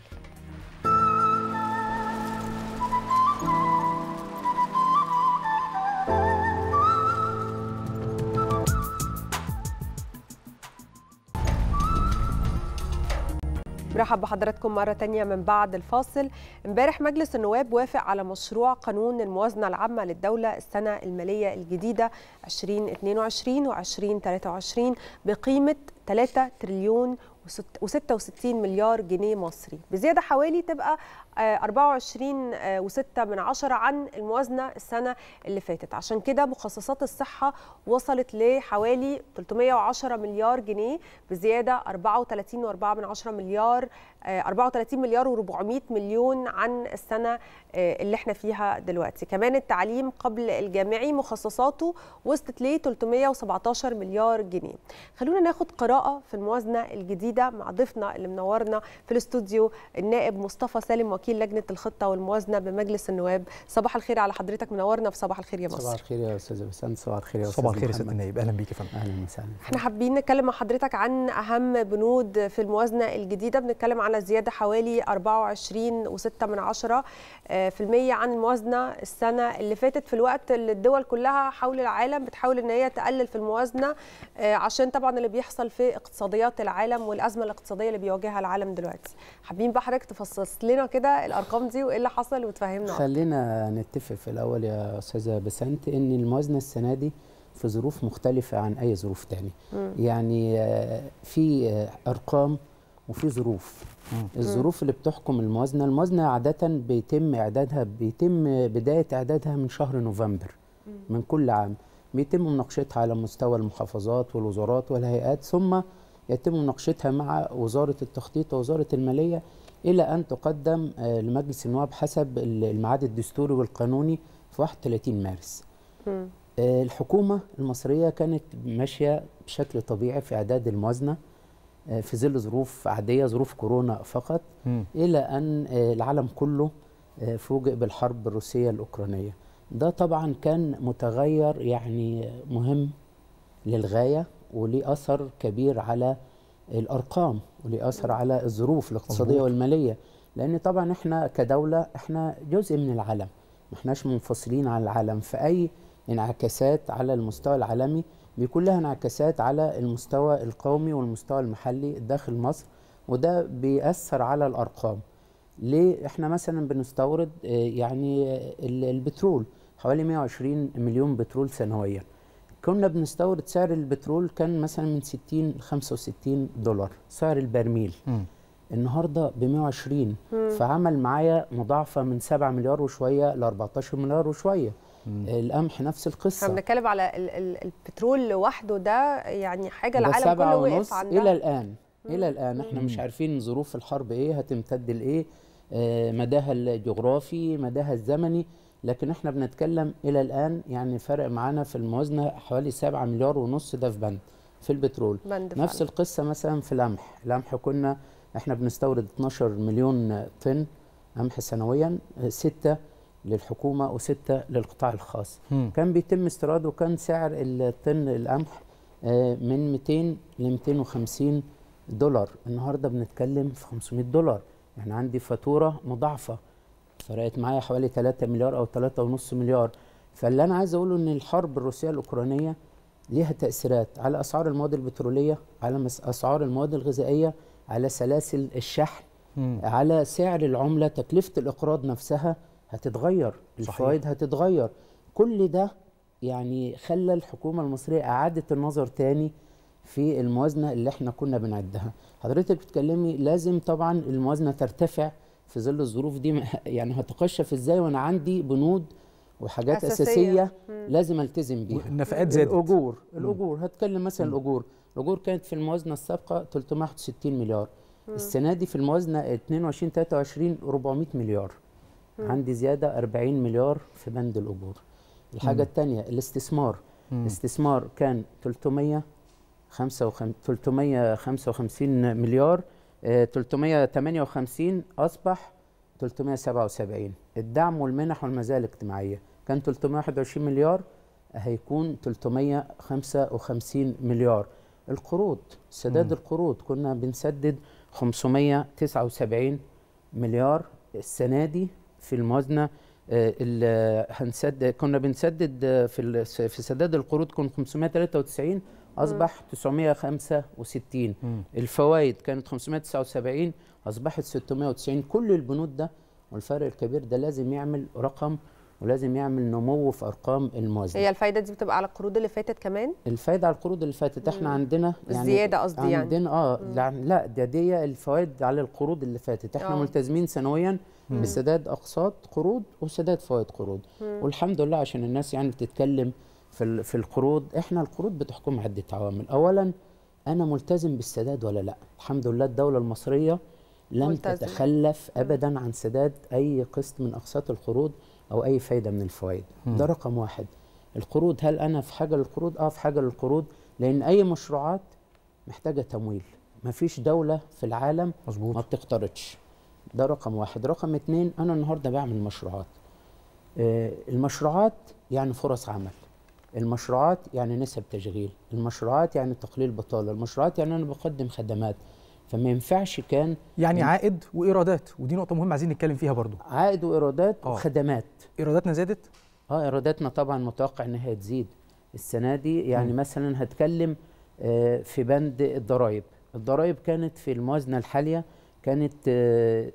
S6: برحب بحضراتكم مرة تانية من بعد الفاصل امبارح مجلس النواب وافق على مشروع قانون الموازنة العامة للدولة السنة المالية الجديدة 2022 و 2023 بقيمة 3 تريليون و66 مليار جنيه مصري بزيادة حوالي تبقى آه، 24 آه، و6 من عشرة عن الموازنة السنة اللي فاتت عشان كده مخصصات الصحة وصلت لحوالي 310 مليار جنيه بزيادة 34 و4 من عشرة مليار آه، 34 مليار و400 مليون عن السنة آه، اللي احنا فيها دلوقتي كمان التعليم قبل الجامعي مخصصاته وصلت ل 317 مليار جنيه خلونا ناخد قراءة في الموازنة الجديدة مع ضيفنا اللي منورنا في الاستوديو النائب مصطفى سالم وكيل لجنة الخطة والموازنة بمجلس النواب صباح الخير على حضرتك منورنا في صباح الخير يا مصر
S21: صباح الخير يا استاذ بسنت صباح الخير يا استاذ
S7: صباح الخير يا سياده
S21: محمد.
S7: النائب اهلا بيك يا فندم
S21: اهلا وسهلا
S6: احنا حابين نتكلم مع حضرتك عن اهم بنود في الموازنه الجديده بنتكلم على زياده حوالي 24 و6 من عشرة آه، في المية عن الموازنه السنه اللي فاتت في الوقت اللي الدول كلها حول العالم بتحاول ان هي تقلل في الموازنه آه، عشان طبعا اللي بيحصل في اقتصاديات العالم والازمه الاقتصاديه اللي بيواجهها العالم دلوقتي حابين بقى حضرتك تفصص لنا كده الارقام دي وايه اللي حصل وتفهمنا أكتر.
S21: خلينا نتفق في الاول يا استاذه بسنت ان الموازنه السنه دي في ظروف مختلفه عن اي ظروف تانية
S22: مم.
S21: يعني آه، في آه، ارقام وفي ظروف الظروف اللي بتحكم الموازنه الموازنه عاده بيتم اعدادها بيتم بدايه اعدادها من شهر نوفمبر من كل عام بيتم مناقشتها على مستوى المحافظات والوزارات والهيئات ثم يتم مناقشتها مع وزاره التخطيط ووزاره الماليه الى ان تقدم آه، لمجلس النواب حسب الميعاد الدستوري والقانوني في 31 مارس
S6: مم.
S21: آه، الحكومة المصرية كانت ماشية بشكل طبيعي في إعداد الموازنة آه، في ظل ظروف عادية ظروف كورونا فقط
S7: مم.
S21: إلى أن آه، العالم كله آه، فوجئ بالحرب الروسية الأوكرانية ده طبعا كان متغير يعني مهم للغاية وليه أثر كبير على الأرقام وليه أثر على الظروف الاقتصادية
S7: مظبوط.
S21: والمالية لأن طبعا إحنا كدولة إحنا جزء من العالم ما إحناش منفصلين عن العالم فأي انعكاسات على المستوى العالمي بيكون لها انعكاسات على المستوى القومي والمستوى المحلي داخل مصر وده بيأثر على الأرقام ليه احنا مثلا بنستورد آه، يعني آه، ال- البترول حوالي 120 مليون بترول سنويا كنا بنستورد سعر البترول كان مثلا من 60 ل 65 دولار سعر البرميل النهارده ب 120
S6: مم.
S21: فعمل معايا مضاعفه من 7 مليار وشويه ل 14 مليار وشويه القمح نفس
S6: احنا
S21: القصه
S6: بنتكلم على ال- ال- البترول لوحده ده يعني حاجه
S21: ده
S6: العالم
S21: سبعة
S6: كله وقف
S21: ونص
S6: عندها
S21: الى الان الى الان احنا مش عارفين ظروف الحرب ايه هتمتد لايه آه، مداها الجغرافي مداها الزمني لكن احنا بنتكلم الى الان يعني فرق معانا في الموازنه حوالي 7 مليار ونص ده في بند في البترول
S6: بند
S21: نفس
S6: فعلا.
S21: القصه مثلا في القمح القمح كنا احنا بنستورد 12 مليون طن قمح سنويا 6 للحكومه وستة للقطاع الخاص
S7: مم.
S21: كان بيتم استيراده وكان سعر الطن القمح آه، من 200 ل 250 دولار النهارده بنتكلم في 500 دولار يعني عندي فاتوره مضاعفه فرقت معايا حوالي 3 مليار او 3.5 مليار فاللي انا عايز اقوله ان الحرب الروسيه الاوكرانيه ليها تاثيرات على اسعار المواد البتروليه على مس- اسعار المواد الغذائيه على سلاسل الشحن
S7: مم.
S21: على سعر العمله تكلفه الاقراض نفسها هتتغير الفوائد هتتغير كل ده يعني خلى الحكومه المصريه اعادت النظر تاني في الموازنه اللي احنا كنا بنعدها حضرتك بتكلمي لازم طبعا الموازنه ترتفع في ظل الظروف دي يعني هتقشف ازاي وانا عندي بنود وحاجات
S7: أساسية.
S21: اساسيه,
S7: مم.
S21: لازم التزم بيها
S7: والنفقات زادت.
S21: الاجور
S7: مم.
S21: الاجور هتكلم مثلا
S7: مم.
S21: الاجور الاجور كانت في الموازنه السابقه 361 مليار
S6: مم.
S21: السنه دي في الموازنه 22 23 400 مليار
S6: مم.
S21: عندي زياده 40 مليار في بند الاجور الحاجه
S7: مم.
S21: الثانيه الاستثمار
S7: مم.
S21: الاستثمار كان 300 355 مليار آه، 358 اصبح 377 الدعم والمنح والمزايا الاجتماعيه كان 321 مليار هيكون 355 مليار القروض سداد
S7: مم.
S21: القروض كنا بنسدد 579 مليار السنه دي في الموازنه آه، ال- هنسدد كنا بنسدد آه، في ال- في سداد القروض كنا 593 اصبح 965
S7: مم.
S21: الفوائد كانت 579 اصبحت 690 كل البنود ده والفرق الكبير ده لازم يعمل رقم ولازم يعمل نمو في ارقام الموازنه
S6: هي الفايده دي بتبقى على القروض اللي فاتت كمان
S21: الفايده على القروض اللي فاتت احنا
S6: مم.
S21: عندنا
S6: الزيادة قصدي يعني.
S21: عندنا اه لا, لا ده دي الفوائد على القروض اللي فاتت احنا
S6: آه.
S21: ملتزمين سنويا
S6: مم.
S21: بسداد اقساط قروض وسداد فوائد قروض
S6: مم.
S21: والحمد لله عشان الناس يعني بتتكلم في ال- في القروض احنا القروض بتحكم عده عوامل اولا انا ملتزم بالسداد ولا لا الحمد لله الدوله المصريه لم
S6: ملتزم.
S21: تتخلف ابدا عن سداد اي قسط من اقساط القروض او اي فايده من الفوائد
S7: مم.
S21: ده رقم واحد القروض هل انا في حاجه للقروض اه في حاجه للقروض لان اي مشروعات محتاجه تمويل ما فيش دوله في العالم
S7: مظبوط
S21: ما بتقترضش ده رقم واحد رقم اتنين انا النهارده بعمل مشروعات آه، المشروعات يعني فرص عمل المشروعات يعني نسب تشغيل المشروعات يعني تقليل بطاله المشروعات يعني انا بقدم خدمات فما ينفعش كان
S7: يعني
S21: من-
S7: عائد وايرادات ودي نقطه مهمه عايزين نتكلم فيها برضو
S21: عائد وايرادات
S7: آه.
S21: وخدمات
S7: ايراداتنا زادت
S21: اه ايراداتنا طبعا متوقع انها تزيد السنه دي يعني
S7: مم.
S21: مثلا هتكلم آه، في بند الضرائب الضرائب كانت في الموازنه الحاليه كانت آه،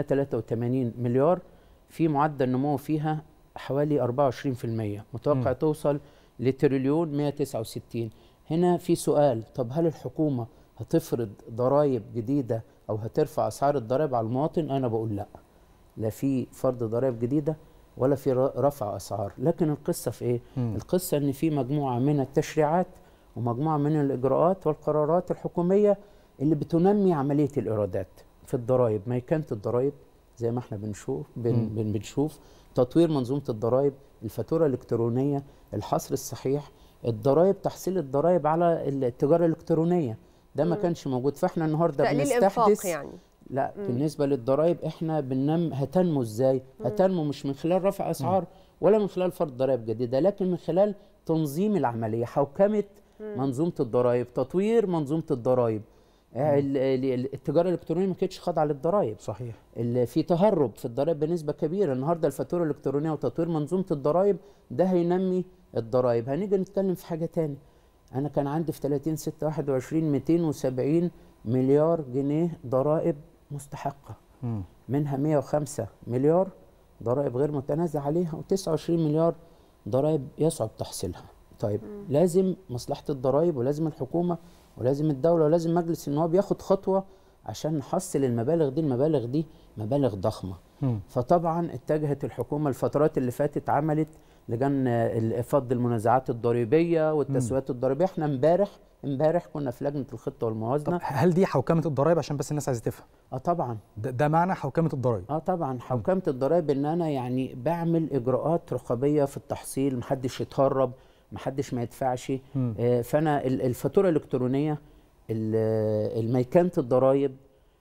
S21: 983 مليار في معدل نمو فيها حوالي 24% متوقع
S7: مم.
S21: توصل لتريليون 169 هنا في سؤال طب هل الحكومه هتفرض ضرائب جديده او هترفع اسعار الضرائب على المواطن انا بقول لا لا في فرض ضرائب جديده ولا في ر- رفع اسعار لكن القصه في ايه
S7: مم.
S21: القصه ان في مجموعه من التشريعات ومجموعه من الاجراءات والقرارات الحكوميه اللي بتنمي عمليه الايرادات في الضرائب ميكنه الضرائب زي ما احنا بنشوف بن
S7: مم.
S21: بن بنشوف تطوير منظومه الضرائب الفاتوره الالكترونيه الحصر الصحيح الضرائب تحصيل الضرائب على التجاره الالكترونيه ده ما
S6: مم.
S21: كانش موجود فاحنا النهارده
S6: تقليل
S21: بنستحدث
S6: انفاق يعني
S21: لا
S6: مم.
S21: بالنسبه للضرائب احنا بننم هتنمو ازاي
S6: مم.
S21: هتنمو مش من خلال رفع اسعار ولا من خلال فرض ضرائب جديده لكن من خلال تنظيم العمليه حوكمه
S6: مم.
S21: منظومه الضرائب تطوير منظومه الضرائب آه، ال- ال- التجاره الالكترونيه ما كانتش خاضعه للضرائب
S7: صحيح
S21: ال- في تهرب في الضرائب بنسبه كبيره النهارده الفاتوره الالكترونيه وتطوير منظومه الضرائب ده هينمي الضرائب هنيجي نتكلم في حاجه تاني انا كان عندي في 30 6 21 270 مليار جنيه ضرائب مستحقه
S7: مم.
S21: منها 105 مليار ضرائب غير متنازع عليها و29 مليار ضرائب يصعب تحصيلها طيب
S6: مم.
S21: لازم مصلحه الضرائب ولازم الحكومه ولازم الدوله ولازم مجلس النواب ياخد خطوه عشان نحصل المبالغ دي المبالغ دي مبالغ ضخمه
S7: مم.
S21: فطبعا اتجهت الحكومه الفترات اللي فاتت عملت لجان ال- فض المنازعات الضريبيه والتسويات الضريبيه احنا امبارح امبارح كنا في لجنه الخطه والموازنه
S7: طب هل دي حوكمه الضرائب عشان بس الناس عايزه تفهم
S21: اه طبعا
S7: ده, ده معنى حوكمه الضرائب
S21: اه طبعا حوكمه الضرائب ان انا يعني بعمل اجراءات رقابيه في التحصيل محدش يتهرب محدش ما يدفعش
S7: مم.
S21: آه فانا ال- الفاتوره الالكترونيه ال- الميكنه الضرائب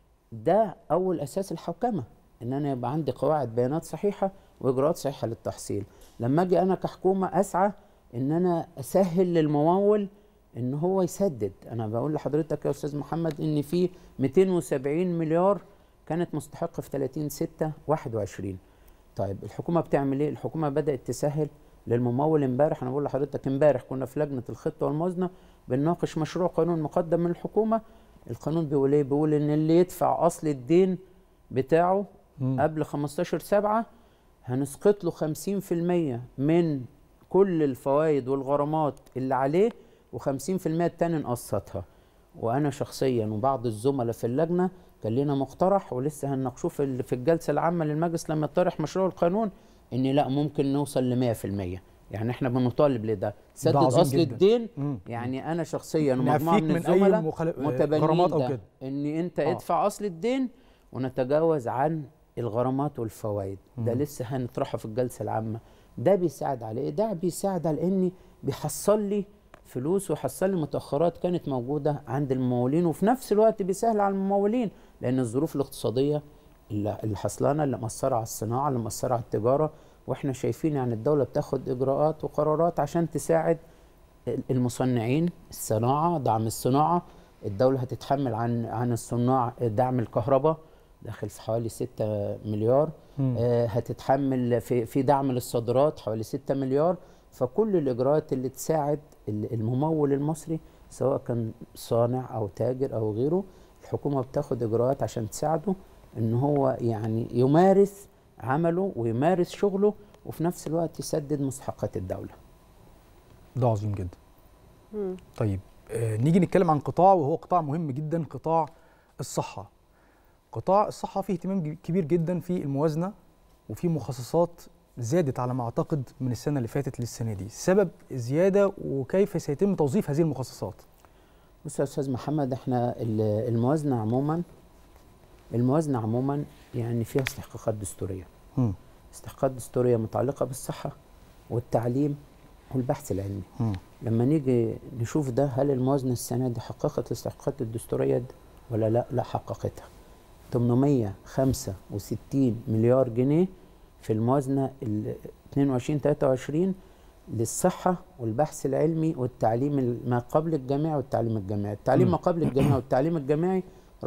S21: ده اول اساس الحوكمه ان انا يبقى عندي قواعد بيانات صحيحه واجراءات صحيحه للتحصيل لما اجي انا كحكومه اسعى ان انا اسهل للممول ان هو يسدد انا بقول لحضرتك يا استاذ محمد ان في 270 مليار كانت مستحقه في 30 6 21 طيب الحكومه بتعمل ايه الحكومه بدات تسهل للممول امبارح انا بقول لحضرتك امبارح كنا في لجنه الخطه والموازنه بنناقش مشروع قانون مقدم من الحكومه القانون بيقول ايه بيقول ان اللي يدفع اصل الدين بتاعه
S7: مم.
S21: قبل 15 7 هنسقط له 50% من كل الفوائد والغرامات اللي عليه و50% التاني نقسطها وانا شخصيا وبعض الزملاء في اللجنه كان لنا مقترح ولسه هنناقشوه في ال- في الجلسه العامه للمجلس لما يطرح مشروع القانون ان لا ممكن نوصل ل 100% يعني احنا بنطالب لده سدد
S7: عظيم
S21: اصل
S7: جداً.
S21: الدين
S7: مم.
S21: يعني انا شخصيا
S7: نعفيك
S21: ومجموعه من
S7: من أي
S21: الزملاء
S7: مخال-
S21: متبنين
S7: غرامات أو
S21: ده
S7: كده.
S21: ان انت
S7: آه.
S21: ادفع اصل الدين ونتجاوز عن الغرامات والفوائد ده
S7: مم.
S21: لسه هنطرحه في الجلسه العامه ده بيساعد على ايه ده بيساعد على اني بيحصل لي فلوس ويحصل لي متاخرات كانت موجوده عند الممولين وفي نفس الوقت بيسهل على الممولين لان الظروف الاقتصاديه اللي اللي حصلانه اللي مأثره على الصناعه اللي مأثره على التجاره واحنا شايفين يعني الدوله بتاخد اجراءات وقرارات عشان تساعد المصنعين الصناعه دعم الصناعه الدوله هتتحمل عن عن الصناع دعم الكهرباء داخل في حوالي 6 مليار
S7: مم.
S21: آه، هتتحمل في في دعم للصادرات حوالي 6 مليار فكل الاجراءات اللي تساعد ال- الممول المصري سواء كان صانع او تاجر او غيره الحكومه بتاخد اجراءات عشان تساعده ان هو يعني يمارس عمله ويمارس شغله وفي نفس الوقت يسدد مستحقات الدوله
S7: ده عظيم جدا طيب آه نيجي نتكلم عن قطاع وهو قطاع مهم جدا قطاع الصحه قطاع الصحه فيه اهتمام كبير جدا في الموازنه وفي مخصصات زادت على ما اعتقد من السنه اللي فاتت للسنه دي سبب الزياده وكيف سيتم توظيف هذه المخصصات
S21: بص يا استاذ محمد احنا الموازنه عموما الموازنه عموما يعني فيها استحقاقات دستوريه
S7: م.
S21: استحقاقات دستوريه متعلقه بالصحه والتعليم والبحث العلمي
S7: م.
S21: لما نيجي نشوف ده هل الموازنه السنه دي حققت الاستحقاقات الدستوريه دي ولا لا لا حققتها 865 مليار جنيه في الموازنه ال 22 23 للصحه والبحث العلمي والتعليم ما قبل الجامعي والتعليم الجامعي، التعليم ما قبل الجامعي والتعليم الجامعي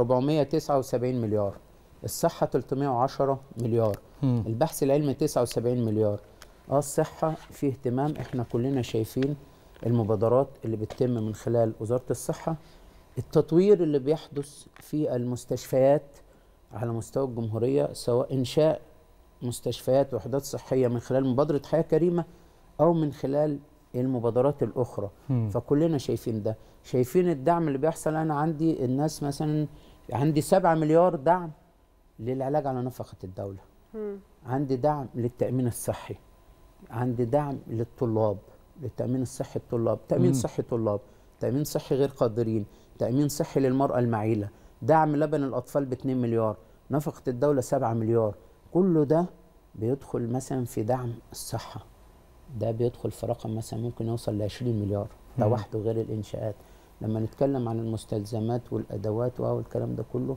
S21: 479 مليار، الصحه 310 مليار،
S7: مم.
S21: البحث العلمي 79 مليار. اه الصحه في اهتمام احنا كلنا شايفين المبادرات اللي بتتم من خلال وزاره الصحه التطوير اللي بيحدث في المستشفيات على مستوى الجمهوريه سواء انشاء مستشفيات وحدات صحيه من خلال مبادره حياه كريمه او من خلال المبادرات الاخرى
S7: مم.
S21: فكلنا شايفين ده شايفين الدعم اللي بيحصل انا عندي الناس مثلا عندي 7 مليار دعم للعلاج على نفقه الدوله
S6: مم.
S21: عندي دعم للتامين الصحي عندي دعم للطلاب للتامين الصحي الطلاب تامين
S7: مم.
S21: صحي طلاب تامين صحي غير قادرين تامين صحي للمراه المعيله دعم لبن الاطفال ب 2 مليار نفقه الدوله 7 مليار كله ده بيدخل مثلا في دعم الصحه ده بيدخل في رقم مثلا ممكن يوصل ل 20 مليار ده
S7: مم.
S21: وحده غير الانشاءات لما نتكلم عن المستلزمات والادوات والكلام ده كله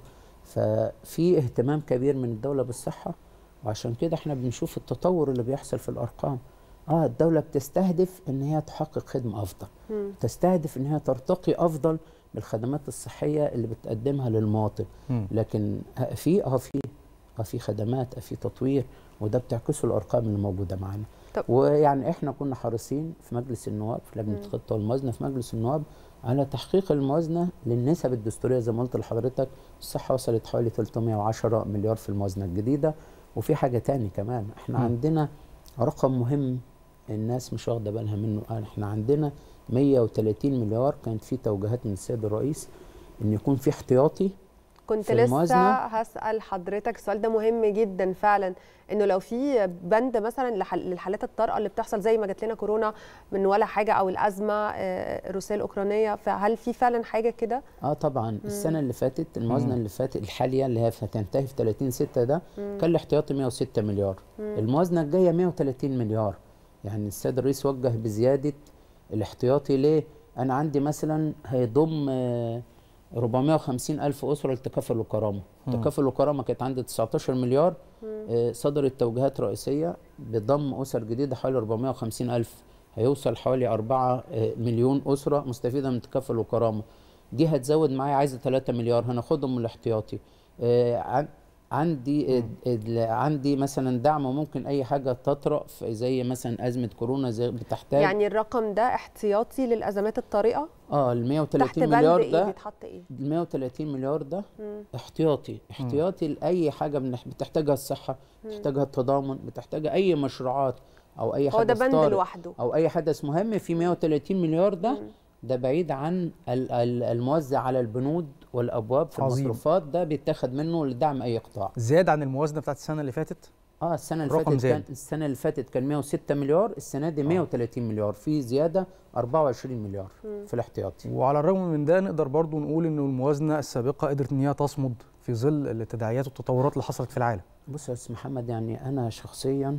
S21: ففي اهتمام كبير من الدوله بالصحه وعشان كده احنا بنشوف التطور اللي بيحصل في الارقام اه الدوله بتستهدف ان هي تحقق خدمه افضل
S6: مم.
S21: تستهدف ان هي ترتقي افضل بالخدمات الصحيه اللي بتقدمها للمواطن
S7: مم.
S21: لكن ه- في اه في اه في خدمات اه في تطوير وده بتعكسه الارقام اللي موجوده معانا
S6: طب-
S21: ويعني احنا كنا حريصين في مجلس النواب في لجنه
S6: مم.
S21: الخطه والموازنه في مجلس النواب على تحقيق الموازنه للنسب الدستوريه زي ما قلت لحضرتك الصحه وصلت حوالي 310 مليار في الموازنه الجديده وفي حاجه تاني كمان احنا
S7: مم.
S21: عندنا رقم مهم الناس مش واخده بالها منه الان احنا عندنا 130 مليار كانت في توجيهات من السيد الرئيس ان يكون في احتياطي
S6: كنت
S21: في
S6: لسه
S21: الموازنة.
S6: هسأل حضرتك السؤال ده مهم جدا فعلا انه لو في بند مثلا لحل- للحالات الطارئه اللي بتحصل زي ما جات لنا كورونا من ولا حاجه او الازمه آه، الروسيه الاوكرانيه فهل في فعلا حاجه كده؟
S21: اه طبعا السنه اللي فاتت الموازنه
S7: مم.
S21: اللي فاتت الحاليه اللي هي هتنتهي في 30 6 ده
S6: مم.
S21: كان الاحتياطي 106 مليار
S6: مم.
S21: الموازنه الجايه 130 مليار يعني السيد الرئيس وجه بزياده الاحتياطي ليه انا عندي مثلا هيضم آه، 450 الف اسره للتكافل والكرامه
S7: مم.
S21: التكافل والكرامه كانت عندي 19 مليار آه، صدرت توجيهات رئيسيه بضم اسر جديده حوالي 450 الف هيوصل حوالي 4 آه، مليون اسره مستفيده من التكافل والكرامه دي هتزود معايا عايزه 3 مليار هناخدهم من الاحتياطي آه، عن- عندي آه، ال- عندي مثلا دعم ممكن اي حاجه تطرأ في- زي مثلا ازمه كورونا زي بتحتاج
S6: يعني الرقم ده احتياطي للازمات الطارئه
S21: اه ال
S6: تحت
S21: 130
S6: بند
S21: مليار
S6: ايه
S21: ده
S6: بيتحط ايه؟
S21: ال 130 مليار ده
S6: مم.
S21: احتياطي احتياطي لاي حاجه بنح- بتحتاجها الصحه بتحتاجها التضامن بتحتاجها اي مشروعات او اي
S6: هو ده
S21: حدث
S6: بند
S21: طارئ
S6: لوحده.
S21: او اي حدث مهم في 130 مليار ده ده بعيد عن ال- ال- الموزع على البنود والابواب في
S7: عظيم.
S21: المصروفات ده بيتاخد منه لدعم اي قطاع
S7: زاد عن الموازنه بتاعت السنه اللي فاتت
S21: اه السنه اللي
S7: رقم
S21: فاتت
S7: زاد.
S21: كان السنه اللي فاتت كان 106 مليار السنه دي 130 مليار في زياده 24 مليار في الاحتياطي
S7: وعلى الرغم من ده نقدر برضو نقول انه الموازنه السابقه قدرت ان هي تصمد في ظل التداعيات والتطورات اللي حصلت في العالم
S21: بص يا استاذ محمد يعني انا شخصيا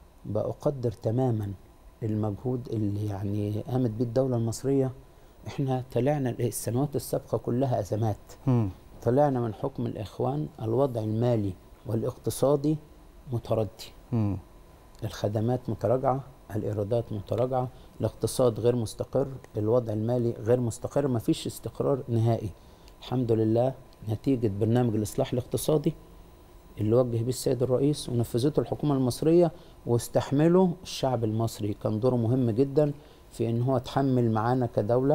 S21: بقدر تماما المجهود اللي يعني قامت بيه الدوله المصريه احنا طلعنا السنوات السابقه كلها ازمات
S7: مم.
S21: طلعنا من حكم الاخوان الوضع المالي والاقتصادي متردي
S7: مم.
S21: الخدمات متراجعه الايرادات متراجعه الاقتصاد غير مستقر الوضع المالي غير مستقر ما فيش استقرار نهائي الحمد لله نتيجه برنامج الاصلاح الاقتصادي اللي وجه بيه السيد الرئيس ونفذته الحكومه المصريه واستحمله الشعب المصري كان دوره مهم جدا في ان هو تحمل معانا كدوله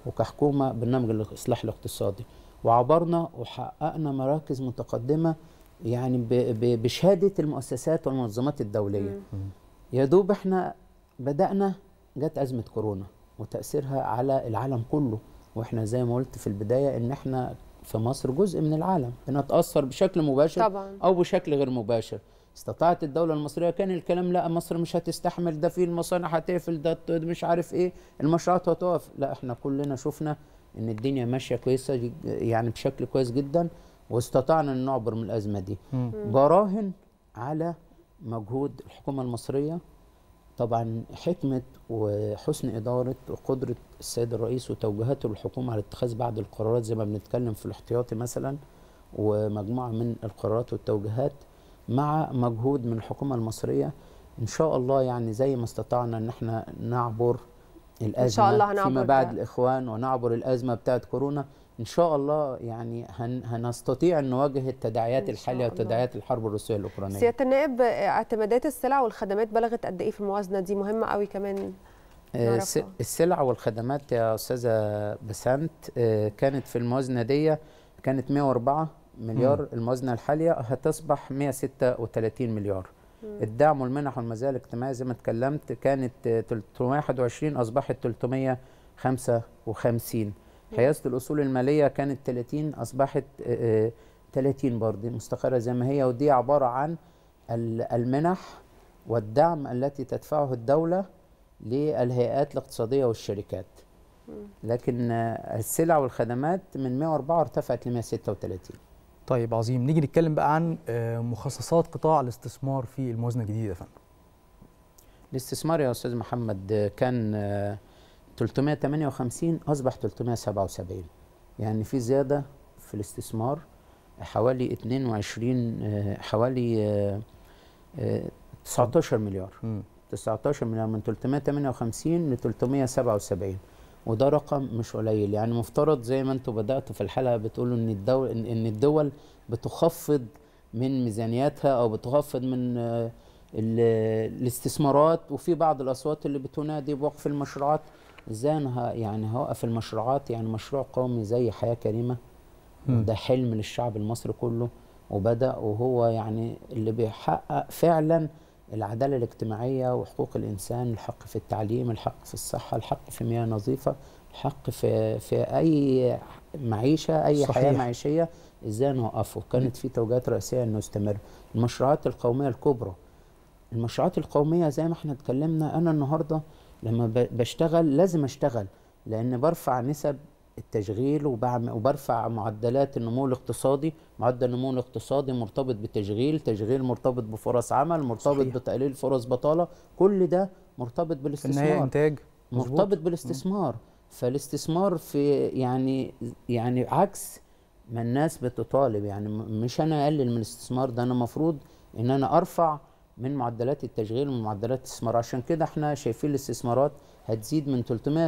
S21: وكحكومه برنامج الاصلاح الاقتصادي وعبرنا وحققنا مراكز متقدمه يعني ب- ب- بشهاده المؤسسات والمنظمات الدوليه يا دوب احنا بدانا جت ازمه كورونا وتاثيرها على العالم كله واحنا زي ما قلت في البدايه ان احنا في مصر جزء من العالم بنتاثر بشكل مباشر
S6: طبعاً.
S21: او بشكل غير مباشر استطاعت الدولة المصرية كان الكلام لا مصر مش هتستحمل ده في المصانع هتقفل ده ت- مش عارف ايه المشروعات هتقف لا احنا كلنا شفنا ان الدنيا ماشية كويسة جد- يعني بشكل كويس جدا واستطعنا ان نعبر من الأزمة دي
S7: مم.
S21: براهن على مجهود الحكومة المصرية طبعا حكمة وحسن إدارة وقدرة السيد الرئيس وتوجيهاته للحكومة على اتخاذ بعض القرارات زي ما بنتكلم في الاحتياطي مثلا ومجموعة من القرارات والتوجيهات مع مجهود من الحكومة المصرية إن شاء الله يعني زي ما استطعنا إن احنا نعبر الأزمة
S6: شاء الله هنعبر
S21: فيما بعد
S6: ده.
S21: الإخوان ونعبر الأزمة بتاعت كورونا إن شاء الله يعني هن هنستطيع أن نواجه التداعيات
S6: إن شاء
S21: الحالية
S6: الله.
S21: وتداعيات الحرب الروسية الأوكرانية
S6: سياده النائب اعتمادات السلع والخدمات بلغت قد ايه في الموازنه دي مهمه قوي كمان
S21: آه،
S6: نعرفها.
S21: الس- السلع والخدمات يا استاذه بسنت آه، كانت في الموازنه دي كانت 104 مليار
S7: مم.
S21: الموازنه الحاليه هتصبح 136 مليار الدعم والمنح والمزايا الاجتماعيه زي ما اتكلمت كانت آه، 321 اصبحت 355 حيازه الاصول الماليه كانت 30 اصبحت آه، آه، 30 برضه مستقره زي ما هي ودي عباره عن ال- المنح والدعم التي تدفعه الدوله للهيئات الاقتصاديه والشركات لكن آه، السلع والخدمات من 104 ارتفعت ل 136
S7: طيب عظيم نيجي نتكلم بقى عن آه، مخصصات قطاع الاستثمار في الموازنه الجديده يا فندم
S21: الاستثمار يا استاذ محمد آه، كان آه، 358 اصبح 377 يعني في زياده في الاستثمار حوالي 22 آه، حوالي آه، آه، 19 مليار 19 مليار من 358 ل 377 وده رقم مش قليل يعني مفترض زي ما انتم بداتوا في الحلقه بتقولوا ان الدول ان إن الدول بتخفض من ميزانياتها او بتخفض من آه، ال- الاستثمارات وفي بعض الاصوات اللي بتنادي بوقف المشروعات ازاي انا ه- يعني هوقف المشروعات يعني مشروع قومي زي حياه كريمه
S7: مم.
S21: وده حلم للشعب المصري كله وبدا وهو يعني اللي بيحقق فعلا العداله الاجتماعيه وحقوق الانسان الحق في التعليم الحق في الصحه الحق في مياه نظيفه الحق في في اي معيشه اي
S7: صحيح.
S21: حياه معيشيه ازاي نوقفه كانت في توجيهات رئيسيه انه يستمر المشروعات القوميه الكبرى المشروعات القوميه زي ما احنا اتكلمنا انا النهارده لما ب- بشتغل لازم اشتغل لان برفع نسب التشغيل وبعمل وبرفع معدلات النمو الاقتصادي معدل النمو الاقتصادي مرتبط بالتشغيل تشغيل مرتبط بفرص عمل مرتبط
S7: صحيح.
S21: بتقليل فرص بطاله كل ده مرتبط
S7: في
S21: بالاستثمار
S7: النهايه انتاج مظبوط.
S21: مرتبط بالاستثمار فالاستثمار في يعني يعني عكس ما الناس بتطالب يعني م- مش انا اقلل من الاستثمار ده انا المفروض ان انا ارفع من معدلات التشغيل ومن معدلات الاستثمار عشان كده احنا شايفين الاستثمارات هتزيد من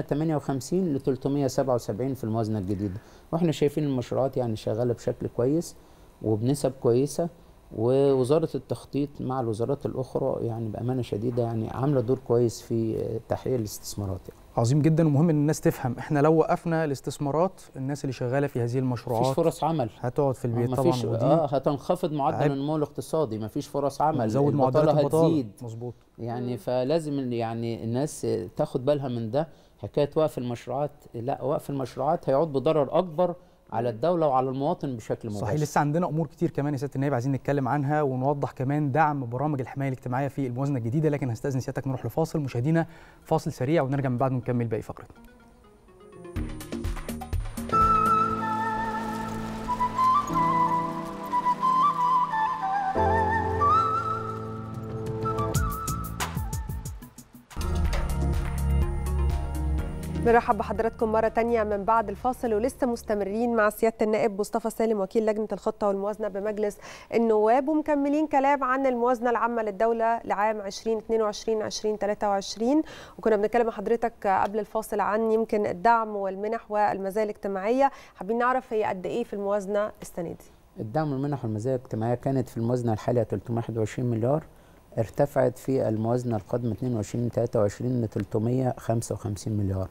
S21: 358 ل 377 في الموازنه الجديده واحنا شايفين المشروعات يعني شغاله بشكل كويس وبنسب كويسه ووزاره التخطيط مع الوزارات الاخرى يعني بامانه شديده يعني عامله دور كويس في آه، تحقيق الاستثمارات يعني.
S7: عظيم جدا ومهم ان الناس تفهم احنا لو وقفنا الاستثمارات الناس اللي شغاله في هذه المشروعات
S21: مفيش فرص عمل
S7: هتقعد في البيت طبعا
S21: مفيش
S7: ودي
S21: اه هتنخفض معدل
S7: عبء.
S21: النمو الاقتصادي مفيش فرص عمل
S7: زود
S21: البطالة
S7: معدلات البطاله
S21: هتزيد
S7: مظبوط
S21: يعني فلازم يعني الناس تاخد بالها من ده حكايه وقف المشروعات لا وقف المشروعات هيعود بضرر اكبر على الدوله وعلى المواطن بشكل مباشر
S7: صحيح لسه عندنا امور كتير كمان يا سياده النائب عايزين نتكلم عنها ونوضح كمان دعم برامج الحمايه الاجتماعيه في الموازنه الجديده لكن هستاذن سيادتك نروح لفاصل مشاهدينا فاصل سريع ونرجع من بعد ونكمل باقي فقرتنا
S6: بنرحب بحضراتكم مرة تانية من بعد الفاصل ولسه مستمرين مع سيادة النائب مصطفى سالم وكيل لجنة الخطة والموازنة بمجلس النواب ومكملين كلام عن الموازنة العامة للدولة لعام 2022 2023 وكنا بنتكلم مع حضرتك قبل الفاصل عن يمكن الدعم والمنح والمزايا الاجتماعية حابين نعرف هي قد ايه في الموازنة السنة دي
S21: الدعم والمنح والمزايا الاجتماعيه كانت في الموازنه الحاليه 321 مليار ارتفعت في الموازنه القادمه 22 23 ل 355 مليار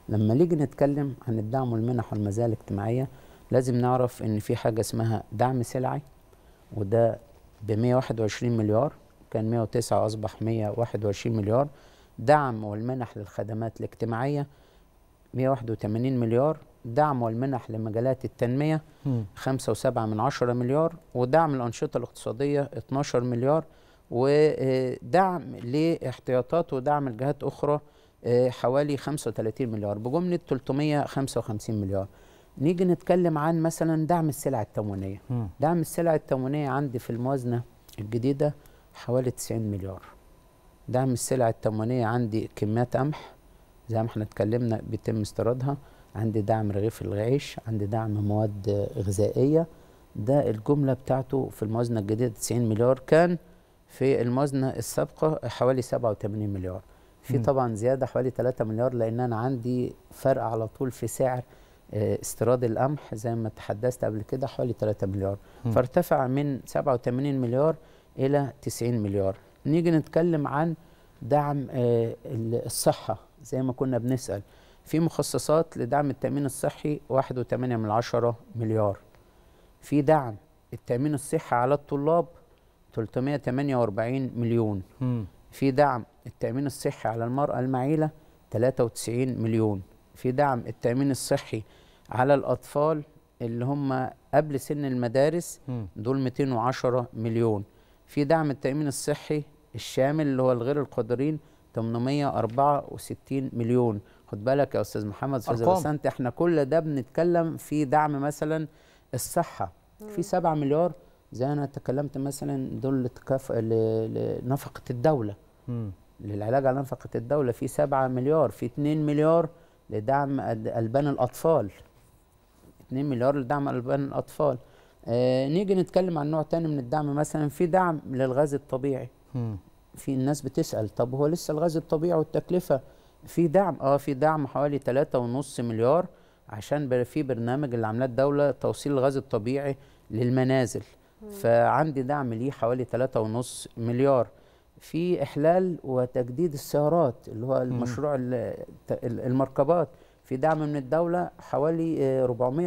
S21: لما نيجي نتكلم عن الدعم والمنح والمزايا الاجتماعيه لازم نعرف ان في حاجه اسمها دعم سلعي وده ب 121 مليار كان 109 اصبح 121 مليار دعم والمنح للخدمات الاجتماعيه 181 مليار دعم والمنح لمجالات التنميه
S7: مم.
S21: 5.7 من عشرة مليار ودعم الأنشطة الاقتصادية 12 مليار ودعم لاحتياطات ودعم الجهات أخرى آه، حوالي 35 مليار بجملة 355 مليار نيجي نتكلم عن مثلا دعم السلع التموينية
S7: مم.
S21: دعم السلع التموينية عندي في الموازنة الجديدة حوالي 90 مليار دعم السلع التموينية عندي كميات قمح زي ما احنا اتكلمنا بيتم استيرادها عندي دعم رغيف العيش عندي دعم مواد غذائية ده الجملة بتاعته في الموازنة الجديدة 90 مليار كان في الموازنة السابقة حوالي 87 مليار في
S7: مم.
S21: طبعا زيادة حوالي 3 مليار لأن أنا عندي فرق على طول في سعر آه، استيراد القمح زي ما تحدثت قبل كده حوالي 3 مليار
S7: مم.
S21: فارتفع من 87 مليار إلى 90 مليار نيجي نتكلم عن دعم آه، ال- الصحة زي ما كنا بنسأل في مخصصات لدعم التأمين الصحي 1.8 من عشرة مليار في دعم التأمين الصحي على الطلاب 348 مليون
S7: مم.
S21: في دعم التأمين الصحي على المرأة المعيلة 93 مليون في دعم التأمين الصحي على الأطفال اللي هم قبل سن المدارس
S7: مم.
S21: دول 210 مليون في دعم التأمين الصحي الشامل اللي هو الغير القادرين 864 مليون خد بالك يا أستاذ محمد أستاذ
S7: أرقام.
S21: بسنت احنا كل ده بنتكلم في دعم مثلا الصحة في 7 مليار زي أنا تكلمت مثلا دول لتكاف... ل- لنفقة الدولة
S7: مم.
S21: للعلاج على نفقة الدولة في 7 مليار في 2 مليار لدعم أد- ألبان الأطفال 2 مليار لدعم ألبان الأطفال آه نيجي نتكلم عن نوع تاني من الدعم مثلا في دعم للغاز الطبيعي
S7: مم.
S21: في الناس بتسأل طب هو لسه الغاز الطبيعي والتكلفة في دعم اه في دعم حوالي تلاتة ونص مليار عشان بر- في برنامج اللي عاملاه الدولة توصيل الغاز الطبيعي للمنازل فعندي دعم ليه حوالي تلاتة ونص مليار في إحلال وتجديد السيارات اللي هو المشروع ال- ت- ال- المركبات في دعم من الدولة حوالي آه،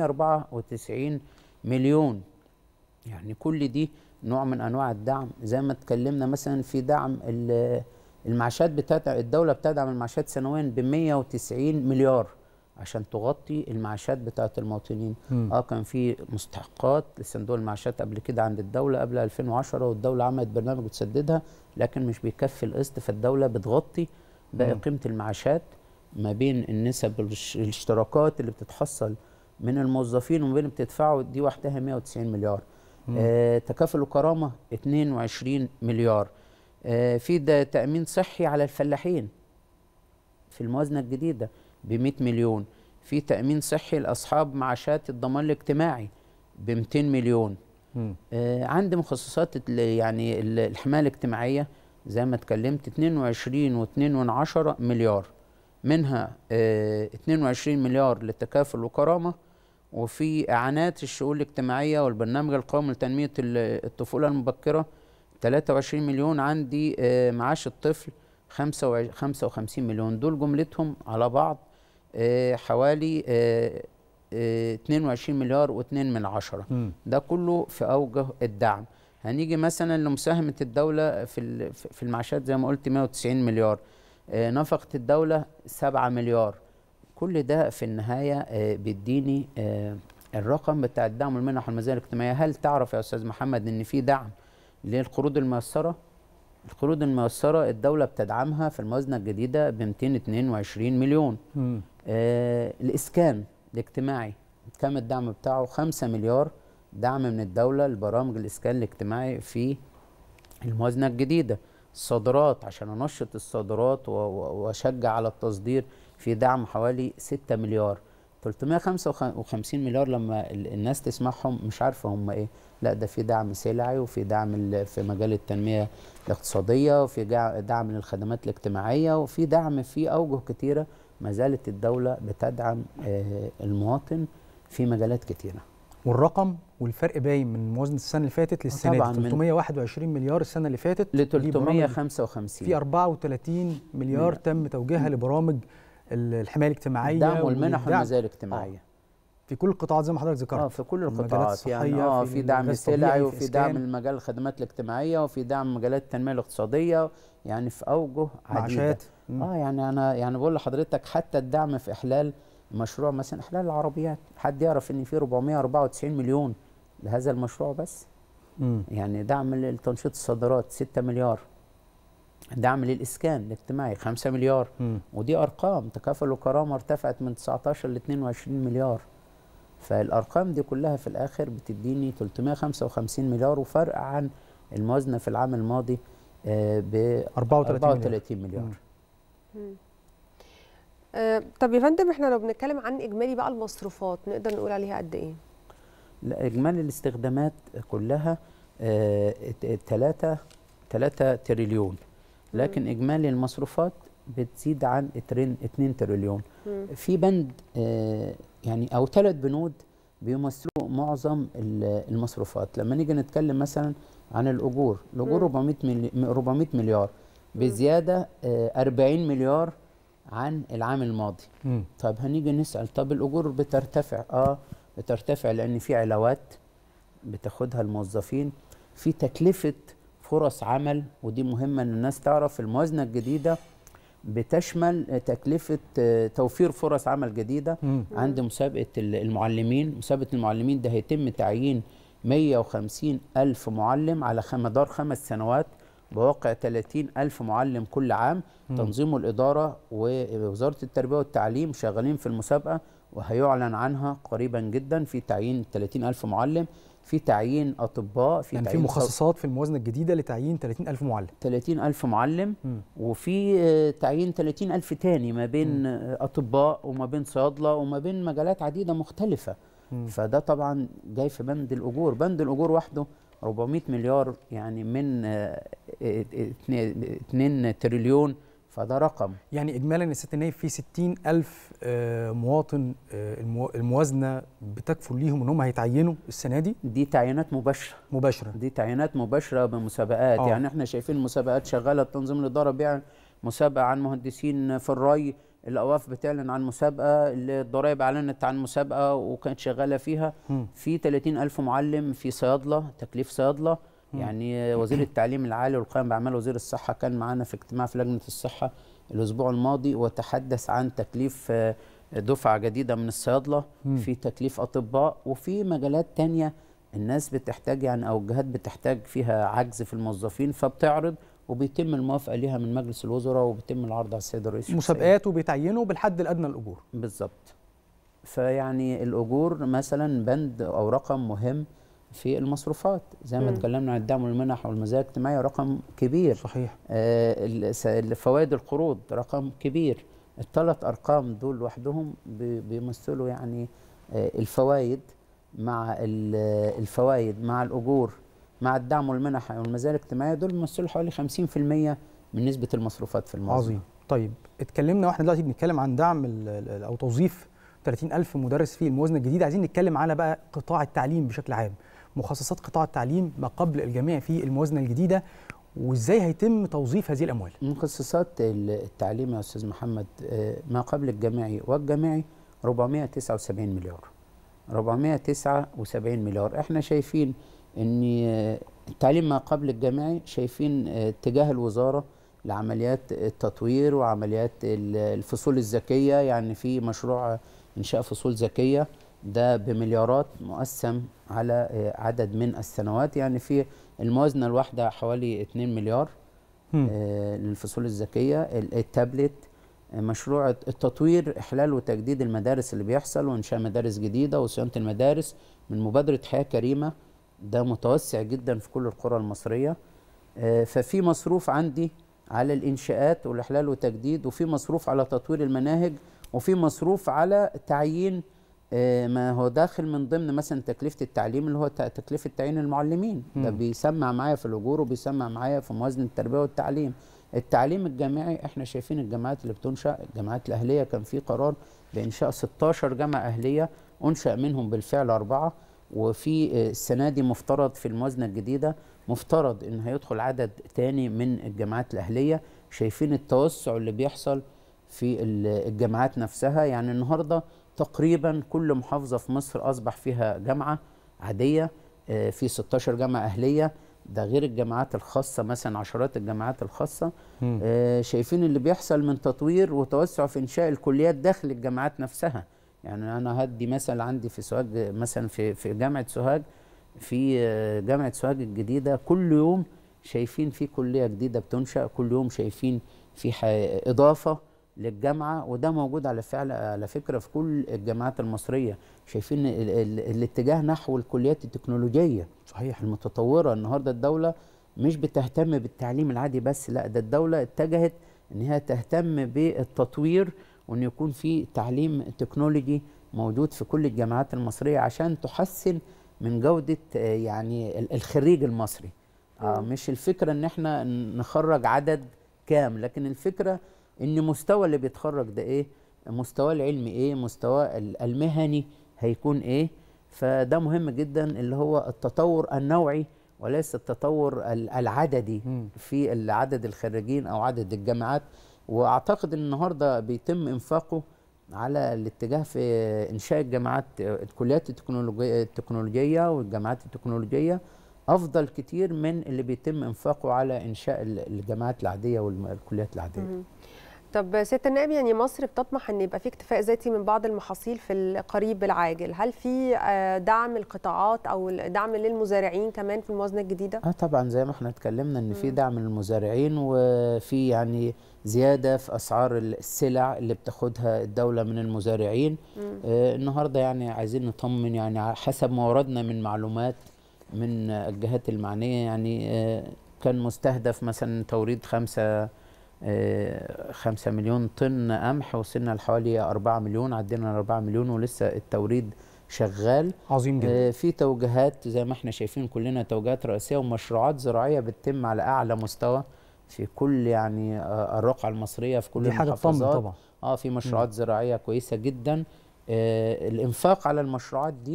S21: 494 مليون يعني كل دي نوع من انواع الدعم زي ما اتكلمنا مثلا في دعم ال- المعاشات بتاعت الدوله بتدعم المعاشات سنويا ب 190 مليار عشان تغطي المعاشات بتاعت المواطنين
S7: مم.
S21: اه كان في مستحقات لصندوق المعاشات قبل كده عند الدوله قبل 2010 والدوله عملت برنامج بتسددها لكن مش بيكفي القسط فالدوله بتغطي باقي
S7: مم.
S21: قيمه المعاشات ما بين النسب الش- الاشتراكات اللي بتتحصل من الموظفين وما بين اللي بتدفعه دي وحدها 190 مليار
S7: مم.
S21: آه تكافل وكرامه 22 مليار آه في ده تامين صحي على الفلاحين في الموازنه الجديده ب 100 مليون في تامين صحي لاصحاب معاشات الضمان الاجتماعي ب 200 مليون
S7: مم.
S21: آه عندي مخصصات ال- يعني ال- الحمايه الاجتماعيه زي ما اتكلمت 22 و2 من عشرة مليار منها آه 22 مليار للتكافل وكرامه وفي اعانات الشؤون الاجتماعيه والبرنامج القومي لتنميه ال- الطفوله المبكره 23 مليون عندي آه معاش الطفل 55 55 مليون دول جملتهم على بعض آه حوالي آه آه 22 مليار و2 من عشرة
S7: مم.
S21: ده كله في اوجه الدعم هنيجي مثلا لمساهمه الدوله في ال- في المعاشات زي ما قلت 190 مليار آه نفقه الدوله 7 مليار كل ده في النهايه آه بيديني آه الرقم بتاع الدعم والمنح والمزايا الاجتماعيه هل تعرف يا استاذ محمد ان في دعم للقروض الميسره القروض الميسره الدوله بتدعمها في الموازنه الجديده ب 222 مليون
S7: مم.
S21: آه الاسكان الاجتماعي كم الدعم بتاعه 5 مليار دعم من الدوله لبرامج الاسكان الاجتماعي في الموازنه الجديده الصادرات عشان انشط الصادرات و- و- واشجع على التصدير في دعم حوالي 6 مليار 355 مليار لما ال- الناس تسمعهم مش عارفه هم ايه لا ده في دعم سلعي وفي دعم ال- في مجال التنميه الاقتصاديه وفي جع- دعم للخدمات الاجتماعيه وفي دعم في اوجه كتيره ما زالت الدوله بتدعم آه، المواطن في مجالات كتيره
S7: والرقم والفرق باين من موازنه السنه اللي فاتت للسنه
S21: طبعاً
S7: دي
S21: من-
S7: 321 مليار السنه اللي فاتت
S21: ل
S7: دي برامج
S21: 355
S7: في 34 مليار تم توجيهها لبرامج ال- الحمايه الاجتماعيه
S21: الدعم والمنح
S7: والدعم.
S21: والمزايا الاجتماعيه
S7: في كل القطاعات زي ما حضرتك ذكرت
S21: اه في كل
S7: المجالات
S21: القطاعات يعني
S7: الصحية،
S21: اه
S7: في
S21: في دعم
S7: الغاز
S21: سلعي
S7: الطبيعي، في
S21: وفي دعم
S7: إسكان.
S21: المجال الخدمات الاجتماعيه وفي دعم مجالات التنميه الاقتصاديه يعني في اوجه عديده
S7: معاشات. مم.
S21: اه يعني انا يعني بقول لحضرتك حتى الدعم في احلال مشروع مثلا احلال العربيات حد يعرف ان في 494 مليون لهذا المشروع بس
S7: مم.
S21: يعني دعم لتنشيط الصادرات 6 مليار دعم للاسكان الاجتماعي 5 مليار
S7: مم.
S21: ودي ارقام تكافل وكرامه ارتفعت من 19 ل 22 مليار فالارقام دي كلها في الاخر بتديني 355 مليار وفرق عن الموازنه في العام الماضي ب
S7: 34
S21: 34 مليار
S6: مم. آه، طب يا فندم احنا لو بنتكلم عن اجمالي بقى المصروفات نقدر نقول عليها قد ايه؟
S21: لا اجمالي الاستخدامات كلها 3 3 تريليون لكن اجمالي المصروفات بتزيد عن 2 تريليون
S1: مم.
S21: في بند آه، يعني او ثلاث بنود بيمثلوا معظم ال- المصروفات لما نيجي نتكلم مثلا عن الاجور الاجور
S1: مم.
S21: 400 ملي 400 مليار بزياده آه، 40 مليار عن العام الماضي
S7: مم.
S21: طب هنيجي نسال طب الاجور بترتفع اه بترتفع لان في علاوات بتاخدها الموظفين في تكلفه فرص عمل ودي مهمه ان الناس تعرف الموازنه الجديده بتشمل تكلفه آه، توفير فرص عمل جديده
S7: مم.
S21: عند مسابقه ال- المعلمين مسابقه المعلمين ده هيتم تعيين 150 ألف معلم على خ- مدار خمس سنوات بواقع 30 ألف معلم كل عام
S7: مم.
S21: تنظيم الإدارة ووزارة التربية والتعليم شغالين في المسابقة وهيعلن عنها قريبا جدا في تعيين 30 ألف معلم في تعيين أطباء في
S7: يعني في
S21: تعيين صو-
S7: مخصصات في الموازنه الجديده لتعيين 30000 معلم
S21: 30 ألف معلم
S7: مم.
S21: وفي آه، تعيين 30 ألف تاني ما بين آه، أطباء وما بين صيادلة وما بين مجالات عديدة مختلفة
S7: مم.
S21: فده طبعا جاي في بند الأجور بند الأجور وحده 400 مليار يعني من 2 تريليون فده رقم
S7: يعني اجمالا يا سياده النائب في 60000 آه، مواطن آه، المو- الموازنه بتكفل ليهم ان هم هيتعينوا السنه دي
S21: دي تعيينات مباشره
S7: مباشره
S21: دي تعيينات مباشره بمسابقات
S7: آه.
S21: أوه. يعني احنا شايفين مسابقات شغاله تنظيم الاداره بيعلن مسابقه عن مهندسين في الري الاواف بتعلن عن مسابقه الضرائب اعلنت عن مسابقه وكانت شغاله فيها
S7: مم.
S21: في 30 الف معلم في صيادله تكليف صيادله
S7: مم.
S21: يعني وزير التعليم العالي والقيام باعمال وزير الصحه كان معانا في اجتماع في لجنه الصحه الاسبوع الماضي وتحدث عن تكليف آه، دفعه جديده من الصيادله
S7: مم.
S21: في تكليف اطباء وفي مجالات تانية الناس بتحتاج يعني او الجهات بتحتاج فيها عجز في الموظفين فبتعرض وبيتم الموافقه ليها من مجلس الوزراء وبيتم العرض على السيد الرئيس الشخصية.
S7: مسابقات وبيتعينوا بالحد الادنى للاجور
S21: بالظبط فيعني الاجور مثلا بند او رقم مهم في المصروفات زي ما
S7: مم.
S21: اتكلمنا عن الدعم والمنح والمزايا الاجتماعيه رقم كبير
S7: صحيح
S21: آه الس- الفوائد القروض رقم كبير الثلاث ارقام دول لوحدهم بي- بيمثلوا يعني آه الفوائد مع ال- الفوائد مع الاجور مع الدعم والمنح والمزايا الاجتماعيه دول بيمثلوا حوالي 50% من نسبه المصروفات في الموازنه
S7: عظيم طيب اتكلمنا واحنا دلوقتي بنتكلم عن دعم ال- ال- او توظيف 30000 مدرس في الموازنه الجديده عايزين نتكلم على بقى قطاع التعليم بشكل عام مخصصات قطاع التعليم ما قبل الجميع في الموازنه الجديده وازاي هيتم توظيف هذه الاموال
S21: مخصصات ال- التعليم يا استاذ محمد آه، ما قبل الجامعي والجامعي 479 مليار 479 مليار احنا شايفين ان آه، التعليم ما قبل الجامعي شايفين آه، اتجاه الوزاره لعمليات التطوير وعمليات ال- الفصول الذكيه يعني في مشروع انشاء فصول ذكيه ده بمليارات مقسم على آه، عدد من السنوات يعني في الموازنه الواحده حوالي 2 مليار
S7: مم.
S21: آه، للفصول الذكيه ال- التابلت آه، مشروع التطوير احلال وتجديد المدارس اللي بيحصل وانشاء مدارس جديده وصيانه المدارس من مبادره حياه كريمه ده متوسع جدا في كل القرى المصريه آه، ففي مصروف عندي على الانشاءات والاحلال والتجديد وفي مصروف على تطوير المناهج وفي مصروف على تعيين آه، ما هو داخل من ضمن مثلا تكلفه التعليم اللي هو ت- تكلفه تعيين المعلمين ده
S7: مم.
S21: بيسمع معايا في الاجور وبيسمع معايا في موازنه التربيه والتعليم التعليم الجامعي احنا شايفين الجامعات اللي بتنشا الجامعات الاهليه كان في قرار بانشاء 16 جامعه اهليه انشا منهم بالفعل اربعه وفي آه، السنه دي مفترض في الموازنه الجديده مفترض ان هيدخل عدد تاني من الجامعات الاهليه شايفين التوسع اللي بيحصل في ال- الجامعات نفسها يعني النهارده تقريبا كل محافظه في مصر اصبح فيها جامعه عاديه آه، في 16 جامعه اهليه ده غير الجامعات الخاصه مثلا عشرات الجامعات الخاصه
S7: مم.
S21: آه، شايفين اللي بيحصل من تطوير وتوسع في انشاء الكليات داخل الجامعات نفسها يعني انا هدي مثل عندي في سوهاج مثلا في في جامعه سوهاج في آه، جامعه سوهاج الجديده كل يوم شايفين في كليه جديده بتنشا كل يوم شايفين في ح- اضافه للجامعه وده موجود على فعل على فكره في كل الجامعات المصريه شايفين ال ال الاتجاه نحو الكليات التكنولوجيه
S7: صحيح
S21: المتطوره النهارده الدوله مش بتهتم بالتعليم العادي بس لا ده الدوله اتجهت ان هي تهتم بالتطوير وان يكون في تعليم تكنولوجي موجود في كل الجامعات المصريه عشان تحسن من جوده آه، يعني ال- الخريج المصري آه مش الفكره ان احنا نخرج عدد كام لكن الفكره ان مستوى اللي بيتخرج ده ايه مستواه العلمي ايه مستواه ال- المهني هيكون ايه فده مهم جدا اللي هو التطور النوعي وليس التطور ال- العددي في عدد الخريجين او عدد الجامعات واعتقد ان النهارده بيتم انفاقه على الاتجاه في انشاء الجامعات الكليات التكنولوجيه التكنولوجيه والجامعات التكنولوجيه افضل كتير من اللي بيتم انفاقه على انشاء ال- الجامعات العاديه والكليات العاديه
S6: مهم. طب سياده النائب يعني مصر بتطمح ان يبقى في اكتفاء ذاتي من بعض المحاصيل في القريب العاجل هل في آه، دعم القطاعات او دعم للمزارعين كمان في الموازنه الجديده
S21: اه طبعا زي ما احنا اتكلمنا ان في دعم للمزارعين وفي يعني زياده في اسعار السلع اللي بتاخدها الدوله من المزارعين
S1: مم.
S21: آه النهارده يعني عايزين نطمن يعني على حسب ما وردنا من معلومات من آه، الجهات المعنيه يعني آه كان مستهدف مثلا توريد خمسة آه، خمسة مليون طن قمح وصلنا لحوالي أربعة مليون عدينا الأربعة مليون ولسه التوريد شغال
S7: عظيم جدا.
S21: آه، في توجيهات زي ما احنا شايفين كلنا توجيهات رئيسيه ومشروعات زراعيه بتتم على اعلى مستوى في كل يعني آه، الرقعه المصريه في كل
S7: دي حاجة تطمن
S21: المحافظات
S7: طبعا.
S21: اه في مشروعات زراعيه كويسه جدا آه الانفاق على المشروعات دي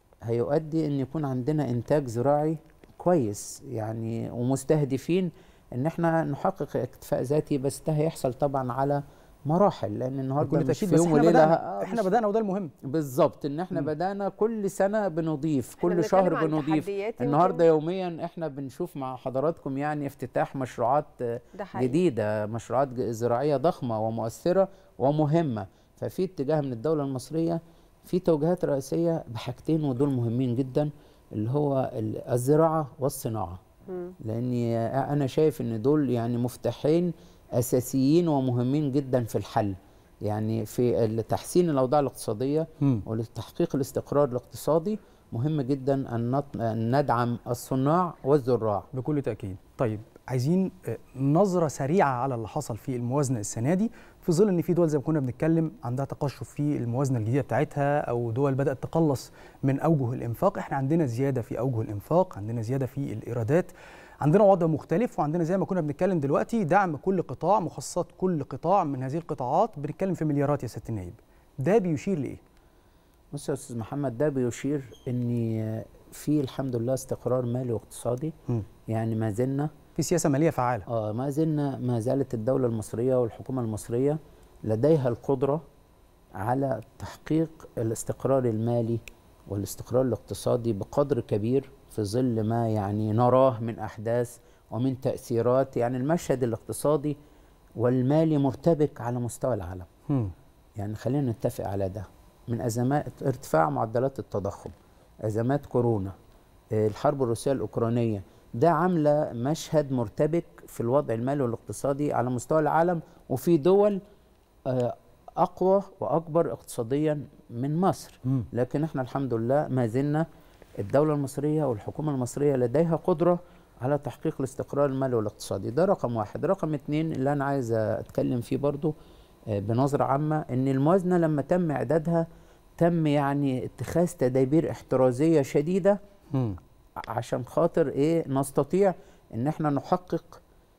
S21: هيؤدي ان يكون عندنا انتاج زراعي كويس يعني ومستهدفين ان احنا نحقق اكتفاء ذاتي بس ده هيحصل طبعا على مراحل لان النهارده
S7: بكل
S21: مش
S7: تأكيد
S21: في
S7: بس
S21: يوم
S7: احنا
S21: وليله
S7: بدأنا
S21: آه،
S7: احنا
S21: مش-
S7: بدأنا وده المهم
S21: بالظبط ان احنا
S7: مم.
S21: بدانا كل سنه بنضيف
S6: احنا
S21: كل
S6: بنتكلم
S21: شهر
S6: عن
S21: بنضيف
S6: تحديات يمكن-
S21: النهارده يوميا احنا بنشوف مع حضراتكم يعني افتتاح مشروعات آه،
S6: ده حقيقي.
S21: جديده مشروعات ج- زراعيه ضخمه ومؤثره ومهمه ففي اتجاه من الدوله المصريه في توجيهات رئيسيه بحاجتين ودول مهمين جدا اللي هو ال- الزراعه والصناعه
S6: مم.
S21: لاني انا شايف ان دول يعني مفتاحين اساسيين ومهمين جدا في الحل يعني في تحسين الاوضاع الاقتصاديه
S7: مم.
S21: ولتحقيق الاستقرار الاقتصادي مهم جدا ان نط- أن ندعم الصناع والزراع
S7: بكل تأكيد طيب عايزين آه، نظرة سريعة على اللي حصل في الموازنة السنة دي في ظل ان في دول زي ما كنا بنتكلم عندها تقشف في الموازنة الجديدة بتاعتها او دول بدأت تقلص من اوجه الانفاق احنا عندنا زيادة في اوجه الانفاق عندنا زيادة في الايرادات عندنا وضع مختلف وعندنا زي ما كنا بنتكلم دلوقتي دعم كل قطاع مخصصات كل قطاع من هذه القطاعات بنتكلم في مليارات يا سيادة النائب ده بيشير لايه
S21: بص يا استاذ محمد ده بيشير ان في الحمد لله استقرار مالي واقتصادي
S7: مم.
S21: يعني ما زلنا
S7: في سياسة مالية فعالة
S21: اه ما زلنا ما زالت الدولة المصرية والحكومة المصرية لديها القدرة على تحقيق الاستقرار المالي والاستقرار الاقتصادي بقدر كبير في ظل ما يعني نراه من أحداث ومن تأثيرات يعني المشهد الاقتصادي والمالي مرتبك على مستوى العالم
S7: مم.
S21: يعني خلينا نتفق على ده من أزمات ارتفاع معدلات التضخم أزمات كورونا آه، الحرب الروسية الأوكرانية ده عاملة مشهد مرتبك في الوضع المالي والاقتصادي على مستوى العالم وفي دول آه، أقوى وأكبر اقتصاديا من مصر
S7: مم.
S21: لكن احنا الحمد لله ما زلنا الدولة المصرية والحكومة المصرية لديها قدرة على تحقيق الاستقرار المالي والاقتصادي ده رقم واحد رقم اتنين اللي أنا عايز أتكلم فيه برضو آه، بنظرة عامة إن الموازنة لما تم إعدادها تم يعني اتخاذ تدابير احترازية شديدة
S7: مم.
S21: عشان خاطر ايه نستطيع ان احنا نحقق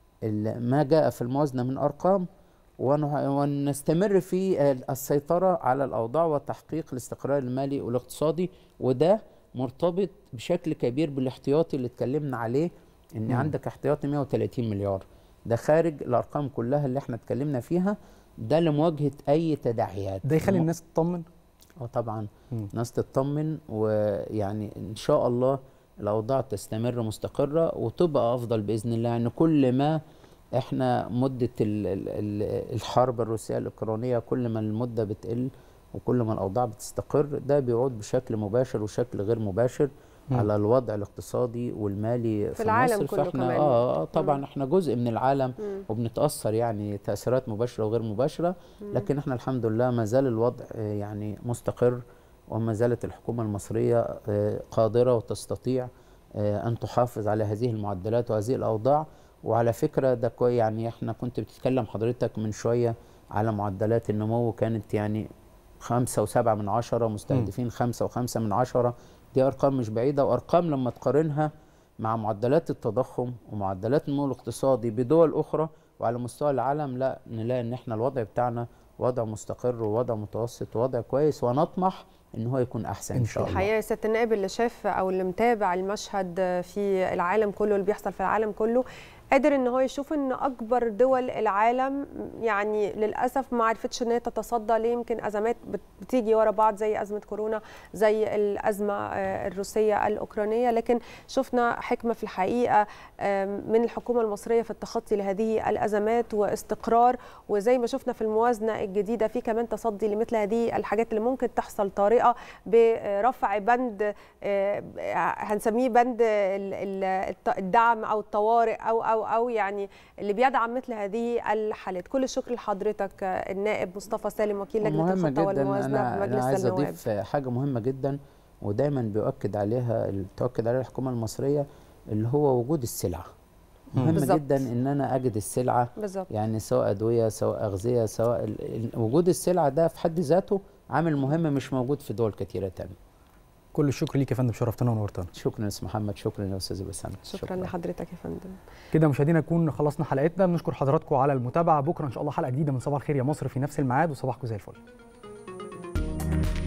S21: ال- ما جاء في الموازنه من ارقام ونه- ونستمر في ال- السيطره على الاوضاع وتحقيق الاستقرار المالي والاقتصادي وده مرتبط بشكل كبير بالاحتياطي اللي اتكلمنا عليه ان
S7: مم.
S21: عندك احتياطي 130 مليار ده خارج الارقام كلها اللي احنا اتكلمنا فيها ده لمواجهه اي تداعيات
S7: ده يخلي الناس تطمن
S21: اه طبعا
S7: مم.
S21: الناس تطمن ويعني ان شاء الله الاوضاع تستمر مستقره وتبقى افضل باذن الله يعني كل ما احنا مده ال- ال- ال- الحرب الروسيه الاوكرانيه كل ما المده بتقل وكل ما الاوضاع بتستقر ده بيعود بشكل مباشر وشكل غير مباشر
S6: مم.
S21: على الوضع الاقتصادي والمالي في,
S6: في العالم
S21: مصر
S6: كله
S21: فاحنا
S6: كمان.
S21: اه آه، طبعا
S6: مم.
S21: احنا جزء من العالم
S6: مم.
S21: وبنتاثر يعني تاثيرات مباشره وغير مباشره
S6: مم.
S21: لكن احنا الحمد لله ما زال الوضع آه، يعني مستقر وما زالت الحكومه المصريه آه، قادره وتستطيع آه، ان تحافظ على هذه المعدلات وهذه الاوضاع وعلى فكره ده كوي يعني احنا كنت بتتكلم حضرتك من شويه على معدلات النمو كانت يعني خمسة وسبعة من عشرة مستهدفين خمسة وخمسة من عشرة دي أرقام مش بعيدة وأرقام لما تقارنها مع معدلات التضخم ومعدلات النمو الاقتصادي بدول أخرى وعلى مستوى العالم لا نلاقي إن إحنا الوضع بتاعنا وضع مستقر ووضع متوسط ووضع كويس ونطمح إن هو يكون أحسن إن شاء الله
S6: الحقيقه يا سياده النائب اللي شاف او اللي متابع المشهد في العالم كله اللي بيحصل في العالم كله قادر ان هو يشوف ان اكبر دول العالم يعني للاسف ما عرفتش ان هي تتصدى ليه يمكن ازمات بت- بتيجي ورا بعض زي ازمه كورونا زي الازمه آه، الروسيه الاوكرانيه لكن شفنا حكمه في الحقيقه آم، من الحكومه المصريه في التخطي لهذه الازمات واستقرار وزي ما شفنا في الموازنه الجديده في كمان تصدي لمثل هذه الحاجات اللي ممكن تحصل طارئه برفع بند آه، هنسميه بند ال- ال- الت- الدعم او الطوارئ او او او يعني اللي بيدعم مثل هذه الحالات كل الشكر لحضرتك آه، النائب مصطفى سالم وكيل لجنه
S21: مهمة
S6: الخطه
S21: جدا
S6: والموازنه
S21: أنا, أنا
S6: بمجلس
S21: عايز
S6: النواب
S21: أضيف حاجة مهمة جدا ودايما بيؤكد عليها تؤكد عليها الحكومة المصرية اللي هو وجود السلعة
S6: مم.
S21: مهم
S6: بالظبط.
S21: جدا ان انا اجد السلعه
S6: بالظبط.
S21: يعني سواء ادويه سواء اغذيه سواء ال- ال- وجود السلعه ده في حد ذاته عامل مهم مش موجود في دول كثيره تانية
S7: كل الشكر ليك يا فندم شرفتنا ونورتنا
S21: شكرا يا استاذ محمد شكرا يا استاذ بسام
S6: شكرا لحضرتك يا فندم
S7: كده مشاهدينا نكون خلصنا حلقتنا بنشكر حضراتكم على المتابعه بكره ان شاء الله حلقه جديده من صباح الخير يا مصر في نفس الميعاد وصباحكم زي الفل